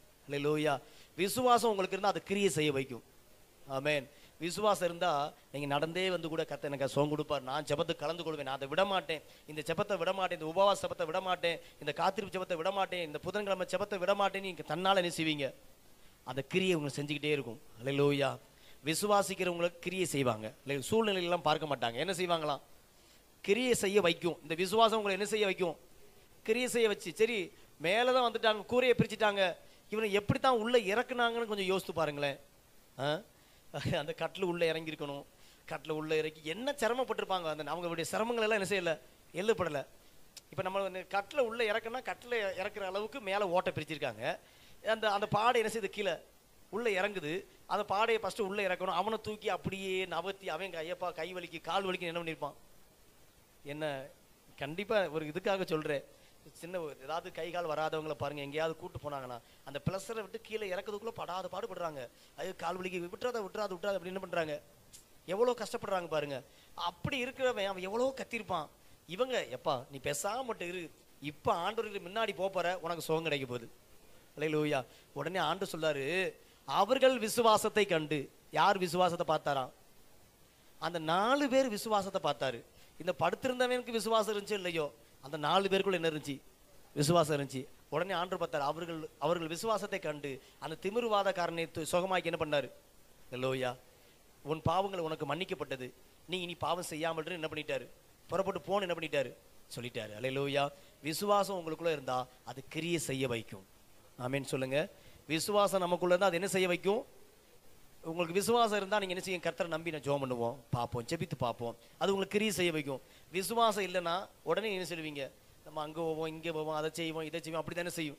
லோயா விசுவாசம் உங்களுக்கு இருந்தா அதை கிரியை செய்ய வைக்கும் ஆமென் விசுவாசம் இருந்தா நீங்க நடந்தே வந்து கூட கர்த்தர் எனக்கு சோகம் கொடுப்பார் நான் ஜெபத்துக்கு கலந்து கொள்வேன் நான் அதை விட மாட்டேன் இந்த ஜெபத்தை விட மாட்டேன் இந்த உபவாச ஜெபத்தை விட மாட்டேன் இந்த காத்திருப்பு ஜெபத்தை விட மாட்டேன் இந்த புதன்கிழமை ஜெபத்தை விட மாட்டேன் நீங்க தன்னால என்ன செய்வீங்க அந்த கிரியை உங்களுக்கு செஞ்சுக்கிட்டே இருக்கும் அல்லேலூயா விசுவாசிக்கிறவங்களுக்கு கிரியை செய்வாங்க இல்லை சூழ்நிலையெல்லாம் பார்க்க மாட்டாங்க என்ன செய்வாங்களாம் கிரியை செய்ய வைக்கும் இந்த விசுவாசம் உங்களை என்ன செய்ய வைக்கும் கிரியை செய்ய வச்சு சரி மேலே தான் வந்துட்டாங்க கூரையை பிரிச்சுட்டாங்க இவனை எப்படி தான் உள்ள இறக்குனாங்கன்னு கொஞ்சம் யோசித்து பாருங்களேன் ஆ? அந்த கட்டில் உள்ள இறங்கியிருக்கணும் கட்டில் உள்ள இறக்கி என்ன சிரமப்பட்டிருப்பாங்க அந்த அவங்களுடைய சிரமங்கள் எல்லாம் என்ன செய்யல எழுதப்படலை இப்போ நம்ம வந்து கட்டில் உள்ள இறக்குனா கட்டில் இறக்குற அளவுக்கு மேலே ஓட்டை பிரிச்சிருக்காங்க அந்த அந்த பாடை என்ன செய்யுது கீழே உள்ள இறங்குது அந்த பாடையை ஃபஸ்ட்டு உள்ள இறக்கணும் அவனை தூக்கி அப்படியே நவர்த்தி அவன் ஐயப்பா கை வலிக்கு கால் வலிக்கு என்ன பண்ணியிருப்பான் என்ன கண்டிப்பா ஒரு இதுக்காக சொல்றேன் சின்ன ஒரு- ஏதாவது கை கால் வராதவங்கள பாருங்க எங்கேயாவது கூட்டு போனாங்கன்னா அந்த பிளஸரை விட்டு கீழே இறக்குறதுக்குள்ள படாத பாடுபடுறாங்க ஐயோ கால் வலிக்கு விட்டுறாத விட்டுறாத விட்டுறாத அப்படின்னு என்ன பண்றாங்க எவ்வளவு கஷ்டப்படுறாங்க பாருங்க அப்படி இருக்கிறவன் அவன் எவ்வளவு கத்திருப்பான் இவங்க எப்பா நீ பேசாம மட்டும் இரு இப்ப ஆண்டவருக்கு முன்னாடி போப் போற உனக்கு சுகம் கிடைக்க போகுது அல்லேலூயா உடனே ஆண்டு சொல்லாரு அவர்கள் விசுவாசத்தை கண்டு யார் விசுவாசத்தை பார்த்தாராம் அந்த நாலு பேர் விசுவாசத்தை பார்த்தாரு இந்த படுத்திருந்தவனுக்கு விசுவாசம் இருந்துச்சு இல்லையோ அந்த நாலு பேருக்குள்ள என்ன இருந்துச்சு விசுவாசம் இருந்துச்சு உடனே ஆண்டு பார்த்தாரு அவர்கள் அவர்கள் விசுவாசத்தை கண்டு அந்த திமிர்வாதக்காரனை து- சுகமாக்கி என்ன பண்ணாரு லோயா உன் பாவங்கள் உனக்கு மன்னிக்கப்பட்டது நீ இனி பாவம் செய்யாமல் இரு, என்ன பண்ணிட்டாரு புறப்பட்டு போன்னு என்ன பண்ணிட்டாரு சொல்லிட்டாரு அல்லேலூயா விசுவாசம் உங்களுக்குள்ள இருந்தா அது கிரியை செய்ய வைக்கும் ஆமென் சொல்லுங்க விசுவாசம் நமக்குள்ள இருந்தா அது என்ன செய்ய வைக்கும் உங்களுக்கு விசுவாசம் இருந்தா நீங்க என்ன செய்யும் கர்த்தரை நம்பி நான் ஜோம் பண்ணுவோம் பார்ப்போம் ஜெபித்து பார்ப்போம் அது உங்களுக்கு கிரியை செய்ய வைக்கும் விசுவாசம் இல்லைன்னா உடனே என்ன சொல்லுவீங்க நம்ம அங்க போவோம் இங்க போவோம் அதை செய்வோம் இதை செய்வோம் அப்படி தானே செய்யும்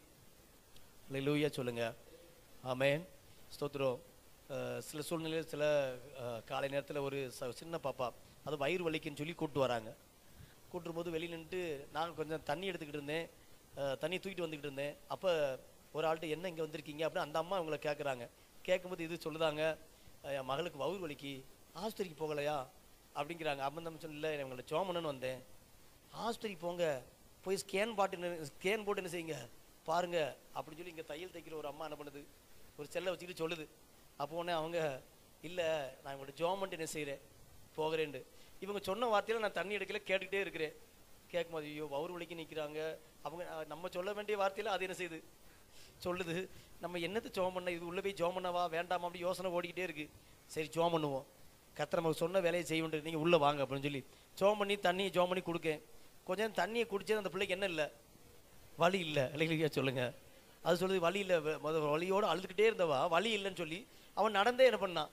லூயா சொல்லுங்க ஆமென் ஸ்தோத்திரம் அஹ் சில சூழ்நிலையில் சில அஹ், காலை நேரத்துல ஒரு ச- சின்ன பாப்பா அது வயிறு வலிக்குன்னு சொல்லி கூட்டு வராங்க கூட்டுரும் போது வெளியில் நின்றுட்டு நான் கொஞ்சம் தண்ணி எடுத்துக்கிட்டு இருந்தேன் அஹ், தண்ணி தூக்கிட்டு வந்துக்கிட்டு இருந்தேன் அப்போ ஒரு ஆள்கிட்ட என்ன இங்கே வந்திருக்கீங்க அப்படின்னு அந்த அம்மா இவங்களை கேட்குறாங்க கேட்கும்போது இது சொல்லுதாங்க "அஹ், என் மகளுக்கு வயிறு வலிக்கு ஆஸ்பத்திரிக்கு போகலையா அப்படிங்கிறாங்க அப்போ நம்ம சொல்ல இல்லை இவங்களை சோமனன்னு வந்தேன் ஆஸ்பத்திரிக்கு போங்க போய் ஸ்கேன் பாட்டு ஸ்கேன் போட்டு என்ன செய்யுங்க பாருங்க அப்படின்னு சொல்லி இங்கே தையல் தைக்கிற ஒரு அம்மா என்ன பண்ணுது ஒரு செல்லை வச்சுக்கிட்டு சொல்லுது அப்போ உடனே அவங்க இல்லை நான் இவங்களோட ஜோமெண்ட் என்ன செய்கிறேன் போகிறேன்ட்டு இவங்க சொன்ன வார்த்தையில நான் தண்ணி எடுக்கல கேட்டுக்கிட்டே இருக்கிறேன் கேட்கும்போது ஐயோ வவுறு வலிக்கு நிற்கிறாங்க அவங்க அஹ், நம்ம சொல்ல வேண்டிய வார்த்தையில அது என்ன செய்யுது சொல்லுது நம்ம என்னத்து ஜோம் பண்ண இது உள்ள போய் ஜோம் பண்ணவா வேண்டாமா அப்படி யோசனை ஓடிக்கிட்டே இருக்கு சரி ஜோம் பண்ணுவோம் கத்திர நமக்கு சொன்ன வேலையை செய்ய வேண்டியது நீங்க உள்ள வாங்க அப்படின்னு சொல்லி ஜோம் பண்ணி தண்ணி ஜோம் பண்ணி கொடுக்கேன் கொஞ்ச நேரம் தண்ணியை குடிச்சது அந்த பிள்ளைக்கு என்ன இல்லை வலி இல்லை இல்லையா சொல்லுங்க அது சொல்லுது வலி இல்லை முத வலியோட அழுதுகிட்டே இருந்தவா வலி இல்லைன்னு சொல்லி அவன் நடந்தே என்ன பண்ணான்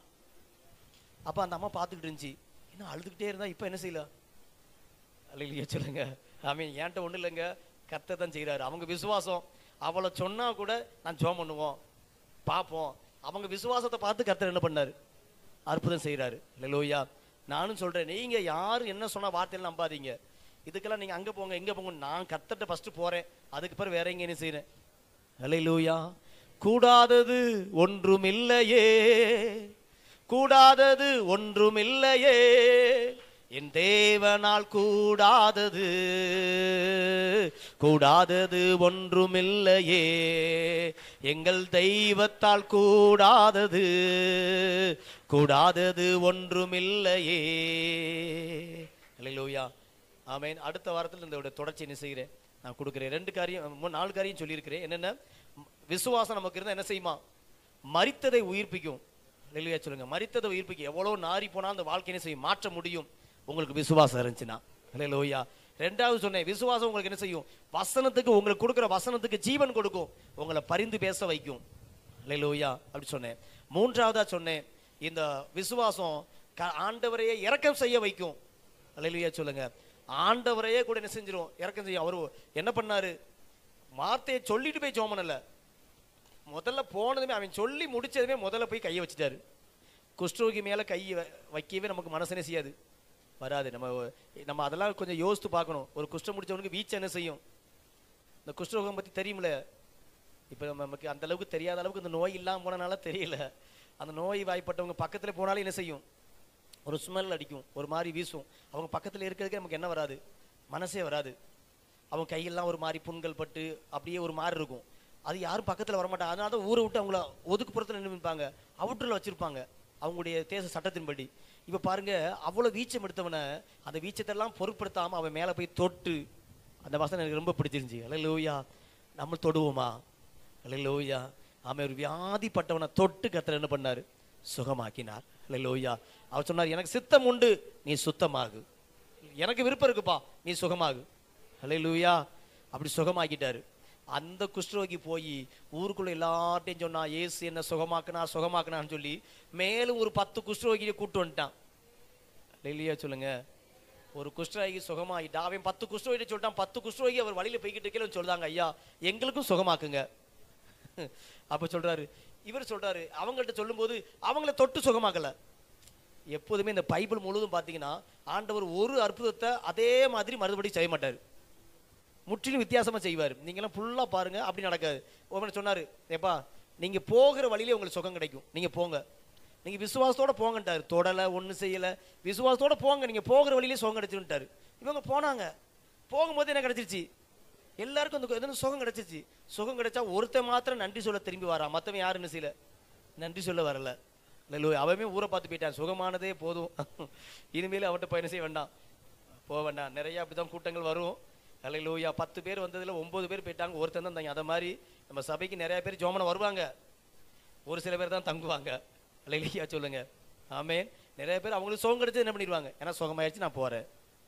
அப்ப அந்த அம்மா பார்த்துக்கிட்டு இருந்துச்சு என்ன அழுதுகிட்டே இருந்தா இப்போ என்ன செய்யலாம் அல்லையா சொல்லுங்க ஆமீன் என்கிட்ட ஒண்ணும் இல்லைங்க கர்த்தர் தான் செய்றாரு அவங்க விசுவாசம் அவளை சொன்னா கூட நான் ஜோம் பண்ணுவோம் பார்ப்போம் அவங்க விசுவாசத்தை பார்த்து கர்த்தர் என்ன பண்ணாரு அற்புதம் செய்றாரு லோயா நானும் சொல்றேன் நீங்க யார் என்ன சொன்னா வார்த்தையில நம்பாதீங்க இதுக்கெல்லாம் நீங்க அங்க போங்க இங்க போங்க நான் கர்த்தர்ட்ட ஃபர்ஸ்ட் போறேன் அதுக்கு பிறகு வேற எங்க என்ன செய்றேன் ஹalleluya கூடாதது ஒன்றுமில்லையே கூடாதது ஒன்றுமில்லையே என் தேவனால் கூடாதது கூடாதது ஒன்றுமில்லையே எங்கள் தெய்வத்தால் கூடாதது கூடாதது ஒன்றுமில்லையே ஹalleluya ஆமென் அடுத்த வாரத்தில் இந்த தொடர்ச்சி என்ன செய்கிறேன் நான் கொடுக்குறேன் ரெண்டு காரியம் மூணு நாலு காரியம் சொல்லியிருக்கிறேன் என்னென்ன ம், விசுவாசம் நமக்கு இருந்தால் என்ன செய்யுமா மரித்ததை உயிர்ப்பிக்கும் இல்லையா சொல்லுங்க மரித்ததை உயிர்ப்பிக்கும் எவ்வளோ நாரி போனால் அந்த வாழ்க்கை என்ன செய்யும் மாற்ற முடியும் உங்களுக்கு விசுவாசம் இருந்துச்சுன்னா லோயா ரெண்டாவது சொன்னேன் விசுவாசம் உங்களுக்கு என்ன செய்யும் வசனத்துக்கு உங்களுக்கு கொடுக்குற வசனத்துக்கு ஜீவன் கொடுக்கும் உங்களை பரிந்து பேச வைக்கும் லோயா அப்படி சொன்னேன் மூன்றாவதா சொன்னேன் இந்த விசுவாசம் க- ஆண்டவரையே இரக்கம் செய்ய வைக்கும் அல்லையா சொல்லுங்க ஆண்டவரையே கூட என்ன செஞ்சிரும் இறக்கம் செய்யும் அவரு என்ன பண்ணாரு வார்த்தையை சொல்லிட்டு போய் ஜோம் பண்ணல முதல்ல போனதுமே அவன் சொல்லி முடிச்சதுமே முதல்ல போய் கையை வச்சுட்டாரு குஷ்டரோகி மேலே கை வ- வைக்கவே நமக்கு மனசனே செய்யாது வராது நம்ம நம்ம அதெல்லாம் கொஞ்சம் யோசித்து பார்க்கணும் ஒரு குஷ்டம் முடிச்சவனுக்கு வீச்சு என்ன செய்யும் இந்த குஷ்டரோகம் பற்றி தெரியுமில்ல இப்போ நம்ம நமக்கு அந்த அளவுக்கு தெரியாத அளவுக்கு இந்த நோய் இல்லாமல் போனனால தெரியல அந்த நோய் வாய்ப்பட்டவங்க பக்கத்தில் போனாலும் என்ன செய்யும் ஒரு ஸ்மெல் அடிக்கும் ஒரு மாதிரி வீசும் அவங்க பக்கத்தில் இருக்கிறதுக்கே நமக்கு என்ன வராது மனசே வராது அவங்க கையெல்லாம் ஒரு மாதிரி புண்கள் பட்டு அப்படியே ஒரு மாதிரி இருக்கும் அது யாரும் பக்கத்தில் வரமாட்டாங்க அதனால தான் ஊரை விட்டு அவங்கள ஒதுக்குப்புறத்தில் நின்று நிற்பாங்க அவுட்டரில் வச்சுருப்பாங்க அவங்களுடைய தேச சட்டத்தின்படி இப்போ பாருங்க அவ்வளோ வீச்சம் எடுத்தவனை அந்த வீச்சத்தெல்லாம் பொருட்படுத்தாமல் அவன் மேலே போய் தொட்டு அந்த வசனம் எனக்கு ரொம்ப பிடிச்சிருந்துச்சி அல்ல லோயா நம்ம தொடுவோமா அல்ல லோயா ஆமாம் ஒரு வியாதிப்பட்டவனை தொட்டு கத்தர் என்ன பண்ணார் சுகமாக்கினார் அல்ல லோயா அவர் சொன்னார் எனக்கு சித்தம் உண்டு நீ சுத்தமாகு எனக்கு விருப்பம் இருக்குப்பா நீ சுகமாகு ஹலே லூயா அப்படி சுகமாக்கிட்டாரு அந்த குஷ்டரோகி போய் ஊருக்குள்ள எல்லார்ட்டையும் சொன்னா ஏசு என்ன சுகமாக்குனா சுகமாக்குனான்னு சொல்லி மேலும் ஒரு பத்து குஷ்டரோகியை கூட்டு வந்துட்டான் இல்லையா சொல்லுங்க ஒரு குஷ்டரோகி சுகமாயிட்டா அவன் பத்து குஷ்டரோகி சொல்லிட்டான் பத்து குஷ்டரோகி அவர் வழியில போய்கிட்டு இருக்கேன்னு சொல்றாங்க ஐயா எங்களுக்கும் சுகமாக்குங்க அப்ப சொல்றாரு இவர் சொல்றாரு அவங்கள்ட்ட சொல்லும்போது அவங்கள தொட்டு சுகமாக்கல எப்போதுமே இந்த பைபிள் முழுவதும் பார்த்தீங்கன்னா ஆண்டவர் ஒரு அற்புதத்தை அதே மாதிரி மறுபடியும் செய்ய மாட்டார் முற்றிலும் வித்தியாசமா செய்வார் நீங்களாம் ஃபுல்லா பாருங்க அப்படி நடக்காது ஒருவன் சொன்னாரு ஏப்பா நீங்க போகிற வழியிலே உங்களுக்கு சுகம் கிடைக்கும் நீங்க போங்க நீங்க விசுவாசத்தோட போங்கன்ட்டாரு தொடல ஒண்ணு செய்யல விசுவாசத்தோட போங்க நீங்க போகிற வழியிலே சுகம் கிடைச்சிருன்ட்டாரு இவங்க போனாங்க போகும்போது என்ன கிடைச்சிருச்சு எல்லாருக்கும் அந்த எதுவும் சுகம் கிடைச்சிருச்சு சுகம் கிடைச்சா ஒருத்தன் மாத்திரம் நன்றி சொல்ல திரும்பி வரான் மத்தவன் யாரும் என்ன செய்யல நன்றி சொல்ல வரல நல்ல அவமே ஊரை பார்த்து போயிட்டான் சுகமானதே போதும் இனிமேல் அவன்கிட்ட பயணம் செய்ய வேண்டாம் போக வேண்டாம் நிறைய அப்படிதான் கூட்டங்கள் வரும் அல்லையா பத்து பேர் வந்ததுல ஒன்பது பேர் போயிட்டாங்க ஒருத்தன் தான் இருந்தாங்க அதை மாதிரி நம்ம சபைக்கு நிறைய பேர் ஜோமனை வருவாங்க ஒரு சில பேர் தான் தங்குவாங்க அல்லையா சொல்லுங்க ஆமேன் நிறைய பேர் அவங்களுக்கு சுகம் கிடைச்சது என்ன பண்ணிடுவாங்க ஏன்னா சுகமாயிடுச்சு நான் போறேன்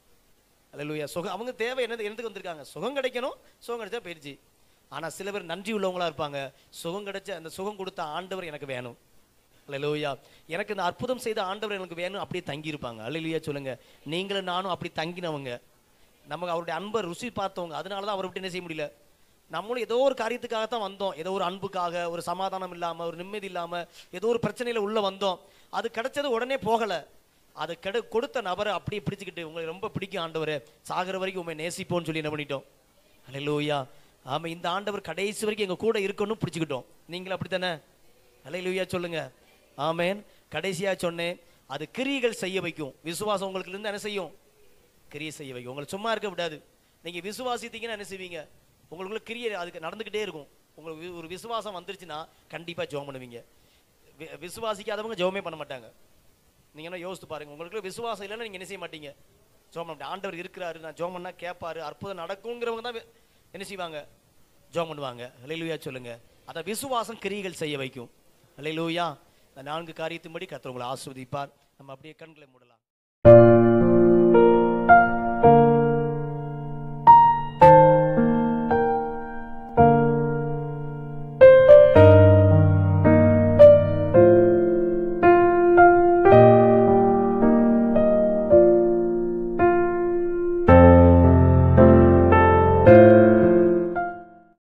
அல்லையா சுகம் அவங்க தேவை என்னது என்னதுக்கு வந்திருக்காங்க சுகம் கிடைக்கணும் சுகம் கிடைச்சா போயிடுச்சு ஆனா சில பேர் நன்றி உள்ளவங்களா இருப்பாங்க சுகம் கிடைச்ச அந்த சுகம் கொடுத்த ஆண்டவர் எனக்கு வேணும் அல்லேலூயா எனக்கு இந்த அற்புதம் செய்த ஆண்டவர் எனக்கு வேணும் அப்படியே தங்கி இருப்பாங்க அல்லேலூயா சொல்லுங்க நீங்களும் நானும் அப்படி தங்கினவங்க நமக்கு அவருடைய அன்பை ருசி பார்த்தவங்க அதனால தான் அவரை விட்டு என்ன செய்ய முடியல நம்மளும் ஏதோ ஒரு காரியத்துக்காக தான் வந்தோம் ஏதோ ஒரு அன்புக்காக ஒரு சமாதானம் இல்லாம ஒரு நிம்மதி இல்லாம ஏதோ ஒரு பிரச்சனையில உள்ள வந்தோம் அது கிடைச்சது உடனே போகல அது கெடு கொடுத்த நபரை அப்படியே பிடிச்சுக்கிட்டு உங்களுக்கு ரொம்ப பிடிக்கும் ஆண்டவரே சாகிற வரைக்கும் உண்மை நேசிப்போம்னு சொல்லி என்ன பண்ணிட்டோம் அல்லேலூயா ஆமா இந்த ஆண்டவர் கடைசி வரைக்கும் எங்க கூட இருக்கணும்னு பிடிச்சுக்கிட்டோம் நீங்களும் அப்படித்தானே அல்லேலூயா சொல்லுங்க ஆமேன் கடைசியா சொன்னேன் அது கிரியைகள் செய்ய வைக்கும் விசுவாசம் உங்களுக்கு இருந்து என்ன செய்யும் கிரியை செய்ய வைக்கும் உங்களை சும்மா இருக்க விடாது நீங்க விசுவாசித்தீங்கன்னா என்ன செய்வீங்க உங்களுக்குள்ள கிரியை அதுக்கு நடந்துக்கிட்டே இருக்கும் உங்களுக்கு வி- ஒரு விசுவாசம் வந்துருச்சுன்னா கண்டிப்பா ஜெபம் பண்ணுவீங்க வி- விசுவாசிக்காதவங்க ஜெபமே பண்ண மாட்டாங்க நீங்க என்ன யோசித்து பாருங்க உங்களுக்கு விசுவாசம் இல்லைன்னா நீங்க என்ன செய்ய மாட்டீங்க ஜெபம் பண்ண ஆண்டவர் இருக்கிறாரு நான் ஜெபம் பண்ணா கேட்பாரு அற்புதம் நடக்குங்கிறவங்க தான் வி- என்ன செய்வாங்க ஜெபம் பண்ணுவாங்க ஹalleluya சொல்லுங்க அத விசுவாசம் கிரியைகள் செய்ய வைக்கும் ஹalleluya இந்த நான்கு காரியத்தின்படி கர்த்தர் உங்களை ஆஸ்வதிப்பார் நம்ம அப்படியே கண்களை மூடலாம்